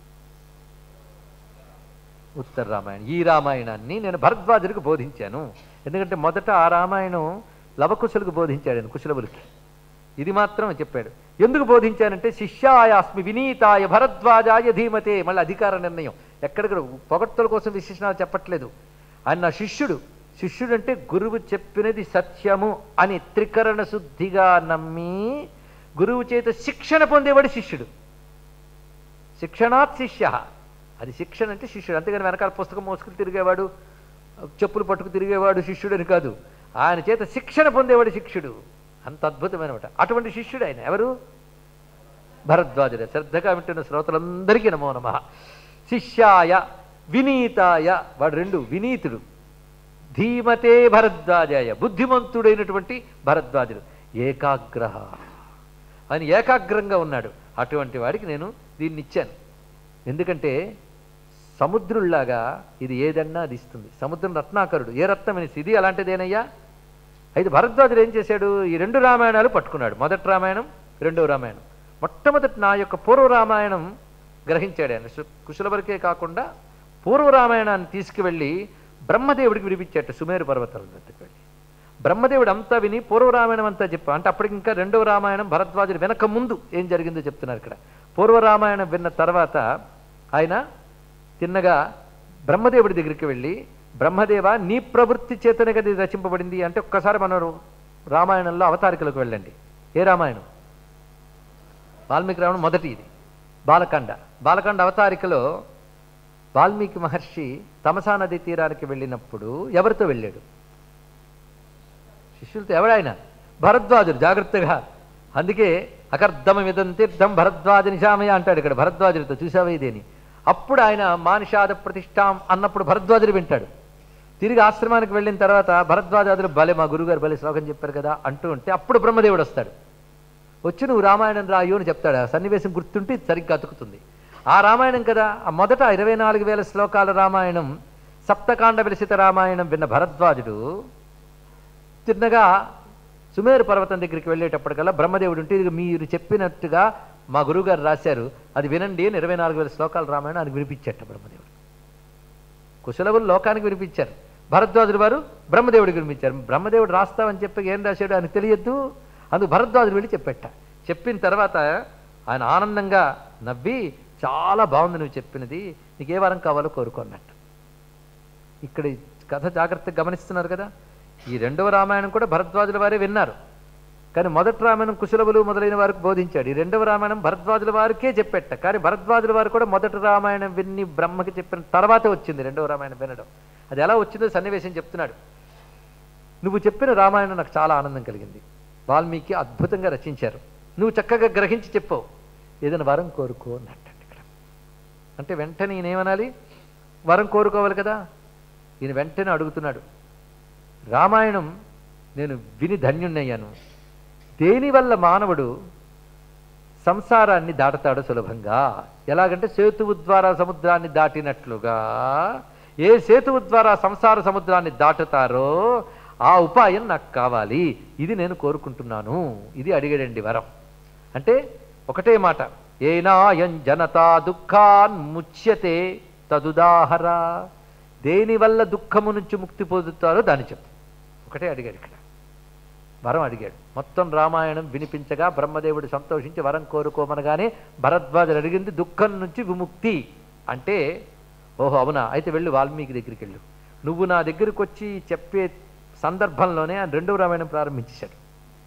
ఉత్తర రామాయణం ఈ రామాయణాన్ని నేను భరద్వాజుడికి బోధించాను ఎందుకంటే మొదట ఆ రామాయణం లవకుశులకు బోధించాడు ఆయన కుశలవులకి ఇది మాత్రం చెప్పాడు ఎందుకు బోధించానంటే శిష్యాయాస్మి వినీతాయ భరద్వాజాయ ధీమతే మళ్ళీ అధికార నిర్ణయం ఎక్కడిక్కడ పొగడ్తల కోసం విశేషణాలు చెప్పట్లేదు ఆయన నా శిష్యుడు శిష్యుడు అంటే గురువు చెప్పినది సత్యము అని త్రికరణ శుద్ధిగా నమ్మి గురువు చేత శిక్షణ పొందేవాడు శిష్యుడు శిక్షణాత్ శిష్య అది శిక్షణ అంటే శిష్యుడు అంతేగాని వెనకాల పుస్తకం మోసుకుని తిరిగేవాడు చెప్పులు పట్టుకు తిరిగేవాడు శిష్యుడని కాదు ఆయన చేత శిక్షణ పొందేవాడు శిష్యుడు అంత అద్భుతమైనమాట అటువంటి శిష్యుడు ఆయన ఎవరు భరద్వాజుడు శ్రద్ధగా వింటున్న శ్రోతలందరికీ నమో నమ శిష్యాయ వినీతాయ వాడు రెండు వినీతుడు ధీమతే భరద్వాజాయ బుద్ధిమంతుడైనటువంటి భరద్వాజుడు ఏకాగ్రహ ఆయన ఏకాగ్రంగా ఉన్నాడు అటువంటి వాడికి నేను దీన్ని ఇచ్చాను ఎందుకంటే సముద్రుల్లాగా ఇది ఏదన్నా అది ఇస్తుంది సముద్రం రత్నాకరుడు ఏ రత్నం అనేసి ఇది అలాంటిదేనయ్యా అయితే భరద్వాజుడు ఏం చేశాడు ఈ రెండు రామాయణాలు పట్టుకున్నాడు మొదటి రామాయణం రెండవ రామాయణం మొట్టమొదటి నా యొక్క పూర్వ రామాయణం గ్రహించాడు ఆయన సు- కుశల వరకే కాకుండా పూర్వ రామాయణాన్ని తీసుకువెళ్ళి బ్రహ్మదేవుడికి వినిపించాట సుమేరు పర్వతాల దగ్గరికి వెళ్ళి బ్రహ్మదేవుడు అంతా విని పూర్వ రామాయణం అంతా చెప్పా అంటే అప్పటికి ఇంకా రెండవ రామాయణం భరద్వాజుడు వెనక ముందు ఏం జరిగిందో చెప్తున్నారు ఇక్కడ పూర్వరామాయణం విన్న తర్వాత ఆయన తిన్నగా బ్రహ్మదేవుడి దగ్గరికి వెళ్ళి బ్రహ్మదేవ నీ ప్రవృత్తి చేతనే కదా ఇది రచింపబడింది అంటే ఒక్కసారి మనం రామాయణంలో అవతారికలకు వెళ్ళండి ఏ రామాయణం వాల్మీకి రావణం మొదటి ఇది బాలకాండ బాలకాండ అవతారికలో వాల్మీకి మహర్షి తమసా నది తీరానికి వెళ్ళినప్పుడు ఎవరితో వెళ్ళాడు శిష్యులతో ఎవడాయన భరద్వాజుడు జాగ్రత్తగా అందుకే అకర్ధమమిదం తీర్థం భరద్వాజ నిశామయ అంటాడు ఇక్కడ భరద్వాజుడితో చూసావా ఇదేని అప్పుడు ఆయన మానిషాద ప్రతిష్టాం అన్నప్పుడు భరద్వాజుడు వింటాడు తిరిగి ఆశ్రమానికి వెళ్ళిన తర్వాత భరద్వాజాదులు భలే మా గురుగారు భలే శ్లోకం చెప్పారు కదా అంటూ ఉంటే అప్పుడు బ్రహ్మదేవుడు వస్తాడు వచ్చి నువ్వు రామాయణం రాయు అని చెప్తాడు ఆ సన్నివేశం గుర్తుంటే ఇది సరిగ్గా అతుకుతుంది ఆ రామాయణం కదా ఆ మొదట ఇరవై నాలుగు వేల శ్లోకాల రామాయణం సప్తకాండ విలసిత రామాయణం విన్న భరద్వాజుడు తిన్నగా సుమేరు పర్వతం దగ్గరికి వెళ్ళేటప్పటికల్లా బ్రహ్మదేవుడు ఉంటే ఇది మీరు చెప్పినట్టుగా మా గురువుగారు రాశారు అది వినండి అని ఇరవై నాలుగు వేల శ్లోకాల రామాయణం ఆయనకు వినిపించట బ్రహ్మదేవుడు కుశలవులు లోకానికి వినిపించారు భరద్వాజుడు వారు బ్రహ్మదేవుడికి వినిపించారు బ్రహ్మదేవుడు రాస్తామని చెప్పి ఏం రాశాడు ఆయనకు తెలియద్దు అందుకు భరద్వాజుడు వెళ్ళి చెప్పెట్ట చెప్పిన తర్వాత ఆయన ఆనందంగా నవ్వి చాలా బాగుంది నువ్వు చెప్పినది నీకు ఏ వరం కావాలో కోరుకున్నట్టు ఇక్కడ ఈ కథ జాగ్రత్తగా గమనిస్తున్నారు కదా ఈ రెండవ రామాయణం కూడా భరద్వాజుల వారే విన్నారు కానీ మొదటి రామాయణం కుశలవులు మొదలైన వారికి బోధించాడు ఈ రెండవ రామాయణం భరద్వాజుల వారికే చెప్పెట్ట కానీ భరద్వాజుల వారు కూడా మొదటి రామాయణం విన్ని బ్రహ్మకి చెప్పిన తర్వాతే వచ్చింది రెండవ రామాయణం వినడం అది ఎలా వచ్చిందో సన్నివేశం చెప్తున్నాడు నువ్వు చెప్పిన రామాయణం నాకు చాలా ఆనందం కలిగింది వాల్మీకి అద్భుతంగా రచించారు నువ్వు చక్కగా గ్రహించి చెప్పావు ఏదైనా వరం కోరుకో అన్నట్టు ఇక్కడ అంటే వెంటనే ఈయన ఏమనాలి వరం కోరుకోవాలి కదా ఈయన వెంటనే అడుగుతున్నాడు రామాయణం నేను విని ధన్యుణ్ణయ్యాను దేనివల్ల మానవుడు సంసారాన్ని దాటతాడు సులభంగా ఎలాగంటే సేతువు ద్వారా సముద్రాన్ని దాటినట్లుగా ఏ సేతువు ద్వారా సంసార సముద్రాన్ని దాటుతారో ఆ ఉపాయం నాకు కావాలి ఇది నేను కోరుకుంటున్నాను ఇది అడిగాడండి వరం అంటే ఒకటే మాట ఏనాయం జనతా దుఃఖాన్ ముచ్యతే తదుదాహర దేనివల్ల దుఃఖము నుంచి ముక్తి పొందుతారో దాన్ని చెప్పు ఒకటే అడిగాడు ఇక్కడ వరం అడిగాడు మొత్తం రామాయణం వినిపించగా బ్రహ్మదేవుడు సంతోషించి వరం కోరుకోమనగానే భరద్వాజుడు అడిగింది దుఃఖం నుంచి విముక్తి అంటే ఓహో అవునా అయితే వెళ్ళు వాల్మీకి దగ్గరికి వెళ్ళు నువ్వు నా దగ్గరికి వచ్చి చెప్పే సందర్భంలోనే ఆయన రెండవ రామాయణం ప్రారంభించేశాడు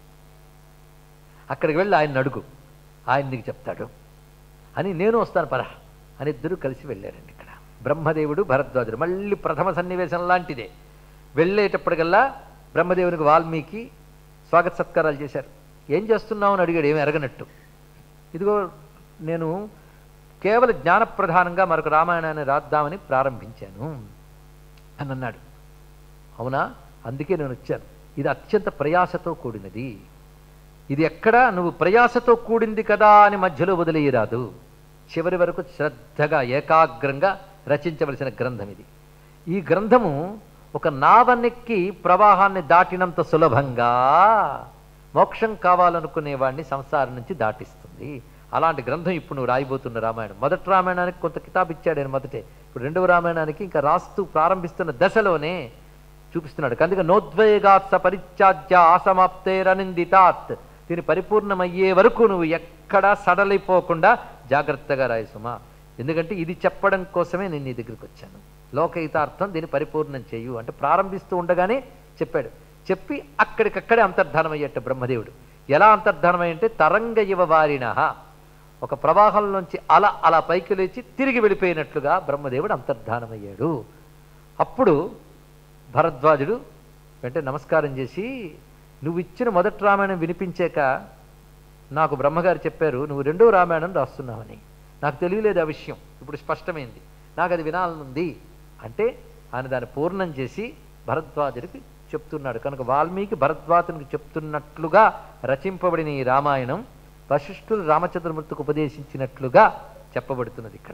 అక్కడికి వెళ్ళి ఆయన అడుగు ఆయన నీకు చెప్తాడు అని నేను వస్తాను పరా అని ఇద్దరు కలిసి వెళ్ళారండి ఇక్కడ బ్రహ్మదేవుడు భరద్వాజుడు మళ్ళీ ప్రథమ సన్నివేశం లాంటిదే వెళ్ళేటప్పటికల్లా బ్రహ్మదేవునికి వాల్మీకి స్వాగత సత్కారాలు చేశారు ఏం చేస్తున్నావు అని అడిగాడు ఏమి ఎరగనట్టు ఇదిగో నేను కేవలం జ్ఞానప్రధానంగా మరొక రామాయణాన్ని రాద్దామని ప్రారంభించాను అని అన్నాడు అవునా అందుకే నేను వచ్చాను ఇది అత్యంత ప్రయాసతో కూడినది ఇది ఎక్కడ నువ్వు ప్రయాసతో కూడింది కదా అని మధ్యలో వదిలేయరాదు చివరి వరకు శ్రద్ధగా ఏకాగ్రంగా రచించవలసిన గ్రంథం ఇది ఈ గ్రంథము ఒక నావనెక్కి ప్రవాహాన్ని దాటినంత సులభంగా మోక్షం కావాలనుకునేవాడిని సంసారం నుంచి దాటిస్తుంది అలాంటి గ్రంథం ఇప్పుడు నువ్వు రాయిపోతున్న రామాయణం మొదటి రామాయణానికి కొంత కితాబ్ ఇచ్చాడు ఆయన మొదటే ఇప్పుడు రెండవ రామాయణానికి ఇంకా రాస్తూ ప్రారంభిస్తున్న దశలోనే చూపిస్తున్నాడు అందుకే నోద్వేగాత్స పరిత్యాజ్య ఆసమాప్తేరనిందితాత్ దీని పరిపూర్ణమయ్యే వరకు నువ్వు ఎక్కడా సడలిపోకుండా జాగ్రత్తగా రాయి సుమా ఎందుకంటే ఇది చెప్పడం కోసమే నేను నీ దగ్గరికి వచ్చాను లోకహితార్థం దీన్ని పరిపూర్ణం చేయు అంటే ప్రారంభిస్తూ ఉండగానే చెప్పాడు చెప్పి అక్కడికక్కడే అంతర్ధానం అయ్యట బ్రహ్మదేవుడు ఎలా అంతర్ధానం అంటే తరంగ ఇవ వారిన ఒక ప్రవాహంలోంచి అల అలా పైకి లేచి తిరిగి వెళ్ళిపోయినట్లుగా బ్రహ్మదేవుడు అంతర్ధానమయ్యాడు అప్పుడు భరద్వాజుడు వెంటనే నమస్కారం చేసి నువ్వు ఇచ్చిన మొదటి రామాయణం వినిపించాక నాకు బ్రహ్మగారు చెప్పారు నువ్వు రెండో రామాయణం రాస్తున్నావని నాకు తెలియలేదు ఆ విషయం ఇప్పుడు స్పష్టమైంది నాకు అది వినాలనుంది అంటే ఆయన దాన్ని పూర్ణం చేసి భరద్వాజుడికి చెప్తున్నాడు కనుక వాల్మీకి భరద్వాజునికి చెప్తున్నట్లుగా రచింపబడిన ఈ రామాయణం వశిష్ఠులు రామచంద్రమూర్తికి ఉపదేశించినట్లుగా చెప్పబడుతున్నది ఇక్కడ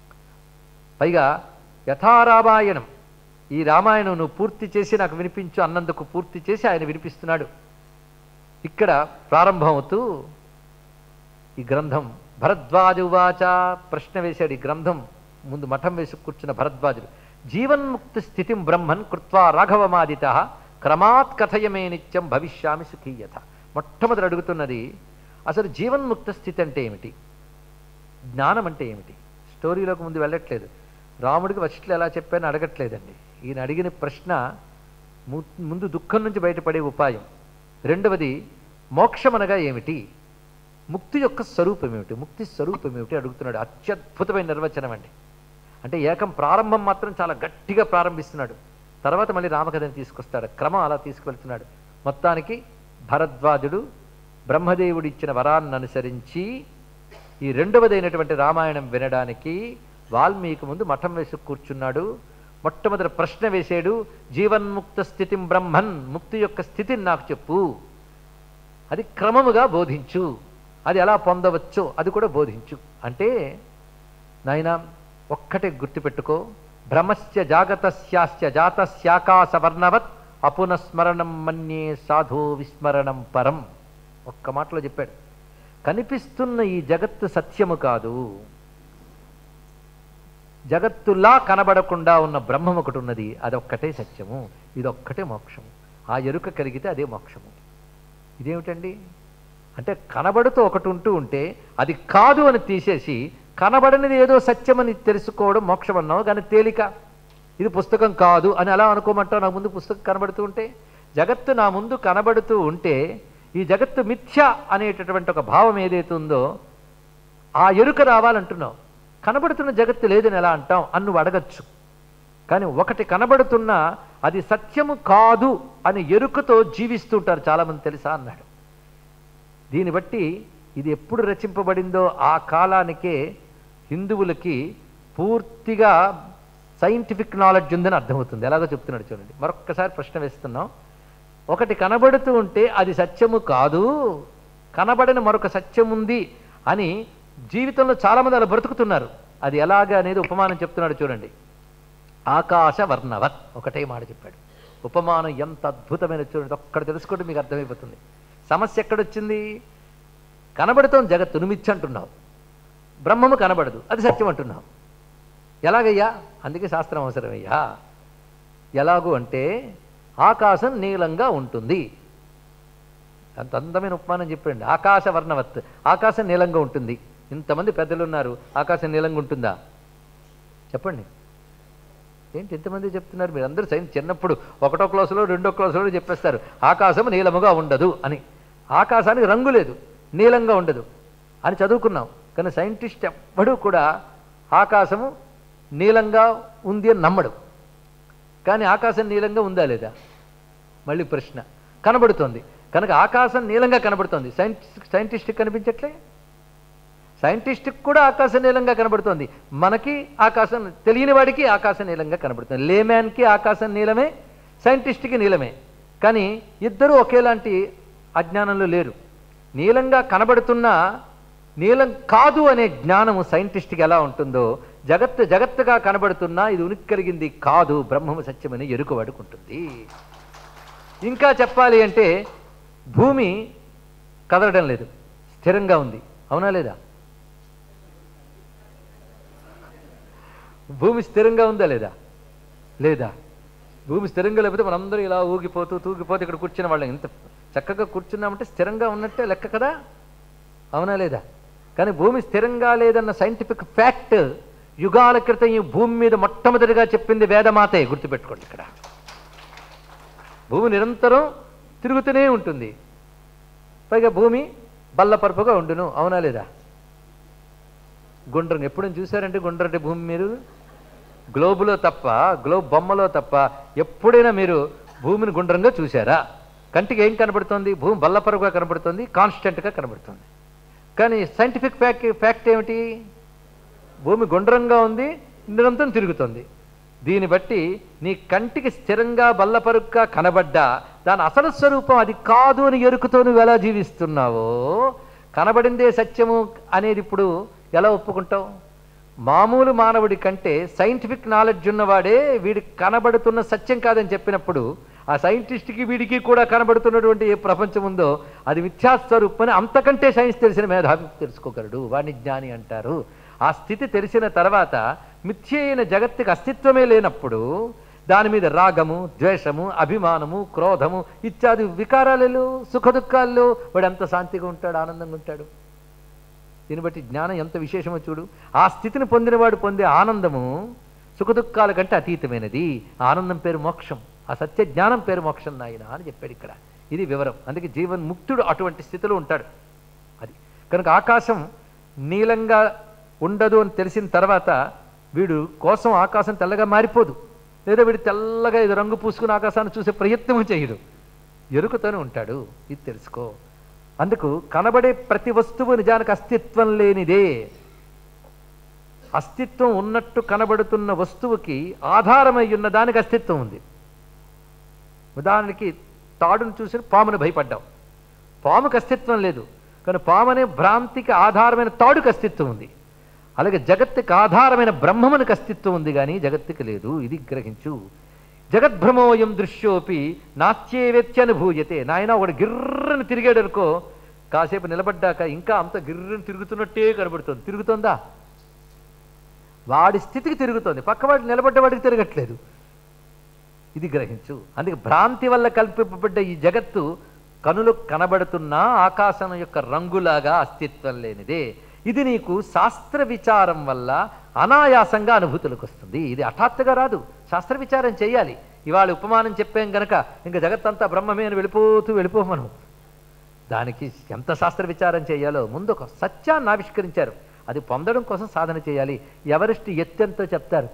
పైగా యథారామాయణం ఈ రామాయణం నువ్వు పూర్తి చేసి నాకు వినిపించు అన్నందుకు పూర్తి చేసి ఆయన వినిపిస్తున్నాడు ఇక్కడ ప్రారంభమవుతూ ఈ గ్రంథం భరద్వాజ ఉవాచ ప్రశ్న వేశాడు ఈ గ్రంథం ముందు మఠం వేసి కూర్చున్న భరద్వాజుడు జీవన్ముక్తి స్థితిం బ్రహ్మన్ కృత్వా రాఘవమాదిత క్రమాత్ కథయమే నిత్యం భవిష్యామి సుఖీయత మొట్టమొదటి అడుగుతున్నది అసలు జీవన్ముక్త స్థితి అంటే ఏమిటి జ్ఞానం అంటే ఏమిటి స్టోరీలోకి ముందు వెళ్ళట్లేదు రాముడికి వశిష్ఠులు ఎలా చెప్పానని అడగట్లేదండి ఈయన అడిగిన ప్రశ్న ము- ముందు దుఃఖం నుంచి బయటపడే ఉపాయం రెండవది మోక్షం అనగా ఏమిటి ముక్తి యొక్క స్వరూపం ఏమిటి ముక్తి స్వరూపం ఏమిటి అడుగుతున్నాడు అత్యద్భుతమైన నిర్వచనం అండి అంటే ఏకం ప్రారంభం మాత్రం చాలా గట్టిగా ప్రారంభిస్తున్నాడు తర్వాత మళ్ళీ రామకథని తీసుకొస్తాడు క్రమం అలా తీసుకువెళ్తున్నాడు మొత్తానికి భరద్వాజుడు బ్రహ్మదేవుడు ఇచ్చిన వరాన్ని అనుసరించి ఈ రెండవదైనటువంటి రామాయణం వినడానికి వాల్మీకి ముందు మఠం వేసి కూర్చున్నాడు మొట్టమొదటి ప్రశ్న వేసాడు జీవన్ముక్త స్థితిం బ్రహ్మన్ ముక్తి యొక్క స్థితిని నాకు చెప్పు అది క్రమముగా బోధించు అది ఎలా పొందవచ్చో అది కూడా బోధించు అంటే నాయన ఒక్కటే గుర్తుపెట్టుకో భ్రమస్య జాగతస్యాస్య జాతస్యాకాశవర్ణవత్ అపునస్మరణం మన్యే సాధో విస్మరణం పరం ఒక్క మాటలో చెప్పాడు కనిపిస్తున్న ఈ జగత్తు సత్యము కాదు జగత్తులా కనబడకుండా ఉన్న బ్రహ్మం ఒకటి ఉన్నది అదొక్కటే సత్యము ఇదొక్కటే మోక్షము ఆ ఎరుక కలిగితే అదే మోక్షము ఇదేమిటండి అంటే కనబడుతూ ఒకటి ఉంటూ ఉంటే అది కాదు అని తీసేసి కనబడనిది ఏదో సత్యమని తెలుసుకోవడం మోక్షం అన్నావు కానీ తేలిక ఇది పుస్తకం కాదు అని అలా అనుకోమంటావు నా ముందు పుస్తకం కనబడుతూ ఉంటే జగత్తు నా ముందు కనబడుతూ ఉంటే ఈ జగత్తు మిథ్య అనేటటువంటి ఒక భావం ఏదైతే ఉందో ఆ ఎరుక రావాలంటున్నావు కనబడుతున్న జగత్తు లేదని ఎలా అంటాం అని నువ్వు అడగచ్చు కానీ ఒకటి కనబడుతున్నా అది సత్యము కాదు అని ఎరుకతో జీవిస్తుంటారు చాలామంది తెలుసా అన్నాడు దీన్ని బట్టి ఇది ఎప్పుడు రచింపబడిందో ఆ కాలానికే హిందువులకి పూర్తిగా సైంటిఫిక్ నాలెడ్జ్ ఉందని అర్థమవుతుంది ఎలాగో చెప్తున్నాడు చూడండి మరొక్కసారి ప్రశ్న వేస్తున్నాం ఒకటి కనబడుతూ ఉంటే అది సత్యము కాదు కనబడని మరొక సత్యం ఉంది అని జీవితంలో చాలామంది అలా బ్రతుకుతున్నారు అది ఎలాగ అనేది ఉపమానం చెప్తున్నాడు చూడండి ఆకాశ వర్ణవత్ ఒకటే మాట చెప్పాడు ఉపమానం ఎంత అద్భుతమైన చూడండి ఒక్కడ తెలుసుకుంటే మీకు అర్థమైపోతుంది సమస్య ఎక్కడొచ్చింది కనబడుతోంది జగత్తు నువ్వు మిథ్య అంటున్నావు బ్రహ్మము కనబడదు అది సత్యం అంటున్నావు ఎలాగయ్యా అందుకే శాస్త్రం అవసరమయ్యా ఎలాగూ అంటే ఆకాశం నీలంగా ఉంటుంది అంత అందమైన ఉపమానం చెప్పండి ఆకాశ వర్ణవత్ ఆకాశం నీలంగా ఉంటుంది ఇంతమంది పెద్దలు ఉన్నారు ఆకాశం నీలంగా ఉంటుందా చెప్పండి ఏంటి ఎంతమంది చెప్తున్నారు మీరు అందరూ సైన్స్ చిన్నప్పుడు ఒకటో క్లాసులో రెండో క్లాసులో చెప్పేస్తారు ఆకాశం నీలముగా ఉండదు అని ఆకాశానికి రంగు లేదు నీలంగా ఉండదు అని చదువుకున్నాం కానీ సైంటిస్ట్ ఎవ్వడూ కూడా ఆకాశము నీలంగా ఉంది అని నమ్మడు కానీ ఆకాశం నీలంగా ఉందా లేదా మళ్ళీ ప్రశ్న కనబడుతోంది కనుక ఆకాశం నీలంగా కనబడుతోంది సైంటిస్ట్ సైంటిస్ట్కి కనిపించట్లే సైంటిస్ట్కి కూడా ఆకాశం నీలంగా కనబడుతోంది మనకి ఆకాశం తెలియని వాడికి ఆకాశం నీలంగా కనబడుతుంది లేమ్యాన్కి ఆకాశం నీలమే సైంటిస్ట్కి నీలమే కానీ ఇద్దరూ ఒకేలాంటి అజ్ఞానంలో లేరు నీలంగా కనబడుతున్న నీలం కాదు అనే జ్ఞానము సైంటిస్ట్కి ఎలా ఉంటుందో జగత్తు జగత్తుగా కనబడుతున్నా ఇది ఉనికి కలిగింది కాదు బ్రహ్మము సత్యమని ఎరుక పడుకుంటుంది ఇంకా చెప్పాలి అంటే భూమి కదలడం లేదు స్థిరంగా ఉంది అవునా లేదా భూమి స్థిరంగా ఉందా లేదా లేదా భూమి స్థిరంగా లేకపోతే మనందరూ ఇలా ఊగిపోతూ తూగిపోతూ ఇక్కడ కూర్చున్న వాళ్ళం ఇంత చక్కగా కూర్చున్నామంటే స్థిరంగా ఉన్నట్టే లెక్క కదా అవునా లేదా కానీ భూమి స్థిరంగా లేదన్న సైంటిఫిక్ ఫ్యాక్ట్ యుగాల క్రితం ఈ భూమి మీద మొట్టమొదటిగా చెప్పింది వేదమాతే గుర్తుపెట్టుకోండి ఇక్కడ భూమి నిరంతరం తిరుగుతూనే ఉంటుంది పైగా భూమి బల్లపరుపుగా ఉండును అవునా లేదా గుండ్రం ఎప్పుడైనా చూసారంటే గుండ్రటి భూమి మీరు గ్లోబులో తప్ప గ్లోబ్ బొమ్మలో తప్ప ఎప్పుడైనా మీరు భూమిని గుండ్రంగా చూసారా కంటికి ఏం కనబడుతుంది భూమి బల్లపరుగా కనబడుతుంది కాన్స్టెంట్గా కనబడుతుంది కానీ సైంటిఫిక్ ఫ్యాక్ట్ ఫ్యాక్ట్ ఏమిటి భూమి గుండ్రంగా ఉంది నిరంతరం తిరుగుతుంది దీన్ని బట్టి నీ కంటికి స్థిరంగా బల్లపరుగ్గా కనబడ్డా దాని అసలు స్వరూపం అది కాదు అని ఎరుకుతో నువ్వు ఎలా జీవిస్తున్నావో కనబడిందే సత్యము అనేది ఇప్పుడు ఎలా ఒప్పుకుంటావు మామూలు మానవుడి కంటే సైంటిఫిక్ నాలెడ్జ్ ఉన్నవాడే వీడికి కనబడుతున్న సత్యం కాదని చెప్పినప్పుడు ఆ సైంటిస్ట్కి వీడికి కూడా కనబడుతున్నటువంటి ఏ ప్రపంచం ఉందో అది మిథ్యాస్వరూపని అంతకంటే సైన్స్ తెలిసిన మేధావి తెలుసుకోగలడు వాడిని జ్ఞాని అంటారు ఆ స్థితి తెలిసిన తర్వాత మిథ్య అయిన జగత్తుకి అస్తిత్వమే లేనప్పుడు దాని మీద రాగము ద్వేషము అభిమానము క్రోధము ఇత్యాది వికారాలలో సుఖ దుఃఖాల్లో వాడు ఎంత శాంతిగా ఉంటాడు ఆనందంగా ఉంటాడు దీన్ని బట్టి జ్ఞానం ఎంత విశేషమో చూడు ఆ స్థితిని పొందినవాడు పొందే ఆనందము సుఖదుఖాల కంటే అతీతమైనది ఆ ఆనందం పేరు మోక్షం ఆ సత్య జ్ఞానం పేరు మోక్షం నాయన అని చెప్పాడు ఇక్కడ ఇది వివరం అందుకే జీవన్ ముక్తుడు అటువంటి స్థితిలో ఉంటాడు అది కనుక ఆకాశం నీలంగా ఉండదు అని తెలిసిన తర్వాత వీడు కోసం ఆకాశం తెల్లగా మారిపోదు లేదా వీడు తెల్లగా ఇది రంగు పూసుకుని ఆకాశాన్ని చూసే ప్రయత్నం చేయడు ఎరుకతోనే ఉంటాడు ఇది తెలుసుకో అందుకు కనబడే ప్రతి వస్తువు నిజానికి అస్తిత్వం లేనిదే అస్తిత్వం ఉన్నట్టు కనబడుతున్న వస్తువుకి ఆధారమై ఉన్న దానికి అస్తిత్వం ఉంది ఉదాహరణకి తాడును చూసి పామును భయపడ్డావు పాముకు అస్తిత్వం లేదు కానీ పాము అనే భ్రాంతికి ఆధారమైన తాడుకు అస్తిత్వం ఉంది అలాగే జగత్తుకి ఆధారమైన బ్రహ్మమునికి అస్తిత్వం ఉంది కానీ జగత్తుకి లేదు ఇది గ్రహించు జగద్భ్రమోయం దృశ్యోపి నాస్యేవేత్యనుభూయతే నాయన ఒకడు గిర్రని తిరిగాడు అనుకో కాసేపు నిలబడ్డాక ఇంకా అంత గిర్రని తిరుగుతున్నట్టే కనబడుతుంది తిరుగుతుందా వాడి స్థితికి తిరుగుతోంది పక్కవాడు నిలబడ్డవాడికి తిరగట్లేదు ఇది గ్రహించు అందుకే భ్రాంతి వల్ల కల్పింపబడ్డ ఈ జగత్తు కనులకు కనబడుతున్న ఆకాశం యొక్క రంగులాగా అస్తిత్వం లేనిదే ఇది నీకు శాస్త్ర విచారం వల్ల అనాయాసంగా అనుభూతులకు వస్తుంది ఇది హఠాత్తుగా రాదు శాస్త్ర విచారం చేయాలి ఇవాళ ఉపమానం చెప్పాం గనక ఇంకా జగత్తంతా బ్రహ్మమే అని వెళ్ళిపోతూ వెళ్ళిపోమను దానికి ఎంత శాస్త్ర విచారం చేయాలో ముందు ఒక సత్యాన్ని ఆవిష్కరించారు అది పొందడం కోసం సాధన చేయాలి ఎవరిష్టి ఎత్తెంతో చెప్తారు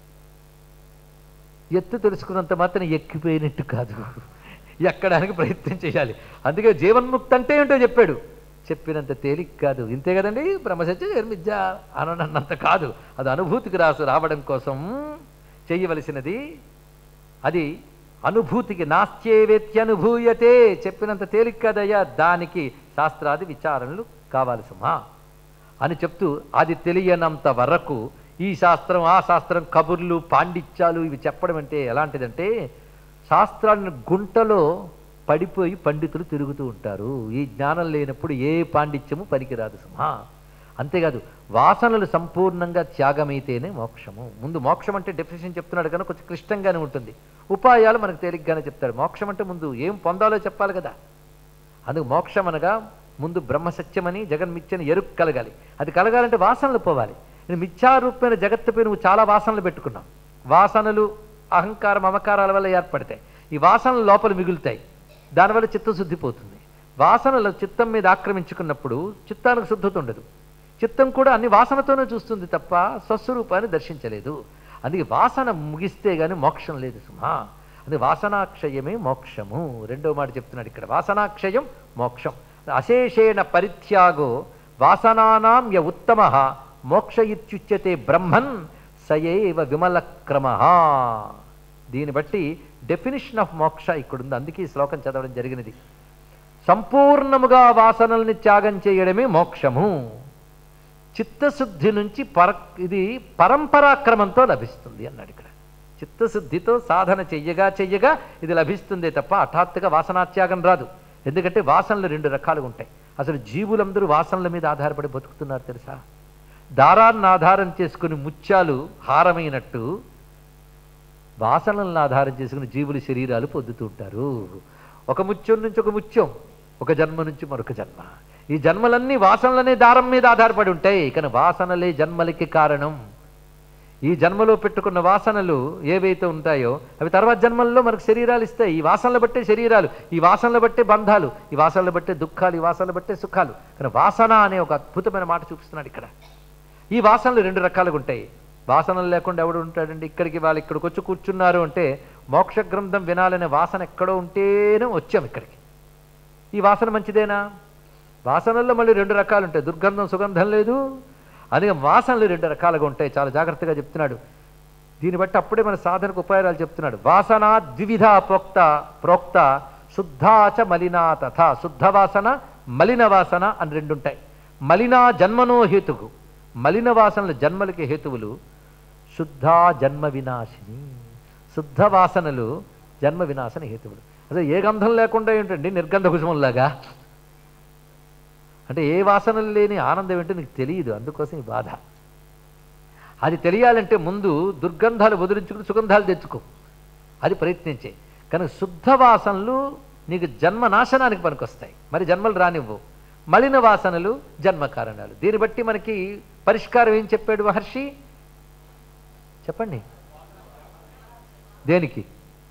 ఎత్తు తెలుసుకున్నంత మాత్రం ఎక్కిపోయినట్టు కాదు ఎక్కడానికి ప్రయత్నం చేయాలి అందుకే జీవన్ముక్తి అంటే ఏంటో చెప్పాడు చెప్పినంత తేలిక కాదు ఇంతే కదండి బ్రహ్మసత్య నిర్మిద్య అనన్నంత కాదు అది అనుభూతికి రాసు రావడం కోసం చేయవలసినది అది అనుభూతికి నాస్త్యేవేత్యనుభూయతే చెప్పినంత తేలిక కాదయ్యా దానికి శాస్త్రాది విచారణలు కావాలి సుమా అని చెప్తూ అది తెలియనంత వరకు ఈ శాస్త్రం ఆ శాస్త్రం కబుర్లు పాండిత్యాలు ఇవి చెప్పడం అంటే ఎలాంటిదంటే శాస్త్రాన్ని గుంటలో పడిపోయి పండితులు తిరుగుతూ ఉంటారు ఈ జ్ఞానం లేనప్పుడు ఏ పాండిత్యము పనికిరాదు సుమా అంతేకాదు వాసనలు సంపూర్ణంగా త్యాగమైతేనే మోక్షము ముందు మోక్షం అంటే డెఫినేషన్ చెప్తున్నాడు కనుక కొంచెం క్లిష్టంగానే ఉంటుంది ఉపాయాలు మనకు తేలిగ్గానే చెప్తాడు మోక్షం అంటే ముందు ఏం పొందాలో చెప్పాలి కదా అందుకు మోక్షం అనగా ముందు బ్రహ్మసత్యమని జగన్మిత్యని ఎరుకు కలగాలి అది కలగాలంటే వాసనలు పోవాలి నేను మిథ్యారూపమైన జగత్తుపై నువ్వు చాలా వాసనలు పెట్టుకున్నావు వాసనలు అహంకారం మమకారాల వల్ల ఏర్పడతాయి ఈ వాసనలు లోపల మిగులుతాయి దానివల్ల చిత్తశుద్ధి పోతుంది వాసనలు చిత్తం మీద ఆక్రమించుకున్నప్పుడు చిత్తానికి శుద్ధత ఉండదు చిత్తం కూడా అన్ని వాసనతోనే చూస్తుంది తప్ప స్వస్వరూపాన్ని దర్శించలేదు అందుకే వాసన ముగిస్తే గాని మోక్షం లేదు సుమా అది వాసనాక్షయమే మోక్షము రెండో మాట చెప్తున్నాడు ఇక్కడ వాసనాక్షయం మోక్షం అశేషేణ పరిత్యాగో వాసనానాం య ఉత్తమ మోక్ష ఇత్యుచ్యతే బ్రహ్మన్ సయేవ విమల క్రమ దీన్ని బట్టి డెఫినిషన్ ఆఫ్ మోక్ష ఇక్కడుంది అందుకే ఈ శ్లోకం చదవడం జరిగినది సంపూర్ణముగా వాసనల్ని త్యాగం చేయడమే మోక్షము చిత్తశుద్ధి నుంచి పర ఇది పరంపరాక్రమంతో లభిస్తుంది అన్నాడు ఇక్కడ చిత్తశుద్ధితో సాధన చెయ్యగా చెయ్యగా ఇది లభిస్తుందే తప్ప హఠాత్తుగా వాసనాత్యాగం రాదు ఎందుకంటే వాసనలు రెండు రకాలుగా ఉంటాయి అసలు జీవులందరూ వాసనల మీద ఆధారపడి బతుకుతున్నారు తెలుసా దారాన్ని ఆధారం చేసుకుని ముత్యాలు హారమైనట్టు వాసనలను ఆధారం చేసుకుని జీవుల శరీరాలు పొందుతూ ఉంటారు ఒక ముత్యం నుంచి ఒక ముత్యం ఒక జన్మ నుంచి మరొక జన్మ ఈ జన్మలన్నీ వాసనలనే దారం మీద ఆధారపడి ఉంటాయి కానీ వాసనలే జన్మలకి కారణం ఈ జన్మలో పెట్టుకున్న వాసనలు ఏవైతే ఉంటాయో అవి తర్వాత జన్మల్లో మనకు శరీరాలు ఇస్తాయి ఈ వాసనలు బట్టే శరీరాలు ఈ వాసనలు బట్టే బంధాలు ఈ వాసనలు బట్టే దుఃఖాలు ఈ వాసనలు బట్టే సుఖాలు కానీ వాసన అనే ఒక అద్భుతమైన మాట చూపిస్తున్నాడు ఇక్కడ ఈ వాసనలు రెండు రకాలుగా ఉంటాయి వాసనలు లేకుండా ఎవడు ఉంటాడండి ఇక్కడికి వాళ్ళు ఇక్కడికి వచ్చి కూర్చున్నారు అంటే మోక్ష గ్రంథం వినాలనే వాసన ఎక్కడో ఉంటేనే వచ్చాం ఇక్కడికి ఈ వాసన మంచిదేనా వాసనల్లో మళ్ళీ రెండు రకాలు ఉంటాయి దుర్గంధం సుగంధం లేదు అందుకే వాసనలు రెండు రకాలుగా ఉంటాయి చాలా జాగ్రత్తగా చెప్తున్నాడు దీన్ని బట్టి అప్పుడే మన సాధనకు ఉపాయాలు చెప్తున్నాడు వాసన ద్విధ ప్రోక్త ప్రోక్త శుద్ధాచ మలినా తథా శుద్ధ వాసన మలిన వాసన అని రెండు ఉంటాయి మలినా జన్మనో హేతువు మలిన వాసనలు జన్మలకి హేతువులు శుద్ధా జన్మ వినాశిని శుద్ధ వాసనలు జన్మ వినాశన హేతువులు అసలు ఏ గంధం లేకుండా ఏంటండి నిర్గంధ కుసుమంలాగా అంటే ఏ వాసనలు లేని ఆనందం ఏంటో నీకు తెలియదు అందుకోసం ఈ బాధ అది తెలియాలంటే ముందు దుర్గంధాలు వదిలించుకుని సుగంధాలు తెచ్చుకో అది ప్రయత్నించే కానీ శుద్ధ వాసనలు నీకు జన్మ నాశనానికి పనికొస్తాయి మరి జన్మలు రానివ్వు మలిన వాసనలు జన్మ కారణాలు దీన్ని బట్టి మనకి పరిష్కారం ఏం చెప్పాడు మహర్షి చెప్పండి దేనికి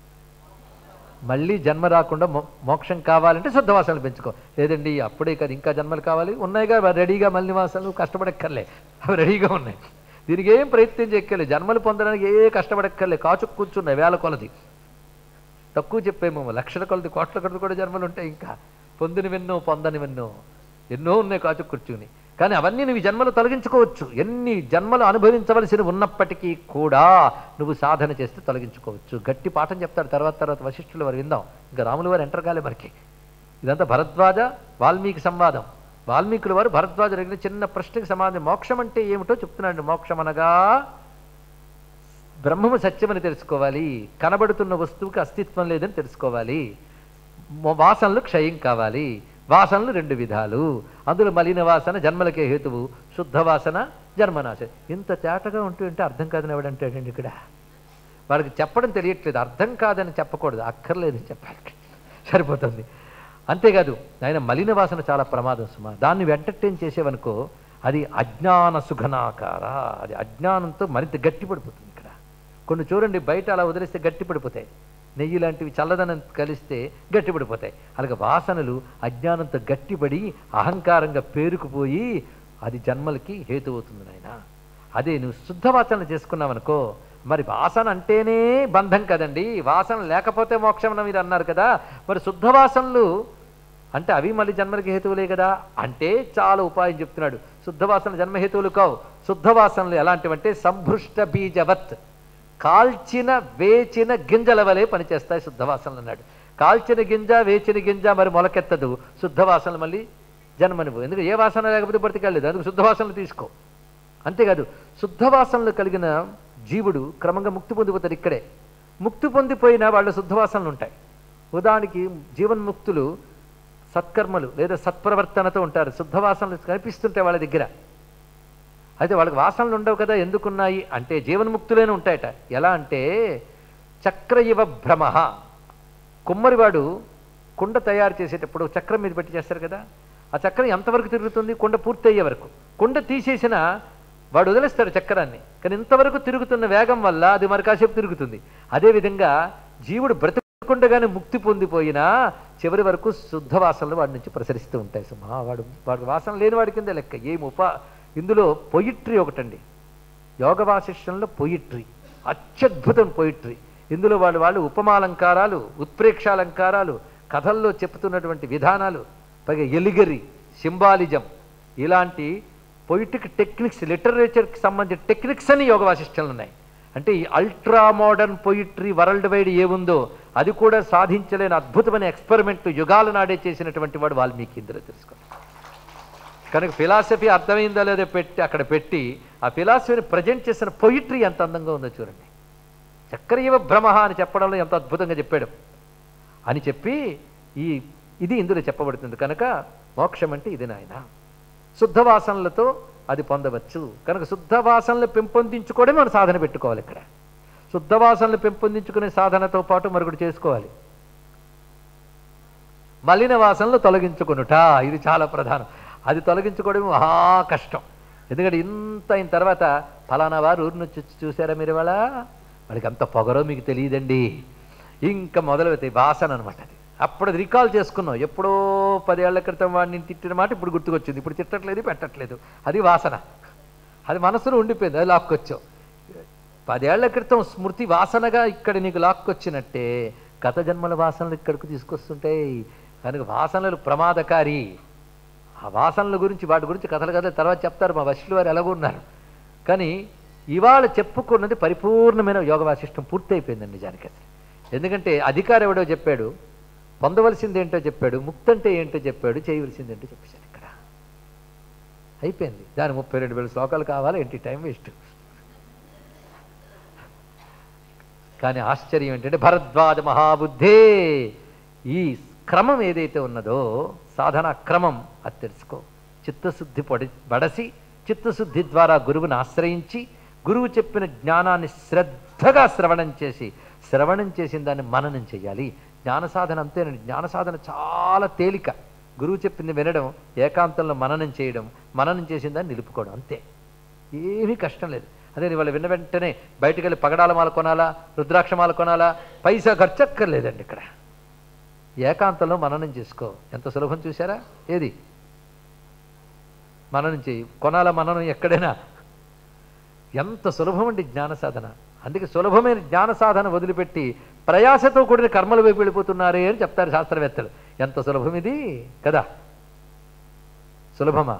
మళ్ళీ జన్మ రాకుండా మో- మోక్షం కావాలంటే శుద్ధ వాసనలు పెంచుకో లేదండి అప్పుడే కదా ఇంకా జన్మలు కావాలి ఉన్నాయిగా రెడీగా మళ్ళీ వాసనలు కష్టపడక్కర్లే అవి రెడీగా ఉన్నాయి దీనికి ఏం ప్రయత్నం చేయక్కర్లేదు జన్మలు పొందడానికి ఏ కష్టపడక్కర్లే కాచు కూర్చున్నాయి వేల కొలది తక్కువ చెప్పేమో లక్షల కొలది కోట్ల కొలది కూడా జన్మలు ఉంటాయి ఇంకా పొందినవెన్నో పొందనివెన్నో ఎన్నో ఉన్నాయి కాచు కూర్చుని కానీ అవన్నీ నువ్వు ఈ జన్మలు తొలగించుకోవచ్చు ఎన్ని జన్మలు అనుభవించవలసి ఉన్నప్పటికీ కూడా నువ్వు సాధన చేస్తే తొలగించుకోవచ్చు గట్టి పాఠం చెప్తాడు తర్వాత తర్వాత వశిష్ఠులు వారు విందాం ఇంకా రాములు వారు ఎంటర్ కాలే మనకి ఇదంతా భరద్వాజ వాల్మీకి సంవాదం వాల్మీకుల వారు భరద్వాజ అడిగిన చిన్న ప్రశ్నకి సమాధానం మోక్షం అంటే ఏమిటో చెప్తున్నాడు మోక్షం అనగా బ్రహ్మము సత్యమని తెలుసుకోవాలి కనబడుతున్న వస్తువుకి అస్తిత్వం లేదని తెలుసుకోవాలి మొ- వాసనలు క్షయం కావాలి వాసనలు రెండు విధాలు అందులో మలిన వాసన జన్మలకే హేతువు శుద్ధ వాసన జన్మనాశ ఇంత తేటగా ఉంటూ ఉంటే అర్థం కాదని ఎవడంటాడండి ఇక్కడ వాడికి చెప్పడం తెలియట్లేదు అర్థం కాదని చెప్పకూడదు అక్కర్లేదని చెప్పాలి సరిపోతుంది అంతేకాదు ఆయన మలిన వాసన చాలా ప్రమాదం సుమా దాన్ని ఎంటర్టైన్ చేసేవనుకో అది అజ్ఞాన సుఘనాకార అది అజ్ఞానంతో మరింత గట్టిపడిపోతుంది ఇక్కడ కొన్ని చూడండి బయట అలా వదిలేస్తే గట్టిపడిపోతాయి నెయ్యి లాంటివి చల్లదనం కలిస్తే గట్టిపడిపోతాయి అలాగే వాసనలు అజ్ఞానంతో గట్టిపడి అహంకారంగా పేరుకుపోయి అది జన్మలకి హేతు అవుతుంది నాయన అదే నువ్వు శుద్ధ వాసన చేసుకున్నావనుకో మరి వాసన అంటేనే బంధం కదండి వాసన లేకపోతే మోక్షం అని మీరు అన్నారు కదా మరి శుద్ధ వాసనలు అంటే అవి మళ్ళీ జన్మలకి హేతువులే కదా అంటే చాలా ఉపాయం చెప్తున్నాడు శుద్ధ వాసన జన్మహేతువులు కావు శుద్ధ వాసనలు ఎలాంటివంటే సంభృష్ట బీజవత్ కాల్చిన వేచిన గింజల వలె పనిచేస్తాయి శుద్ధవాసనలు అన్నాడు కాల్చిన గింజ వేచిన గింజ మరి మొలకెత్తదు శుద్ధవాసనలు మళ్ళీ జన్మనివ్వు ఎందుకంటే ఏ వాసన లేకపోతే బ్రతికెళ్ళలేదు అందుకు శుద్ధవాసనలు తీసుకో అంతేకాదు శుద్ధవాసనలు కలిగిన జీవుడు క్రమంగా ముక్తి పొందిపోతాడు ఇక్కడే ముక్తి పొందిపోయిన వాళ్ళ శుద్ధవాసనలు ఉంటాయి ఉదాహరణకి జీవన్ముక్తులు సత్కర్మలు లేదా సత్ప్రవర్తనతో ఉంటారు శుద్ధవాసనలు కనిపిస్తుంటాయి వాళ్ళ దగ్గర అయితే వాళ్ళకి వాసనలు ఉండవు కదా ఎందుకున్నాయి అంటే జీవన్ముక్తులైన ఉంటాయట ఎలా అంటే చక్ర ఇవ భ్రమ కుమ్మరివాడు కుండ తయారు చేసేటప్పుడు చక్రం మీద పెట్టి చేస్తారు కదా ఆ చక్రం ఎంతవరకు తిరుగుతుంది కుండ పూర్తి అయ్యే వరకు కుండ తీసేసిన వాడు వదిలేస్తాడు చక్రాన్ని కానీ ఇంతవరకు తిరుగుతున్న వేగం వల్ల అది మరి కాసేపు తిరుగుతుంది అదేవిధంగా జీవుడు బ్రతికుండగానే ముక్తి పొందిపోయినా చివరి వరకు శుద్ధ వాసనలు వాడి నుంచి ప్రసరిస్తూ ఉంటాయి సుమా వాడు వాడి వాసన లేని వాడి కింద లెక్క ఏం ఉప ఇందులో పొయిట్రీ ఒకటండి యోగ వాసిష్టంలో పొయిట్రీ అత్యద్భుతం పొయిట్రీ ఇందులో వాళ్ళు వాళ్ళు ఉపమాలంకారాలు ఉత్ప్రేక్షాలంకారాలు కథల్లో చెప్తున్నటువంటి విధానాలు పైగా ఎలిగరి సింబాలిజం ఇలాంటి పొయిటిక్ టెక్నిక్స్ లిటరేచర్కి సంబంధించిన టెక్నిక్స్ అని యోగ వాసిష్టంలో ఉన్నాయి అంటే ఈ ultra modern poetry world wide ఏముందో అది కూడా సాధించలేని అద్భుతమైన ఎక్స్పెరిమెంట్ యుగాల నాడే చేసినటువంటి వాడు వాల్మీకి ఇందులో తెలుసుకో కనుక ఫిలాసఫీ అర్థమైందో లేదో పెట్టి అక్కడ పెట్టి ఆ ఫిలాసఫీని ప్రజెంట్ చేసిన పొయిట్రీ ఎంత అందంగా ఉందో చూడండి చక్రయవ భ్రమ అని చెప్పడంలో ఎంత అద్భుతంగా చెప్పాడు అని చెప్పి ఈ ఇది ఇందులో చెప్పబడుతుంది కనుక మోక్షం అంటే ఇది నాయన శుద్ధ వాసనలతో అది పొందవచ్చు కనుక శుద్ధ వాసనలు పెంపొందించుకోవడమే మనం సాధన పెట్టుకోవాలి ఇక్కడ శుద్ధ వాసనలు పెంపొందించుకునే సాధనతో పాటు మరొకటి చేసుకోవాలి మలిన వాసనలు తొలగించుకొనుట ఇది చాలా ప్రధానం అది తొలగించుకోవడం మహా కష్టం ఎందుకంటే ఇంత అయిన తర్వాత ఫలానా వారు ఊరి నుంచి వచ్చి చూసారా మీరు ఇవాళ వాడికి అంత పొగరో మీకు తెలియదండి ఇంకా మొదలవుతాయి వాసన అనమాట అది అప్పుడు అది రికాల్ చేసుకున్నాం ఎప్పుడో పదేళ్ల క్రితం వాడిని తిట్టిన మాట ఇప్పుడు గుర్తుకొచ్చింది ఇప్పుడు తిట్టట్లేదు పెట్టట్లేదు అది వాసన అది మనసులో ఉండిపోయింది అది లాక్కొచ్చావు పదేళ్ల క్రితం స్మృతి వాసనగా ఇక్కడ నీకు లాక్కొచ్చినట్టే గత జన్మల వాసనలు ఇక్కడికి తీసుకొస్తుంటాయి కనుక వాసనలు ప్రమాదకారి ఆ వాసనల గురించి వాటి గురించి కథలు కథలు తర్వాత చెప్తారు మా వశులు వారు ఎలాగో ఉన్నారు కానీ ఇవాళ చెప్పుకున్నది పరిపూర్ణమైన యోగ వాసిష్టం పూర్తయిపోయిందండి నిజానికి అది ఎందుకంటే అధికారి ఎవడో చెప్పాడు పొందవలసింది ఏంటో చెప్పాడు ముక్తి అంటే ఏంటో చెప్పాడు చేయవలసింది ఏంటో చెప్పేశాడు ఇక్కడ అయిపోయింది దాని ముప్పై రెండు వేల శ్లోకాలు కావాలి ఏంటి టైం వేస్ట్ కానీ ఆశ్చర్యం ఏంటంటే భరద్వాజ మహాబుద్ధే ఈ క్రమం ఏదైతే ఉన్నదో సాధన క్రమం అది తెలుసుకో చిత్తశుద్ధి పొడి బడసి చిత్తశుద్ధి ద్వారా గురువుని ఆశ్రయించి గురువు చెప్పిన జ్ఞానాన్ని శ్రద్ధగా శ్రవణం చేసి శ్రవణం చేసిన దాన్ని మననం చేయాలి జ్ఞాన సాధన అంతేనండి జ్ఞాన సాధన చాలా తేలిక గురువు చెప్పింది వినడం ఏకాంతంలో మననం చేయడం మననం చేసిన దాన్ని నిలుపుకోవడం అంతే ఏమీ కష్టం లేదు అదే వాళ్ళు విన్న వెంటనే బయటికి వెళ్ళి పగడాల మాల కొనాలా రుద్రాక్ష మాల కొనాలా పైసా ఖర్చు అక్కర్లేదండి ఇక్కడ ఏకాంతంలో మననం చేసుకో ఎంత సులభం చూసారా ఏది మననం చేయి కొనాల మననం ఎక్కడైనా ఎంత సులభం అండి జ్ఞాన సాధన అందుకే సులభమైన జ్ఞాన సాధన వదిలిపెట్టి ప్రయాసతో కూడిన కర్మల వైపు వెళ్ళిపోతున్నారే అని చెప్తారు శాస్త్రవేత్తలు ఎంత సులభం ఇది కదా సులభమా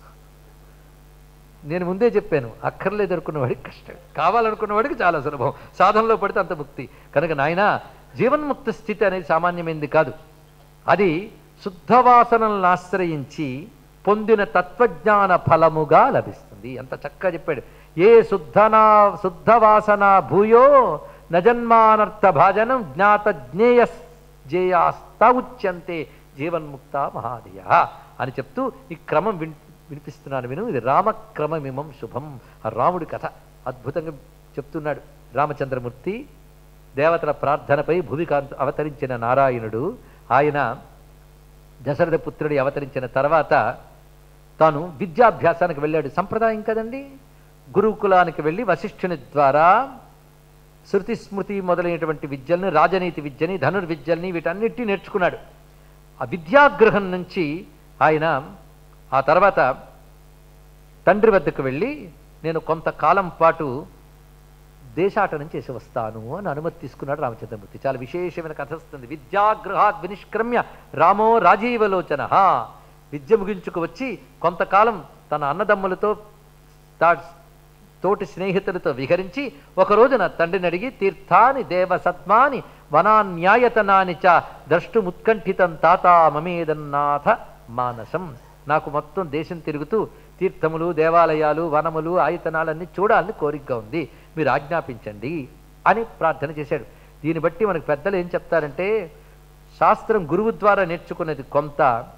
నేను ముందే చెప్పాను అక్కర్లేదు అనుకున్నవాడికి కష్టం కావాలనుకున్నవాడికి చాలా సులభం సాధనలో పడితే అంత ముక్తి కనుక నాయన జీవన్ముక్త స్థితి అనేది సామాన్యమైనది కాదు అది శుద్ధవాసనలను ఆశ్రయించి పొందిన తత్వజ్ఞాన ఫలముగా లభిస్తుంది ఎంత చక్కగా చెప్పాడు ఏ శుద్ధనా శుద్ధవాసన భూయో నజన్మానర్థ భాజనం జ్ఞాత జ్ఞేయ జేయాస్తా ఉచ్యంతే జీవన్ముక్త మహాదయ అని చెప్తూ ఈ క్రమం విన్ వినిపిస్తున్నాను విను ఇది రామక్రమమిమం శుభం ఆ రాముడి కథ అద్భుతంగా చెప్తున్నాడు రామచంద్రమూర్తి దేవతల ప్రార్థనపై భూమికాంత అవతరించిన నారాయణుడు ఆయన దశరథ పుత్రుడి అవతరించిన తర్వాత తాను విద్యాభ్యాసానికి వెళ్ళాడు సంప్రదాయం కదండి గురుకులానికి వెళ్ళి వశిష్ఠుని ద్వారా శృతి స్మృతి మొదలైనటువంటి విద్యల్ని రాజనీతి విద్యని ధనుర్విద్యల్ని వీటన్నిటిని నేర్చుకున్నాడు ఆ విద్యాగృహం నుంచి ఆయన ఆ తర్వాత తండ్రి వద్దకు వెళ్ళి నేను కొంతకాలం పాటు దేశాటనం చేసి వస్తాను అని అనుమతి తీసుకున్నాడు రామచంద్రమూర్తి చాలా విశేషమైన కథ వస్తుంది విద్యాగృహాత్ వినిష్క్రమ్య రామో రాజీవలోచన విద్య ముగించుకు వచ్చి కొంతకాలం తన అన్నదమ్ములతో తా- తోటి స్నేహితులతో విహరించి ఒక రోజున తండ్రిని అడిగి తీర్థాని దేవ సత్మాని వనాన్యాయతనాని చ ద్రష్టుముత్కంఠితం తాత మమేదన్నాథ మానసం నాకు మొత్తం దేశం తిరుగుతూ తీర్థములు దేవాలయాలు వనములు ఆయతనాలన్నీ చూడాలని కోరికగా ఉంది మీరు ఆజ్ఞాపించండి అని ప్రార్థన చేశాడు దీన్ని బట్టి మనకు పెద్దలు ఏం చెప్తారంటే శాస్త్రం గురువు ద్వారా నేర్చుకున్నది కొంత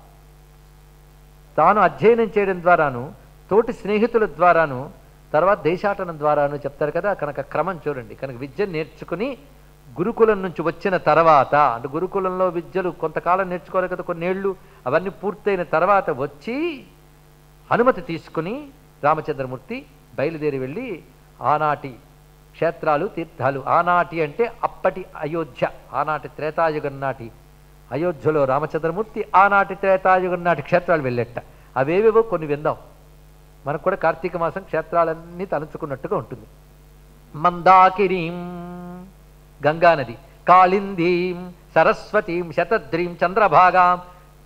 తాను అధ్యయనం చేయడం ద్వారాను తోటి స్నేహితుల ద్వారాను తర్వాత దేశాటనం ద్వారాను చెప్తారు కదా కనుక క్రమం చూడండి కనుక విద్య నేర్చుకుని గురుకులం నుంచి వచ్చిన తర్వాత అంటే గురుకులంలో విద్యలు కొంతకాలం నేర్చుకోవాలి కదా కొన్నేళ్ళు అవన్నీ పూర్తయిన తర్వాత వచ్చి అనుమతి తీసుకుని రామచంద్రమూర్తి బయలుదేరి వెళ్ళి ఆనాటి క్షేత్రాలు తీర్థాలు ఆనాటి అంటే అప్పటి అయోధ్య ఆనాటి త్రేతాయుగం నాటి అయోధ్యలో రామచంద్రమూర్తి ఆనాటి త్రేతాయుగం నాటి క్షేత్రాలు వెళ్ళేట అవేవేవో కొన్ని విందాం మనకు కూడా కార్తీక మాసం క్షేత్రాలన్నీ తలుచుకున్నట్టుగా ఉంటుంది మందాకిరీం గంగానది కాళిందీం సరస్వతీం శతద్రీం చంద్రభాగాం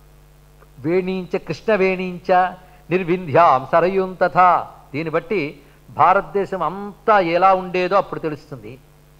వేణీంచ కృష్ణవేణీంచ నిర్వింధ్యాం సరయూం తథా దీన్ని బట్టి భారతదేశం అంతా ఎలా ఉండేదో అప్పుడు తెలుస్తుంది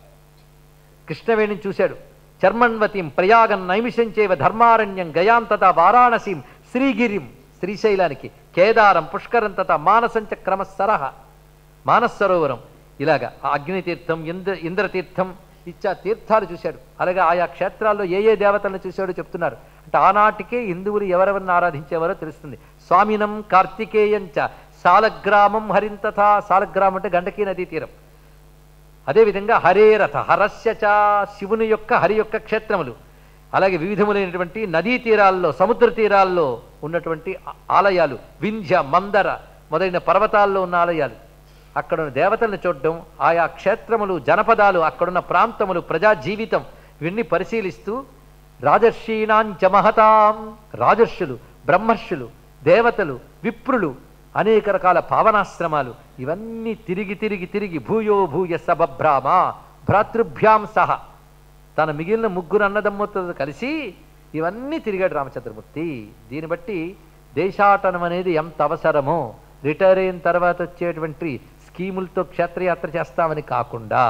కృష్ణవేణిని చూశాడు చర్మణ్వతిం ప్రయాగం నైమిషం చేవ ధర్మారణ్యం గయాం తథా వారాణసీం శ్రీగిరిం శ్రీశైలానికి కేదారం పుష్కరం తథా మానసంచ క్రమస్సరహ మానసరోవరం ఇలాగా ఆ అగ్నితీర్థం ఇంద్ర ఇంద్రతీర్థం ఇచ్చా తీర్థాలు చూశాడు అలాగే ఆయా క్షేత్రాల్లో ఏ ఏ దేవతలను చూశాడో చెప్తున్నారు అంటే ఆనాటికే హిందువులు ఎవరెవరిని ఆరాధించేవారో తెలుస్తుంది స్వామినం కార్తికేయంచ సాలగ్రామం హరింతథా సాలగ్రామం అంటే గండకీ నదీ తీరం అదేవిధంగా హరేరథ హరస్య చ శివుని యొక్క హరి యొక్క క్షేత్రములు అలాగే వివిధములైనటువంటి నదీ తీరాల్లో సముద్ర తీరాల్లో ఉన్నటువంటి ఆ- ఆలయాలు వింధ్య మందర మొదలైన పర్వతాల్లో ఉన్న ఆలయాలు అక్కడ ఉన్న దేవతలను చూడడం ఆయా క్షేత్రములు జనపదాలు అక్కడున్న ప్రాంతములు ప్రజా జీవితం ఇవన్నీ పరిశీలిస్తూ రాజర్షీణాంచ మహతాం రాజర్షులు బ్రహ్మర్షులు దేవతలు విప్రులు అనేక రకాల పావనాశ్రమాలు ఇవన్నీ తిరిగి తిరిగి తిరిగి భూయో భూయ సబభ్రామ భ్రాతృభ్యాం సహ తన మిగిలిన ముగ్గురు అన్నదమ్ముతో కలిసి ఇవన్నీ తిరిగాడు రామచంద్రమూర్తి దీన్ని బట్టి దేశాటనం అనేది ఎంత అవసరమో రిటైర్ అయిన తర్వాత వచ్చేటువంటి స్కీములతో క్షేత్రయాత్ర చేస్తామని కాకుండా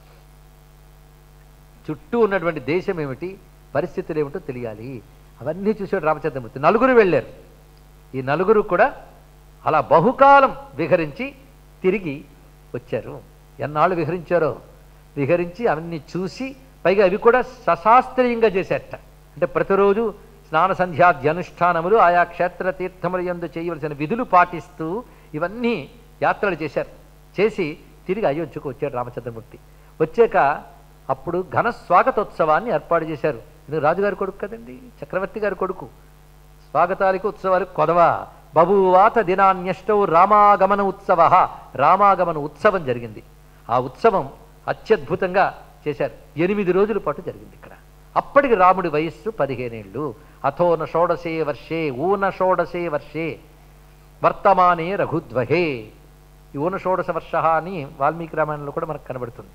చుట్టూ ఉన్నటువంటి దేశం ఏమిటి పరిస్థితులు ఏమిటో తెలియాలి అవన్నీ చూసాడు రామచంద్రమూర్తి నలుగురు వెళ్ళారు ఈ నలుగురు కూడా అలా బహుకాలం విహరించి తిరిగి వచ్చారు ఎన్నాళ్ళు విహరించారో విహరించి అవన్నీ చూసి పైగా అవి కూడా సశాస్త్రీయంగా చేసేట అంటే ప్రతిరోజు స్నాన సంధ్యాద్య అనుష్ఠానములు ఆయా క్షేత్ర తీర్థముల యందు చేయవలసిన విధులు పాటిస్తూ ఇవన్నీ యాత్రలు చేశారు చేసి తిరిగి అయోధ్యకు వచ్చాడు రామచంద్రమూర్తి వచ్చాక అప్పుడు ఘన స్వాగతోత్సవాన్ని ఏర్పాటు చేశారు ఇది రాజుగారి కొడుకు కదండి చక్రవర్తి గారి కొడుకు స్వాగతానికి ఉత్సవాలకు కొదవ బభూవాత దినాన్యష్టౌ రామాగమన ఉత్సవ రామాగమన ఉత్సవం జరిగింది ఆ ఉత్సవం అత్యద్భుతంగా చేశారు ఎనిమిది రోజుల పాటు జరిగింది ఇక్కడ అప్పటికి రాముడి వయస్సు పదిహేనేళ్ళు అథోన షోడశే వర్షే ఊన షోడశే వర్షే వర్తమానే రఘుద్వహే ఈ ఊన షోడశ వర్ష అని వాల్మీకి రామాయణంలో కూడా మనకు కనబడుతుంది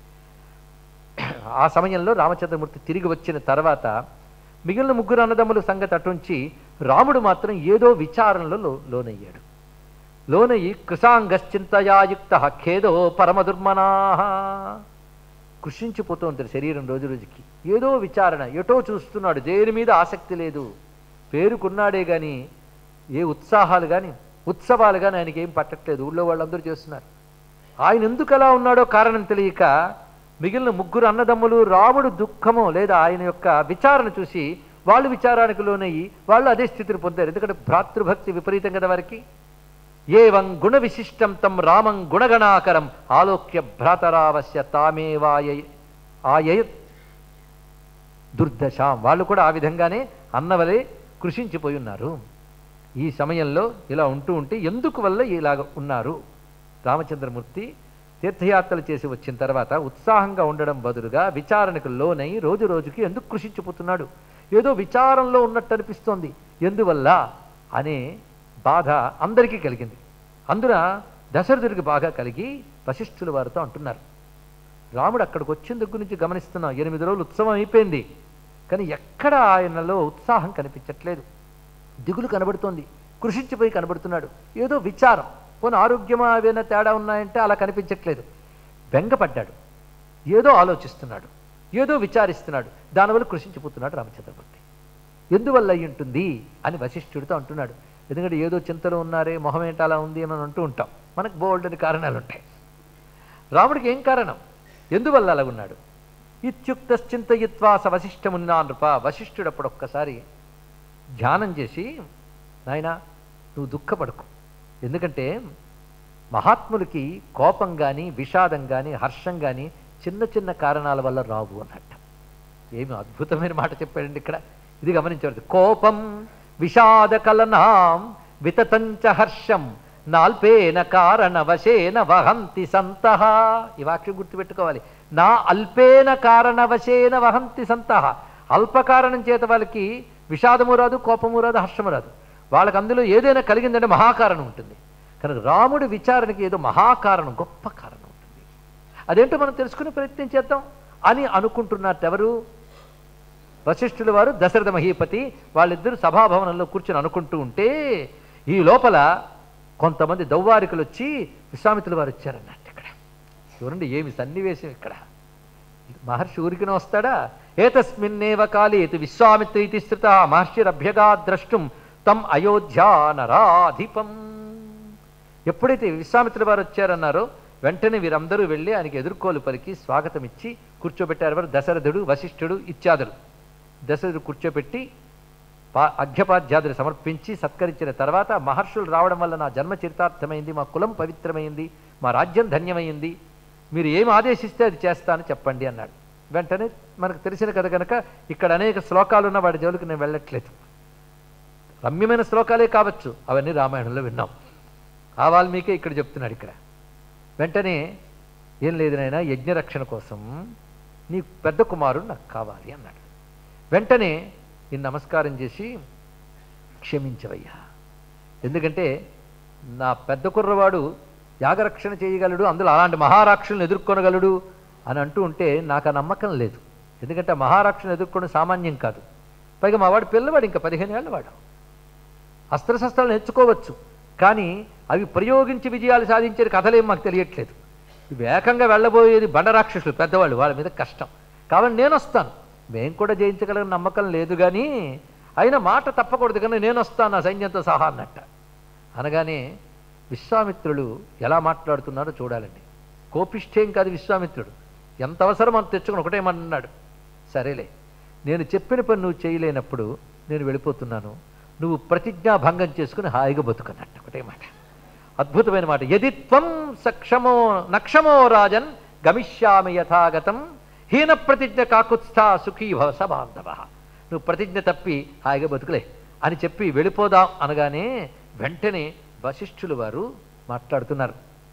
ఆ సమయంలో రామచంద్రమూర్తి తిరిగి వచ్చిన తర్వాత మిగిలిన ముగ్గురు అన్నదమ్ముల సంగతి అటుంచి రాముడు మాత్రం ఏదో విచారంలో లో లోనయ్యాడు లోనయ్యి కృషాంగశ్చింతయాయుక్త ఖేదో పరమదుర్మనా కృషించిపోతుంది శరీరం రోజు రోజుకి ఏదో విచారణ ఎటో చూస్తున్నాడు దేని మీద ఆసక్తి లేదు పేరుకున్నాడే కానీ ఏ ఉత్సాహాలు కానీ ఉత్సవాలు కానీ ఆయనకి ఏం పట్టట్లేదు ఊళ్ళో వాళ్ళందరూ చేస్తున్నారు ఆయన ఎందుకు అలా ఉన్నాడో కారణం తెలియక మిగిలిన ముగ్గురు అన్నదమ్ములు రాముడు దుఃఖము లేదా ఆయన యొక్క విచారణ చూసి వాళ్ళు విచారానికి లోనయ్యి వాళ్ళు అదే స్థితిని పొందారు ఎందుకంటే భ్రాతృభక్తి విపరీతం కదా వారికి ఏవం గుణ విశిష్టం తం రామం గుణగణాకరం ఆలోక్య భ్రాతరావస్య తామేవాయ ఆయ దుర్దశాం వాళ్ళు కూడా ఆ విధంగానే అన్నవలే కృషించిపోయి ఉన్నారు ఈ సమయంలో ఇలా ఉంటూ ఉంటే ఎందుకు వల్ల ఇలాగ ఉన్నారు రామచంద్రమూర్తి తీర్థయాత్రలు చేసి వచ్చిన తర్వాత ఉత్సాహంగా ఉండడం బదులుగా విచారణకు లోనై రోజు రోజుకి ఎందుకు కృషించిపోతున్నాడు ఏదో విచారంలో ఉన్నట్టు అనిపిస్తోంది ఎందువల్ల అనే బాధ అందరికీ కలిగింది అందున దశరథుడికి బాగా కలిగి వశిష్ఠుల వారితో అంటున్నారు రాముడు అక్కడికి వచ్చిన దగ్గర నుంచి గమనిస్తున్నాం ఎనిమిది రోజులు ఉత్సవం అయిపోయింది కానీ ఎక్కడ ఆయనలో ఉత్సాహం కనిపించట్లేదు దిగులు కనబడుతోంది కృషించిపోయి కనబడుతున్నాడు ఏదో విచారం పోనీ ఆరోగ్యమా ఏమైనా తేడా ఉన్నాయంటే అలా కనిపించట్లేదు బెంగపడ్డాడు ఏదో ఆలోచిస్తున్నాడు ఏదో విచారిస్తున్నాడు దానివల్ల కృషించిపోతున్నాడు రామచంద్రమూర్తి ఎందువల్ల అయి ఉంటుంది అని వశిష్ఠుడితో అంటున్నాడు ఎందుకంటే ఏదో చింతలో ఉన్నారే మొహం ఏంటి అలా ఉంది అని అంటూ ఉంటాం మనకు బోల్డ్ అని కారణాలు ఉంటాయి రాముడికి ఏం కారణం ఎందువల్ల అలా ఉన్నాడు ఇత్యుక్తశ్చింతయిత్వా స వశిష్ఠమున్నా నృప వశిష్ఠుడు అప్పుడు ఒక్కసారి ధ్యానం చేసి నాయనా నువ్వు దుఃఖపడకు ఎందుకంటే మహాత్ములకి కోపం కానీ విషాదం కానీ హర్షం కానీ చిన్న చిన్న కారణాల వల్ల రావు అన్నట్టు ఏమి అద్భుతమైన మాట చెప్పాడండి ఇక్కడ ఇది గమనించవలసి కోపం విషాద కలనాం వితతంచ హర్షం నాల్పేన కారణ వశేన వహంతి సంతః ఈ వాక్యం గుర్తుపెట్టుకోవాలి నా అల్పేన కారణ వశేన వహంతి సంతః అల్ప కారణం చేత వాళ్ళకి విషాదము రాదు కోపము రాదు హర్షము రాదు వాళ్ళకి అందులో ఏదైనా కలిగిందంటే మహాకారణం ఉంటుంది కనుక రాముడి విచారణకి ఏదో మహాకారణం గొప్ప కారణం ఉంటుంది అదేంటో మనం తెలుసుకునే ప్రయత్నం చేద్దాం అని అనుకుంటున్నట్టు ఎవరు వశిష్ఠుల వారు దశరథ మహీపతి వాళ్ళిద్దరు సభాభవనంలో కూర్చొని అనుకుంటూ ఉంటే ఈ లోపల కొంతమంది దౌవారికులు వచ్చి విశ్వామిత్రుల వారు వచ్చారన్నట్టు ఇక్కడ చూడండి ఏమి సన్నివేశం ఇక్కడ మహర్షి ఊరికిన వస్తాడా ఏతస్మిన్నేవ కాలే ఇది విశ్వామిత్ర ఇది స్థిత మహర్షిరభ్యగా ద్రష్టుం తం అయోధ్యా నరాధిపం ఎప్పుడైతే విశ్వామిత్రుల వారు వచ్చారన్నారో వెంటనే వీరందరూ వెళ్ళి ఆయనకి ఎదుర్కోలు పలికి స్వాగతం ఇచ్చి కూర్చోబెట్టారు వారు దశరథుడు వశిష్ఠుడు ఇత్యాదులు దశరథుడు కూర్చోబెట్టి పా అఘ్యపాధ్యాదులు సమర్పించి సత్కరించిన తర్వాత మహర్షులు రావడం వల్ల నా జన్మ చరితార్థమైంది మా కులం పవిత్రమైంది మా రాజ్యం ధన్యమైంది మీరు ఏం ఆదేశిస్తే అది చేస్తాను చెప్పండి అన్నాడు వెంటనే మనకు తెలిసిన కథ కనుక ఇక్కడ అనేక శ్లోకాలు ఉన్న వాడి జోలికి నేను వెళ్ళట్లేదు రమ్యమైన శ్లోకాలే కావచ్చు అవన్నీ రామాయణంలో విన్నాం ఆ వాల్మీకే ఇక్కడ చెప్తున్నాడు ఇక్కడ వెంటనే ఏం లేదు నాయనా యజ్ఞరక్షణ కోసం నీ పెద్ద కుమారుడు నాకు కావాలి అన్నాడు వెంటనే ఈ నమస్కారం చేసి క్షమించవయ్యా ఎందుకంటే నా పెద్ద కుర్రవాడు యాగరక్షణ చేయగలడు అందులో అలాంటి మహారాక్షులను ఎదుర్కొనగలడు అని అంటూ ఉంటే నాకు ఆ నమ్మకం లేదు ఎందుకంటే ఆ మహారాక్షను ఎదుర్కొనడం సామాన్యం కాదు పైగా మా వాడు పిల్లవాడు ఇంకా పదిహేను ఏళ్ళ వాడు అస్త్రశస్త్రాలు నేర్చుకోవచ్చు కానీ అవి ప్రయోగించి విజయాలు సాధించే కథలేం మాకు తెలియట్లేదు ఇవి ఏకంగా వెళ్ళబోయేది బండరాక్షసులు పెద్దవాళ్ళు వాళ్ళ మీద కష్టం కాబట్టి నేను వస్తాను మేము కూడా జయించగలిగిన నమ్మకం లేదు కానీ అయినా మాట తప్పకూడదు కానీ నేను వస్తాను నా సైన్యంతో సహా అన్నట్ట అనగానే విశ్వామిత్రుడు ఎలా మాట్లాడుతున్నారో చూడాలండి కోపిష్ఠేం కాదు విశ్వామిత్రుడు ఎంత అవసరం అంత తెచ్చుకుని ఒకటేమన్నాడు సరేలే నేను చెప్పిన పని నువ్వు చేయలేనప్పుడు నేను వెళ్ళిపోతున్నాను నువ్వు ప్రతిజ్ఞా భంగం చేసుకుని హాయిగా బతుకున్నట్టు ఒకటే మాట అద్భుతమైన మాట యది త్వం సక్షమో నక్షమో రాజన్ గమిష్యామి యథాగతం హీన ప్రతిజ్ఞ కాకుత్స్థా సుఖీ భవ సబాంధవ నువ్వు ప్రతిజ్ఞ తప్పి హాయిగా బతుకులే అని చెప్పి వెళ్ళిపోదాం అనగానే వెంటనే వశిష్ఠులు వారు మాట్లాడుతున్నారు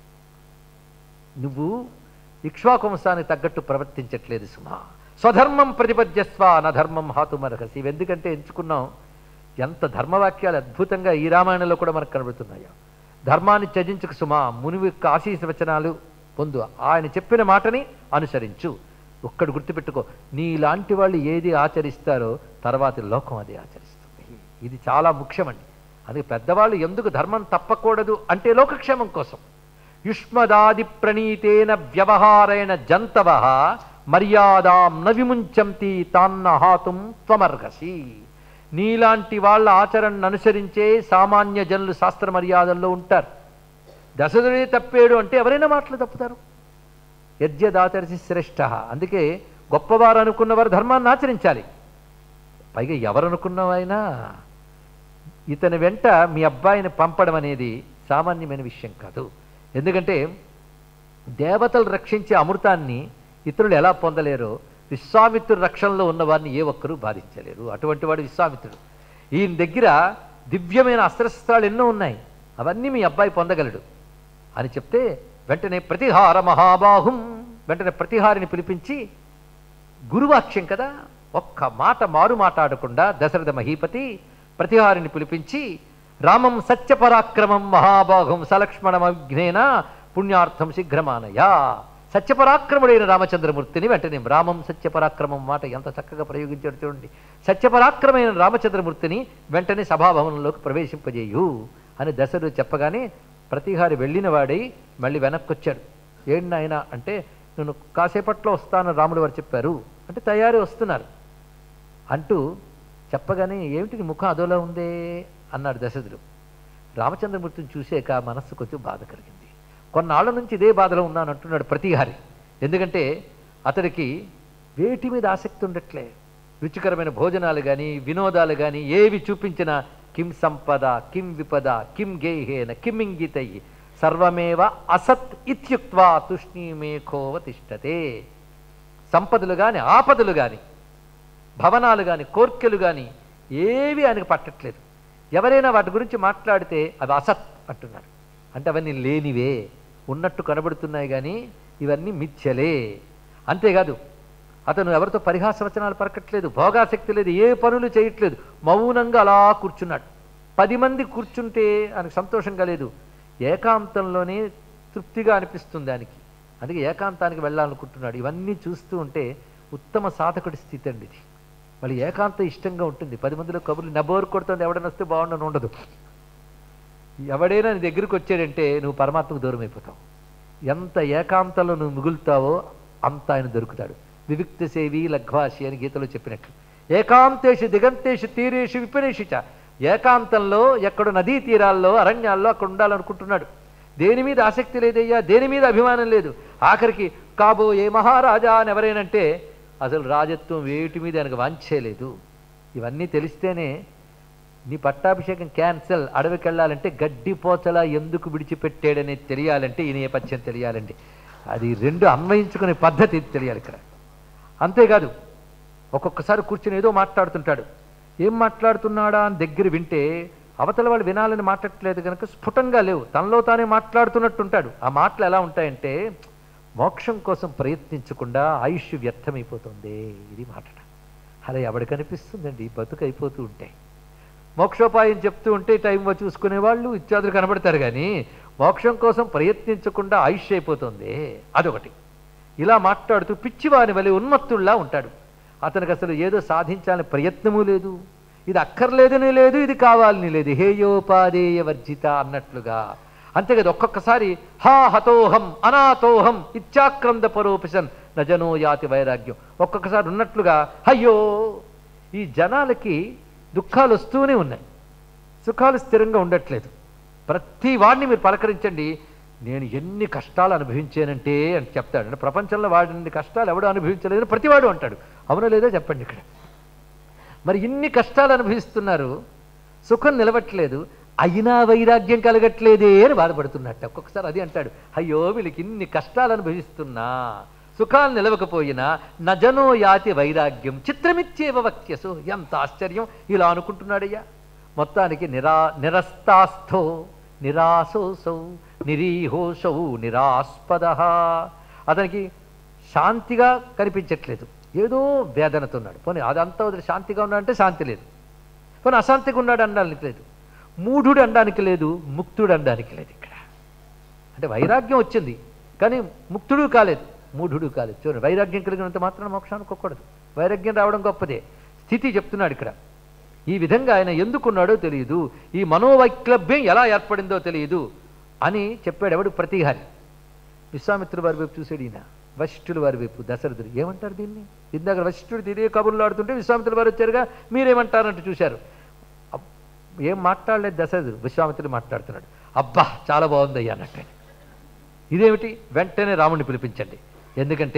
నువ్వు ఇక్ష్వాకువంశానికి తగ్గట్టు ప్రవర్తించట్లేదు సుమా స్వధర్మం ప్రతిపద్యస్వ నధర్మం హాతుమర్హసి ఎందుకంటే ఎంచుకున్నాం ఎంత ధర్మవాక్యాలు అద్భుతంగా ఈ రామాయణంలో కూడా మనకు కనబడుతున్నాయో ధర్మాన్ని త్యజించక సుమా మునివి యొక్క ఆశీస వచనాలు పొందు ఆయన చెప్పిన మాటని అనుసరించు ఒక్కడు గుర్తుపెట్టుకో నీలాంటి వాళ్ళు ఏది ఆచరిస్తారో తర్వాతి లోకం అది ఆచరిస్తుంది ఇది చాలా ముఖ్యమండి అందుకే పెద్దవాళ్ళు ఎందుకు ధర్మం తప్పకూడదు అంటే లోకక్షేమం కోసం యుష్మదాది ప్రణీతేన వ్యవహారేణ జంతవ మర్యాదాం న విముంచంతి తాన్న హాతుం త్వమర్హసి నీలాంటి వాళ్ళ ఆచరణను అనుసరించే సామాన్య జనులు శాస్త్ర మర్యాదల్లో ఉంటారు దశదుడే తప్పేడు అంటే ఎవరైనా మాటలు తప్పుతారు యజ్ఞదాచరిసి శ్రేష్ఠ అందుకే గొప్పవారు అనుకున్నవారు ధర్మాన్ని ఆచరించాలి పైగా ఎవరు అనుకున్నవైనా ఇతని వెంట మీ అబ్బాయిని పంపడం అనేది సామాన్యమైన విషయం కాదు ఎందుకంటే దేవతలు రక్షించే అమృతాన్ని ఇతరులు ఎలా పొందలేరో విశ్వామిత్రుడు రక్షణలో ఉన్నవారిని ఏ ఒక్కరూ బాధించలేరు అటువంటి వాడు విశ్వామిత్రుడు ఈయన దగ్గర దివ్యమైన అస్త్రశస్త్రాలు ఎన్నో ఉన్నాయి అవన్నీ మీ అబ్బాయి పొందగలడు అని చెప్తే వెంటనే ప్రతిహార మహాబాహుం వెంటనే ప్రతిహారిని పిలిపించి గురువాక్యం కదా ఒక్క మాట మారు మాట్లాడకుండా దశరథ మహీపతి ప్రతిహారిని పిలిపించి రామం సత్యపరాక్రమం మహాబాహుం సలక్ష్మణమగ్నేన పుణ్యార్థం శీఘ్రమానయా సత్యపరాక్రముడైన రామచంద్రమూర్తిని వెంటనే రామం సత్యపరాక్రమం మాట ఎంత చక్కగా ప్రయోగించాడు చూడండి సత్యపరాక్రమైన రామచంద్రమూర్తిని వెంటనే సభాభవనంలోకి ప్రవేశింపజేయు అని దశరథుడు చెప్పగానే ప్రతిహారి వెళ్ళిన వాడై మళ్ళీ వెనక్కి వచ్చాడు ఏంటి నాయన అంటే నేను కాసేపట్లో వస్తాను రాముడు వారు చెప్పారు అంటే తయారీ వస్తున్నారు అంటూ చెప్పగానే ఏమిటి నీ ముఖం అదోలా ఉందే అన్నాడు దశరథుడు రామచంద్రమూర్తిని చూసాక మనస్సు కొంచెం బాధ కలిగింది కొన్నాళ్ళ నుంచి ఇదే బాధలో ఉన్నాను అంటున్నాడు ప్రతిహారి ఎందుకంటే అతడికి వేటి మీద ఆసక్తి ఉండట్లే రుచికరమైన భోజనాలు కానీ వినోదాలు కానీ ఏవి చూపించినా కిం సంపద కిం విపద కిం గేహేన కిం ఇంగితై సర్వమేవ అసత్ ఇత్యుక్వా తుష్ణీమేఖోవ తిష్టతే సంపదలు కానీ ఆపదలు కానీ భవనాలు కానీ కోర్కెలు కానీ ఏవి ఆయనకు పట్టట్లేదు ఎవరైనా వాటి గురించి మాట్లాడితే అవి అసత్ అంటున్నారు అంటే అవన్నీ లేనివే ఉన్నట్టు కనబడుతున్నాయి కానీ ఇవన్నీ మిథ్యలే అంతేకాదు అతను ఎవరితో పరిహాస వచనాలు పరకట్లేదు భోగాసక్తి లేదు ఏ పనులు చేయట్లేదు మౌనంగా అలా కూర్చున్నాడు పది మంది కూర్చుంటే ఆయనకు సంతోషంగా లేదు ఏకాంతంలోనే తృప్తిగా అనిపిస్తుంది దానికి అందుకే ఏకాంతానికి వెళ్ళాలనుకుంటున్నాడు ఇవన్నీ చూస్తూ ఉంటే ఉత్తమ సాధకుడి స్థితి అండి ఇది మళ్ళీ ఏకాంత ఇష్టంగా ఉంటుంది పది మందిలో కబుర్లు నబోరు కొడుతుంది ఎవడైనా వస్తే బాగుండని ఉండదు ఎవడైనా నీ దగ్గరికి వచ్చాడంటే నువ్వు పరమాత్మకు దూరం అయిపోతావు ఎంత ఏకాంతంలో నువ్వు మిగులుతావో అంత ఆయన దొరుకుతాడు వివిక్త సేవి లఘ్వాసి అని గీతలో చెప్పినట్లు ఏకాంతేషు దిగంతేషు తీరేషు విపరేషు చ ఏకాంతంలో ఎక్కడో నదీ తీరాల్లో అరణ్యాల్లో అక్కడ ఉండాలనుకుంటున్నాడు దేని మీద ఆసక్తి లేదయ్యా దేని మీద అభిమానం లేదు ఆఖరికి కాబోయే మహారాజా అని ఎవరైనంటే అసలు రాజత్వం వేటి మీద ఆయనకు వాంఛేలేదు ఇవన్నీ తెలిస్తేనే నీ పట్టాభిషేకం క్యాన్సల్ అడవికి వెళ్ళాలంటే గడ్డి పోచలా ఎందుకు విడిచిపెట్టాడనేది తెలియాలంటే ఈ నేపథ్యం తెలియాలండి అది రెండు అన్వయించుకునే పద్ధతి తెలియాలి ఇక్కడ అంతేకాదు ఒక్కొక్కసారి కూర్చుని ఏదో మాట్లాడుతుంటాడు ఏం మాట్లాడుతున్నాడా అని దగ్గర వింటే అవతల వాళ్ళు వినాలని మాట్లాడట్లేదు కనుక స్ఫుటంగా లేవు తనలో తానే మాట్లాడుతున్నట్టుంటాడు ఆ మాటలు ఎలా ఉంటాయంటే మోక్షం కోసం ప్రయత్నించకుండా ఆయుష్ వ్యర్థమైపోతుంది ఇది మాట అలా ఎవడికి కనిపిస్తుందండి బతుకు అయిపోతూ ఉంటాయి మోక్షోపాయం చెప్తూ ఉంటే టైం చూసుకునే వాళ్ళు ఇత్యాదులు కనబడతారు కానీ మోక్షం కోసం ప్రయత్నించకుండా ఆయుష్ అయిపోతుంది అదొకటి ఇలా మాట్లాడుతూ పిచ్చివాని వలె ఉన్మత్తుల్లా ఉంటాడు అతనికి అసలు ఏదో సాధించాలని ప్రయత్నము లేదు ఇది అక్కర్లేదని లేదు ఇది కావాలని లేదు హేయోపాదేయ వర్జిత అన్నట్లుగా అంతేకాదు ఒక్కొక్కసారి హా హతోహం అనాథోహం ఇత్యాక్రంద పరోపిసన్ నజనో యాతి వైరాగ్యం ఒక్కొక్కసారి ఉన్నట్లుగా అయ్యో ఈ జనాలకి దుఃఖాలు వస్తూనే ఉన్నాయి సుఖాలు స్థిరంగా ఉండట్లేదు ప్రతి వాడిని మీరు పలకరించండి నేను ఎన్ని కష్టాలు అనుభవించానంటే అని చెప్తాడు అంటే ప్రపంచంలో వాడిని కష్టాలు ఎవడో అనుభవించలేదని ప్రతివాడు అంటాడు అవునో లేదో చెప్పండి ఇక్కడ మరి ఇన్ని కష్టాలు అనుభవిస్తున్నారు సుఖం నిలవట్లేదు అయినా వైరాగ్యం కలగట్లేదే అని బాధపడుతున్నట్టు ఒక్కొక్కసారి అది అంటాడు అయ్యో వీళ్ళకి ఇన్ని కష్టాలు అనుభవిస్తున్నా సుఖాలు నిలవకపోయినా నజనో యాతి వైరాగ్యం చిత్రమిచ్చేవ వక్యసు ఎంత ఆశ్చర్యం ఇలా అనుకుంటున్నాడయ్యా మొత్తానికి నిరా నిరస్తాస్థో నిరాశోసౌ నిరీహోషౌ నిరాస్పద అతనికి శాంతిగా కనిపించట్లేదు ఏదో వేదనతో ఉన్నాడు పోనీ అదంతా వదిలి శాంతిగా ఉన్నాడంటే శాంతి లేదు పోనీ అశాంతిగా ఉన్నాడు అనడానికి లేదు మూఢుడు అనడానికి లేదు ముక్తుడు అనడానికి లేదు ఇక్కడ అంటే వైరాగ్యం వచ్చింది కానీ ముక్తుడు కాలేదు మూఢుడు కాలేదు చూడండి వైరాగ్యం కలిగినంత మాత్రం మోక్షానికి ఒక్కడదు వైరాగ్యం రావడం గొప్పదే స్థితి చెప్తున్నాడు ఇక్కడ ఈ విధంగా ఆయన ఎందుకున్నాడో తెలియదు ఈ మనోవైక్లభ్యం ఎలా ఏర్పడిందో తెలియదు అని చెప్పాడు ఎవడు ప్రతిహారి విశ్వామిత్రుల వారి వైపు చూసాడు ఈయన వశిష్ఠుల వారి వైపు దశరథుడు ఏమంటారు దీన్ని ఇందాక వశిష్ఠుడు ఇదే కబుర్లు ఆడుతుంటే విశ్వామిత్రుల వారు వచ్చారుగా మీరేమంటారంటూ చూశారు అబ్- ఏం మాట్లాడలేదు దశరథుడు విశ్వామిత్రుడు మాట్లాడుతున్నాడు అబ్బా చాలా బాగుందయ్యా అన్నట్టు ఇదేమిటి వెంటనే రాముడిని పిలిపించండి ఎందుకంటే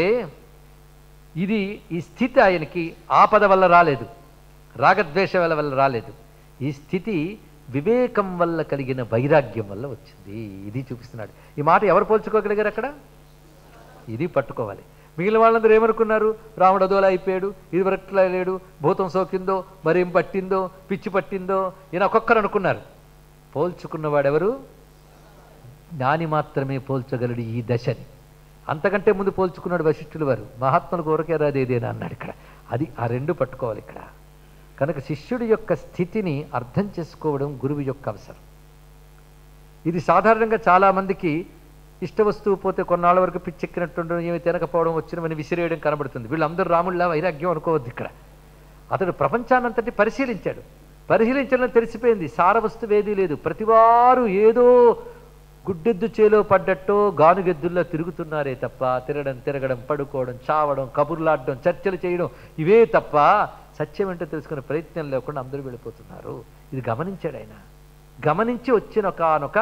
ఇది ఈ స్థితి ఆయనకి ఆపద వల్ల రాలేదు రాగద్వేషాల వల్ల రాలేదు ఈ స్థితి వివేకం వల్ల కలిగిన వైరాగ్యం వల్ల వచ్చింది ఇది చూపిస్తున్నాడు ఈ మాట ఎవరు పోల్చుకోగలిగారు అక్కడ ఇది పట్టుకోవాలి మిగిలిన వాళ్ళందరూ ఏమనుకున్నారు రాముడు అదోలా అయిపోయాడు ఇది వరట్లా లేడు భూతం సోకిందో మరేం పట్టిందో పిచ్చి పట్టిందో ఈయన ఒక్కొక్కరు అనుకున్నారు పోల్చుకున్నవాడెవరు జ్ఞాని మాత్రమే పోల్చగలడు ఈ దశని అంతకంటే ముందు పోల్చుకున్నాడు వశిష్ఠుల వారు మహాత్ములు కోరకే రాదేదేనా అన్నాడు ఇక్కడ అది ఆ రెండు పట్టుకోవాలి ఇక్కడ కనుక శిష్యుడి యొక్క స్థితిని అర్థం చేసుకోవడం గురువు యొక్క అవసరం ఇది సాధారణంగా చాలామందికి ఇష్ట వస్తువు పోతే కొన్నాళ్ళ వరకు పిచ్చెక్కినట్టుండడం ఏమి తినకపోవడం వచ్చినవని విసిరేయడం కనబడుతుంది వీళ్ళందరూ రాముళ్ళ వైరాగ్యం అనుకోవద్దు ఇక్కడ అతడు ప్రపంచాన్నంతటి పరిశీలించాడు పరిశీలించడం తెలిసిపోయింది సారవస్తువేదీ లేదు ప్రతివారు ఏదో గుడ్డెద్దు చేలో పడ్డట్టో గానుగెద్దుల్లో తిరుగుతున్నారే తప్ప తిరగడం తిరగడం పడుకోవడం చావడం కబుర్లాడడం చర్చలు చేయడం ఇవే తప్ప సత్యం ఏంటో తెలుసుకునే ప్రయత్నం లేకుండా అందరూ వెళ్ళిపోతున్నారు ఇది గమనించాడు ఆయన గమనించి వచ్చిన ఒకనొక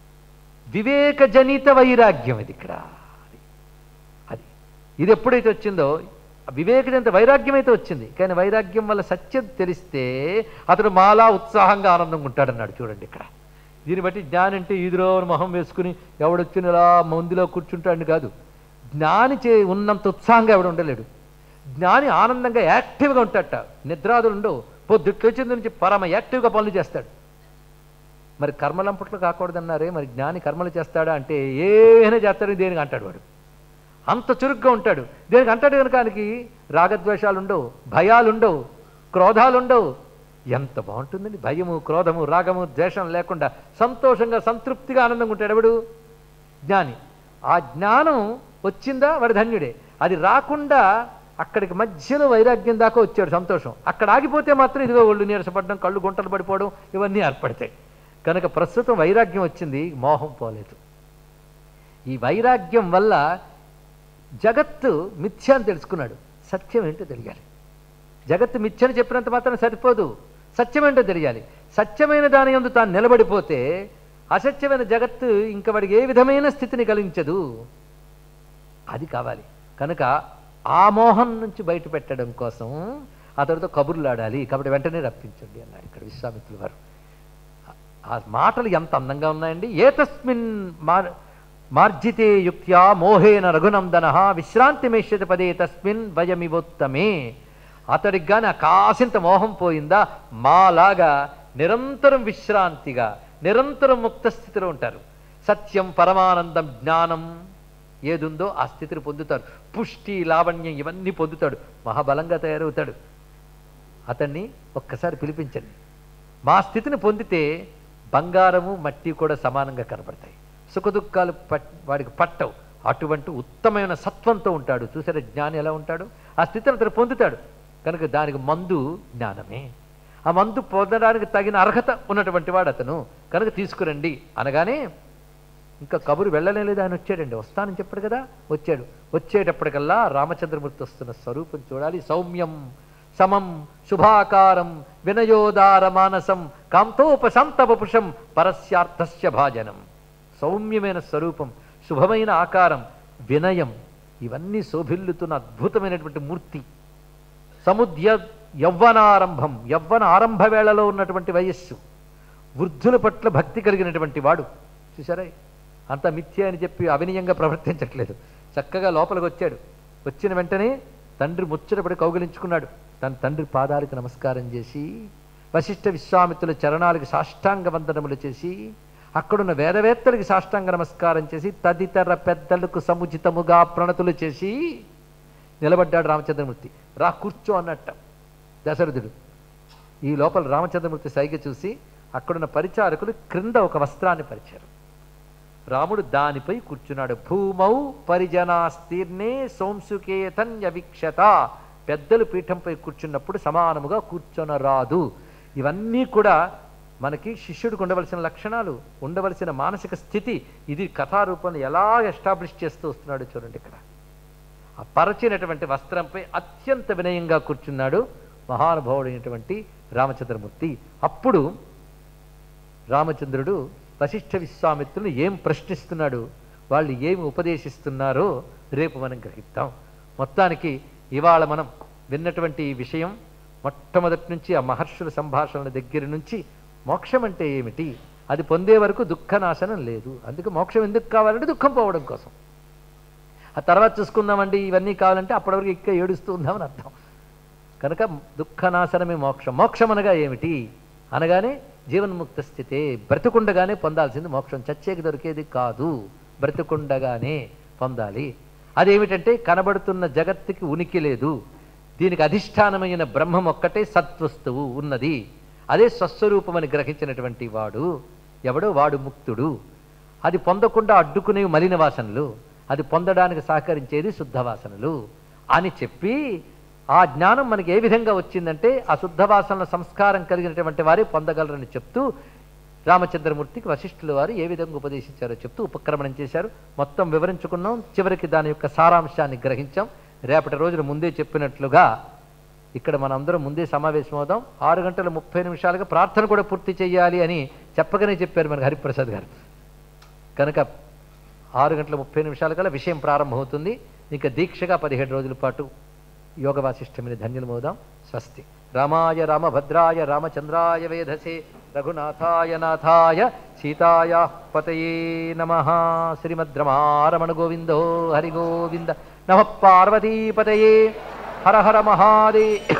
వివేకజనిత వైరాగ్యం ఇది ఇక్కడ అది అది ఇది ఎప్పుడైతే వచ్చిందో ఆ వివేకజనిత వైరాగ్యం అయితే వచ్చింది కానీ వైరాగ్యం వల్ల సత్యం తెలిస్తే అతడు మాలా ఉత్సాహంగా ఆనందంగా ఉంటాడన్నాడు చూడండి ఇక్కడ దీన్ని బట్టి జ్ఞాని అంటే ఈదులో మొహం వేసుకుని ఎవడొచ్చిన ఇలా ముందులో కూర్చుంటాడు కాదు జ్ఞాని చే ఉన్నంత ఉత్సాహంగా ఎవడు ఉండలేడు జ్ఞాని ఆనందంగా యాక్టివ్గా ఉంటాడట నిద్రాదులు ఉండవు పొద్దుట్లొచ్చింది నుంచి పరమ యాక్టివ్గా పనులు చేస్తాడు మరి కర్మలంపట్లు కాకూడదన్నారే మరి జ్ఞాని కర్మలు చేస్తాడా అంటే ఏమైనా చేస్తాడు దేనికి అంటాడు వాడు అంత చురుగ్గా ఉంటాడు దేనికి అంటాడు కనుక ఆయనకి రాగద్వేషాలు ఉండవు భయాలు ఉండవు క్రోధాలు ఉండవు ఎంత బాగుంటుందండి భయము క్రోధము రాగము ద్వేషం లేకుండా సంతోషంగా సంతృప్తిగా ఆనందంగా ఉంటాడు ఎవడు జ్ఞాని ఆ జ్ఞానం వచ్చిందా వాడు ధన్యుడే అది రాకుండా అక్కడికి మధ్యలో వైరాగ్యం దాకా వచ్చాడు సంతోషం అక్కడ ఆగిపోతే మాత్రం ఇదిగో ఒళ్ళు నీరసపడడం కళ్ళు గుంటలు పడిపోవడం ఇవన్నీ ఏర్పడతాయి కనుక ప్రస్తుతం వైరాగ్యం వచ్చింది మోహం పోలేదు ఈ వైరాగ్యం వల్ల జగత్తు మిథ్య అని తెలుసుకున్నాడు సత్యం ఏంటో తెలియాలి జగత్తు మిథ్యని చెప్పినంత మాత్రం సరిపోదు సత్యం ఏంటో తెలియాలి సత్యమైన దాని యందు తాను నిలబడిపోతే అసత్యమైన జగత్తు ఇంక వాడికి ఏ విధమైన స్థితిని కలిగించదు అది కావాలి కనుక ఆ మోహం నుంచి బయట పెట్టడం కోసం అతడితో కబుర్లాడాలి కాబట్టి వెంటనే రప్పించండి అన్నాడు ఇక్కడ విశ్వామిత్రుల వారు ఆ మాటలు ఎంత అందంగా ఉన్నాయండి ఏతస్మిన్ మార్ మార్జితే యుక్త్యా మోహేన రఘునందన విశ్రాంతి మేష్యత పదే తస్మిన్ భయమివోత్తమే అతడికి కానీ ఆ కాసింత మోహం పోయిందా మాలాగా నిరంతరం విశ్రాంతిగా నిరంతరం ముక్త స్థితిలో ఉంటారు సత్యం పరమానందం జ్ఞానం ఏదుందో ఆ స్థితిని పొందుతారు పుష్టి లావణ్యం ఇవన్నీ పొందుతాడు మహాబలంగా తయారవుతాడు అతన్ని ఒక్కసారి పిలిపించండి మా స్థితిని పొందితే బంగారము మట్టి కూడా సమానంగా కనబడతాయి సుఖదుఖాలు పట్ వాడికి పట్టవు అటువంటి ఉత్తమమైన సత్వంతో ఉంటాడు చూసారా జ్ఞాని ఎలా ఉంటాడు ఆ స్థితిని అతను పొందుతాడు కనుక దానికి మందు జ్ఞానమే ఆ మందు పొందడానికి తగిన అర్హత ఉన్నటువంటి వాడు అతను కనుక తీసుకురండి అనగానే ఇంకా కబురు వెళ్ళనే లేదు ఆయన వచ్చాడండి వస్తానని చెప్పాడు కదా వచ్చాడు వచ్చేటప్పటికల్లా రామచంద్రమూర్తి వస్తున్న స్వరూపం చూడాలి సౌమ్యం సమం శుభాకారం వినయోదార మానసం కాంతోపశాంతవపుషం పరస్యార్థస్య భాజనం సౌమ్యమైన స్వరూపం శుభమైన ఆకారం వినయం ఇవన్నీ శోభిల్లుతున్న అద్భుతమైనటువంటి మూర్తి సముద్య యవ్వనారంభం యవ్వన ఆరంభ వేళలో ఉన్నటువంటి వయస్సు వృద్ధుల పట్ల భక్తి కలిగినటువంటి వాడు చూసారా అంత మిథ్య అని చెప్పి అవినయంగా ప్రవర్తించట్లేదు చక్కగా లోపలికి వచ్చాడు వచ్చిన వెంటనే తండ్రి ముచ్చటపడి కౌగిలించుకున్నాడు తన తండ్రి పాదాలకు నమస్కారం చేసి వశిష్ఠ విశ్వామిత్రుల చరణాలకు సాష్టాంగ వందనములు చేసి అక్కడున్న వేదవేత్తలకి సాష్టాంగ నమస్కారం చేసి తదితర పెద్దలకు సముచితముగా ప్రణతులు చేసి నిలబడ్డాడు రామచంద్రమూర్తి రా కూర్చో అన్నట్ట దశరథుడు ఈ లోపల రామచంద్రమూర్తి సైగ చూసి అక్కడున్న పరిచారకులు క్రింద ఒక వస్త్రాన్ని పరిచారు రాముడు దానిపై కూర్చున్నాడు భూమౌ పరిజనాస్తీర్ణే సోంసుకేతన్యవీక్షత పెద్దలు పీఠంపై కూర్చున్నప్పుడు సమానముగా కూర్చొనరాదు ఇవన్నీ కూడా మనకి శిష్యుడికి ఉండవలసిన లక్షణాలు ఉండవలసిన మానసిక స్థితి ఇది కథారూపంలో ఎలా ఎస్టాబ్లిష్ చేస్తూ వస్తున్నాడు చూడండి ఇక్కడ ఆ పరచినటువంటి వస్త్రంపై అత్యంత వినయంగా కూర్చున్నాడు మహానుభావుడైనటువంటి రామచంద్రమూర్తి అప్పుడు రామచంద్రుడు వశిష్ఠ విశ్వామిత్రులు ఏం ప్రశ్నిస్తున్నాడు వాళ్ళు ఏమి ఉపదేశిస్తున్నారో రేపు మనం గ్రహిద్దాం మొత్తానికి ఇవాళ మనం విన్నటువంటి ఈ విషయం మొట్టమొదటి నుంచి ఆ మహర్షుల సంభాషణల దగ్గర నుంచి మోక్షం అంటే ఏమిటి అది పొందే వరకు దుఃఖనాశనం లేదు అందుకే మోక్షం ఎందుకు కావాలంటే దుఃఖం పోవడం కోసం ఆ తర్వాత చూసుకుందామండి ఇవన్నీ కావాలంటే అప్పటి వరకు ఇంకా ఏడుస్తూ ఉందామని అర్థం కనుక దుఃఖనాశనమే మోక్షం మోక్షం అనగా ఏమిటి అనగానే జీవన్ముక్త స్థితే బ్రతికుండగానే పొందాల్సింది మోక్షం చచ్చేకి దొరికేది కాదు బ్రతికుండగానే పొందాలి అదేమిటంటే కనబడుతున్న జగత్తుకి ఉనికి లేదు దీనికి అధిష్టానమైన బ్రహ్మం ఒక్కటే సత్వస్తువు ఉన్నది అదే స్వస్వరూపమని గ్రహించినటువంటి వాడు ఎవడో వాడు ముక్తుడు అది పొందకుండా అడ్డుకునే మలిన వాసనలు అది పొందడానికి సహకరించేది శుద్ధ వాసనలు అని చెప్పి ఆ జ్ఞానం మనకి ఏ విధంగా వచ్చిందంటే ఆ శుద్ధ వాసనల సంస్కారం కలిగినటువంటి వారే పొందగలరని చెప్తూ రామచంద్రమూర్తికి వశిష్ఠుల వారు ఏ విధంగా ఉపదేశించారో చెప్తూ ఉపక్రమణం చేశారు మొత్తం వివరించుకున్నాం చివరికి దాని యొక్క సారాంశాన్ని గ్రహించాం రేపటి రోజున ముందే చెప్పినట్లుగా ఇక్కడ మనందరం ముందే సమావేశం అవుదాం ఆరు గంటల ముప్పై నిమిషాలుగా ప్రార్థన కూడా పూర్తి చేయాలి అని చెప్పగానే చెప్పారు మనకు హరిప్రసాద్ గారు కనుక ఆరు గంటల ముప్పై నిమిషాల కల్లా విషయం ప్రారంభమవుతుంది ఇక దీక్షగా పదిహేడు రోజుల పాటు యోగ వాసిష్టమిని ధన్యులమవుదాం స్వస్తి రామాయ రామభద్రాయ రామచంద్రాయ వేధసే రఘునాథాయ నాథాయ సీతాయ పతయే నమ శ్రీమద్రమారమణ గోవిందో హరి గోవింద నమ పార్వతీపతయే హర హర మహాదేవ్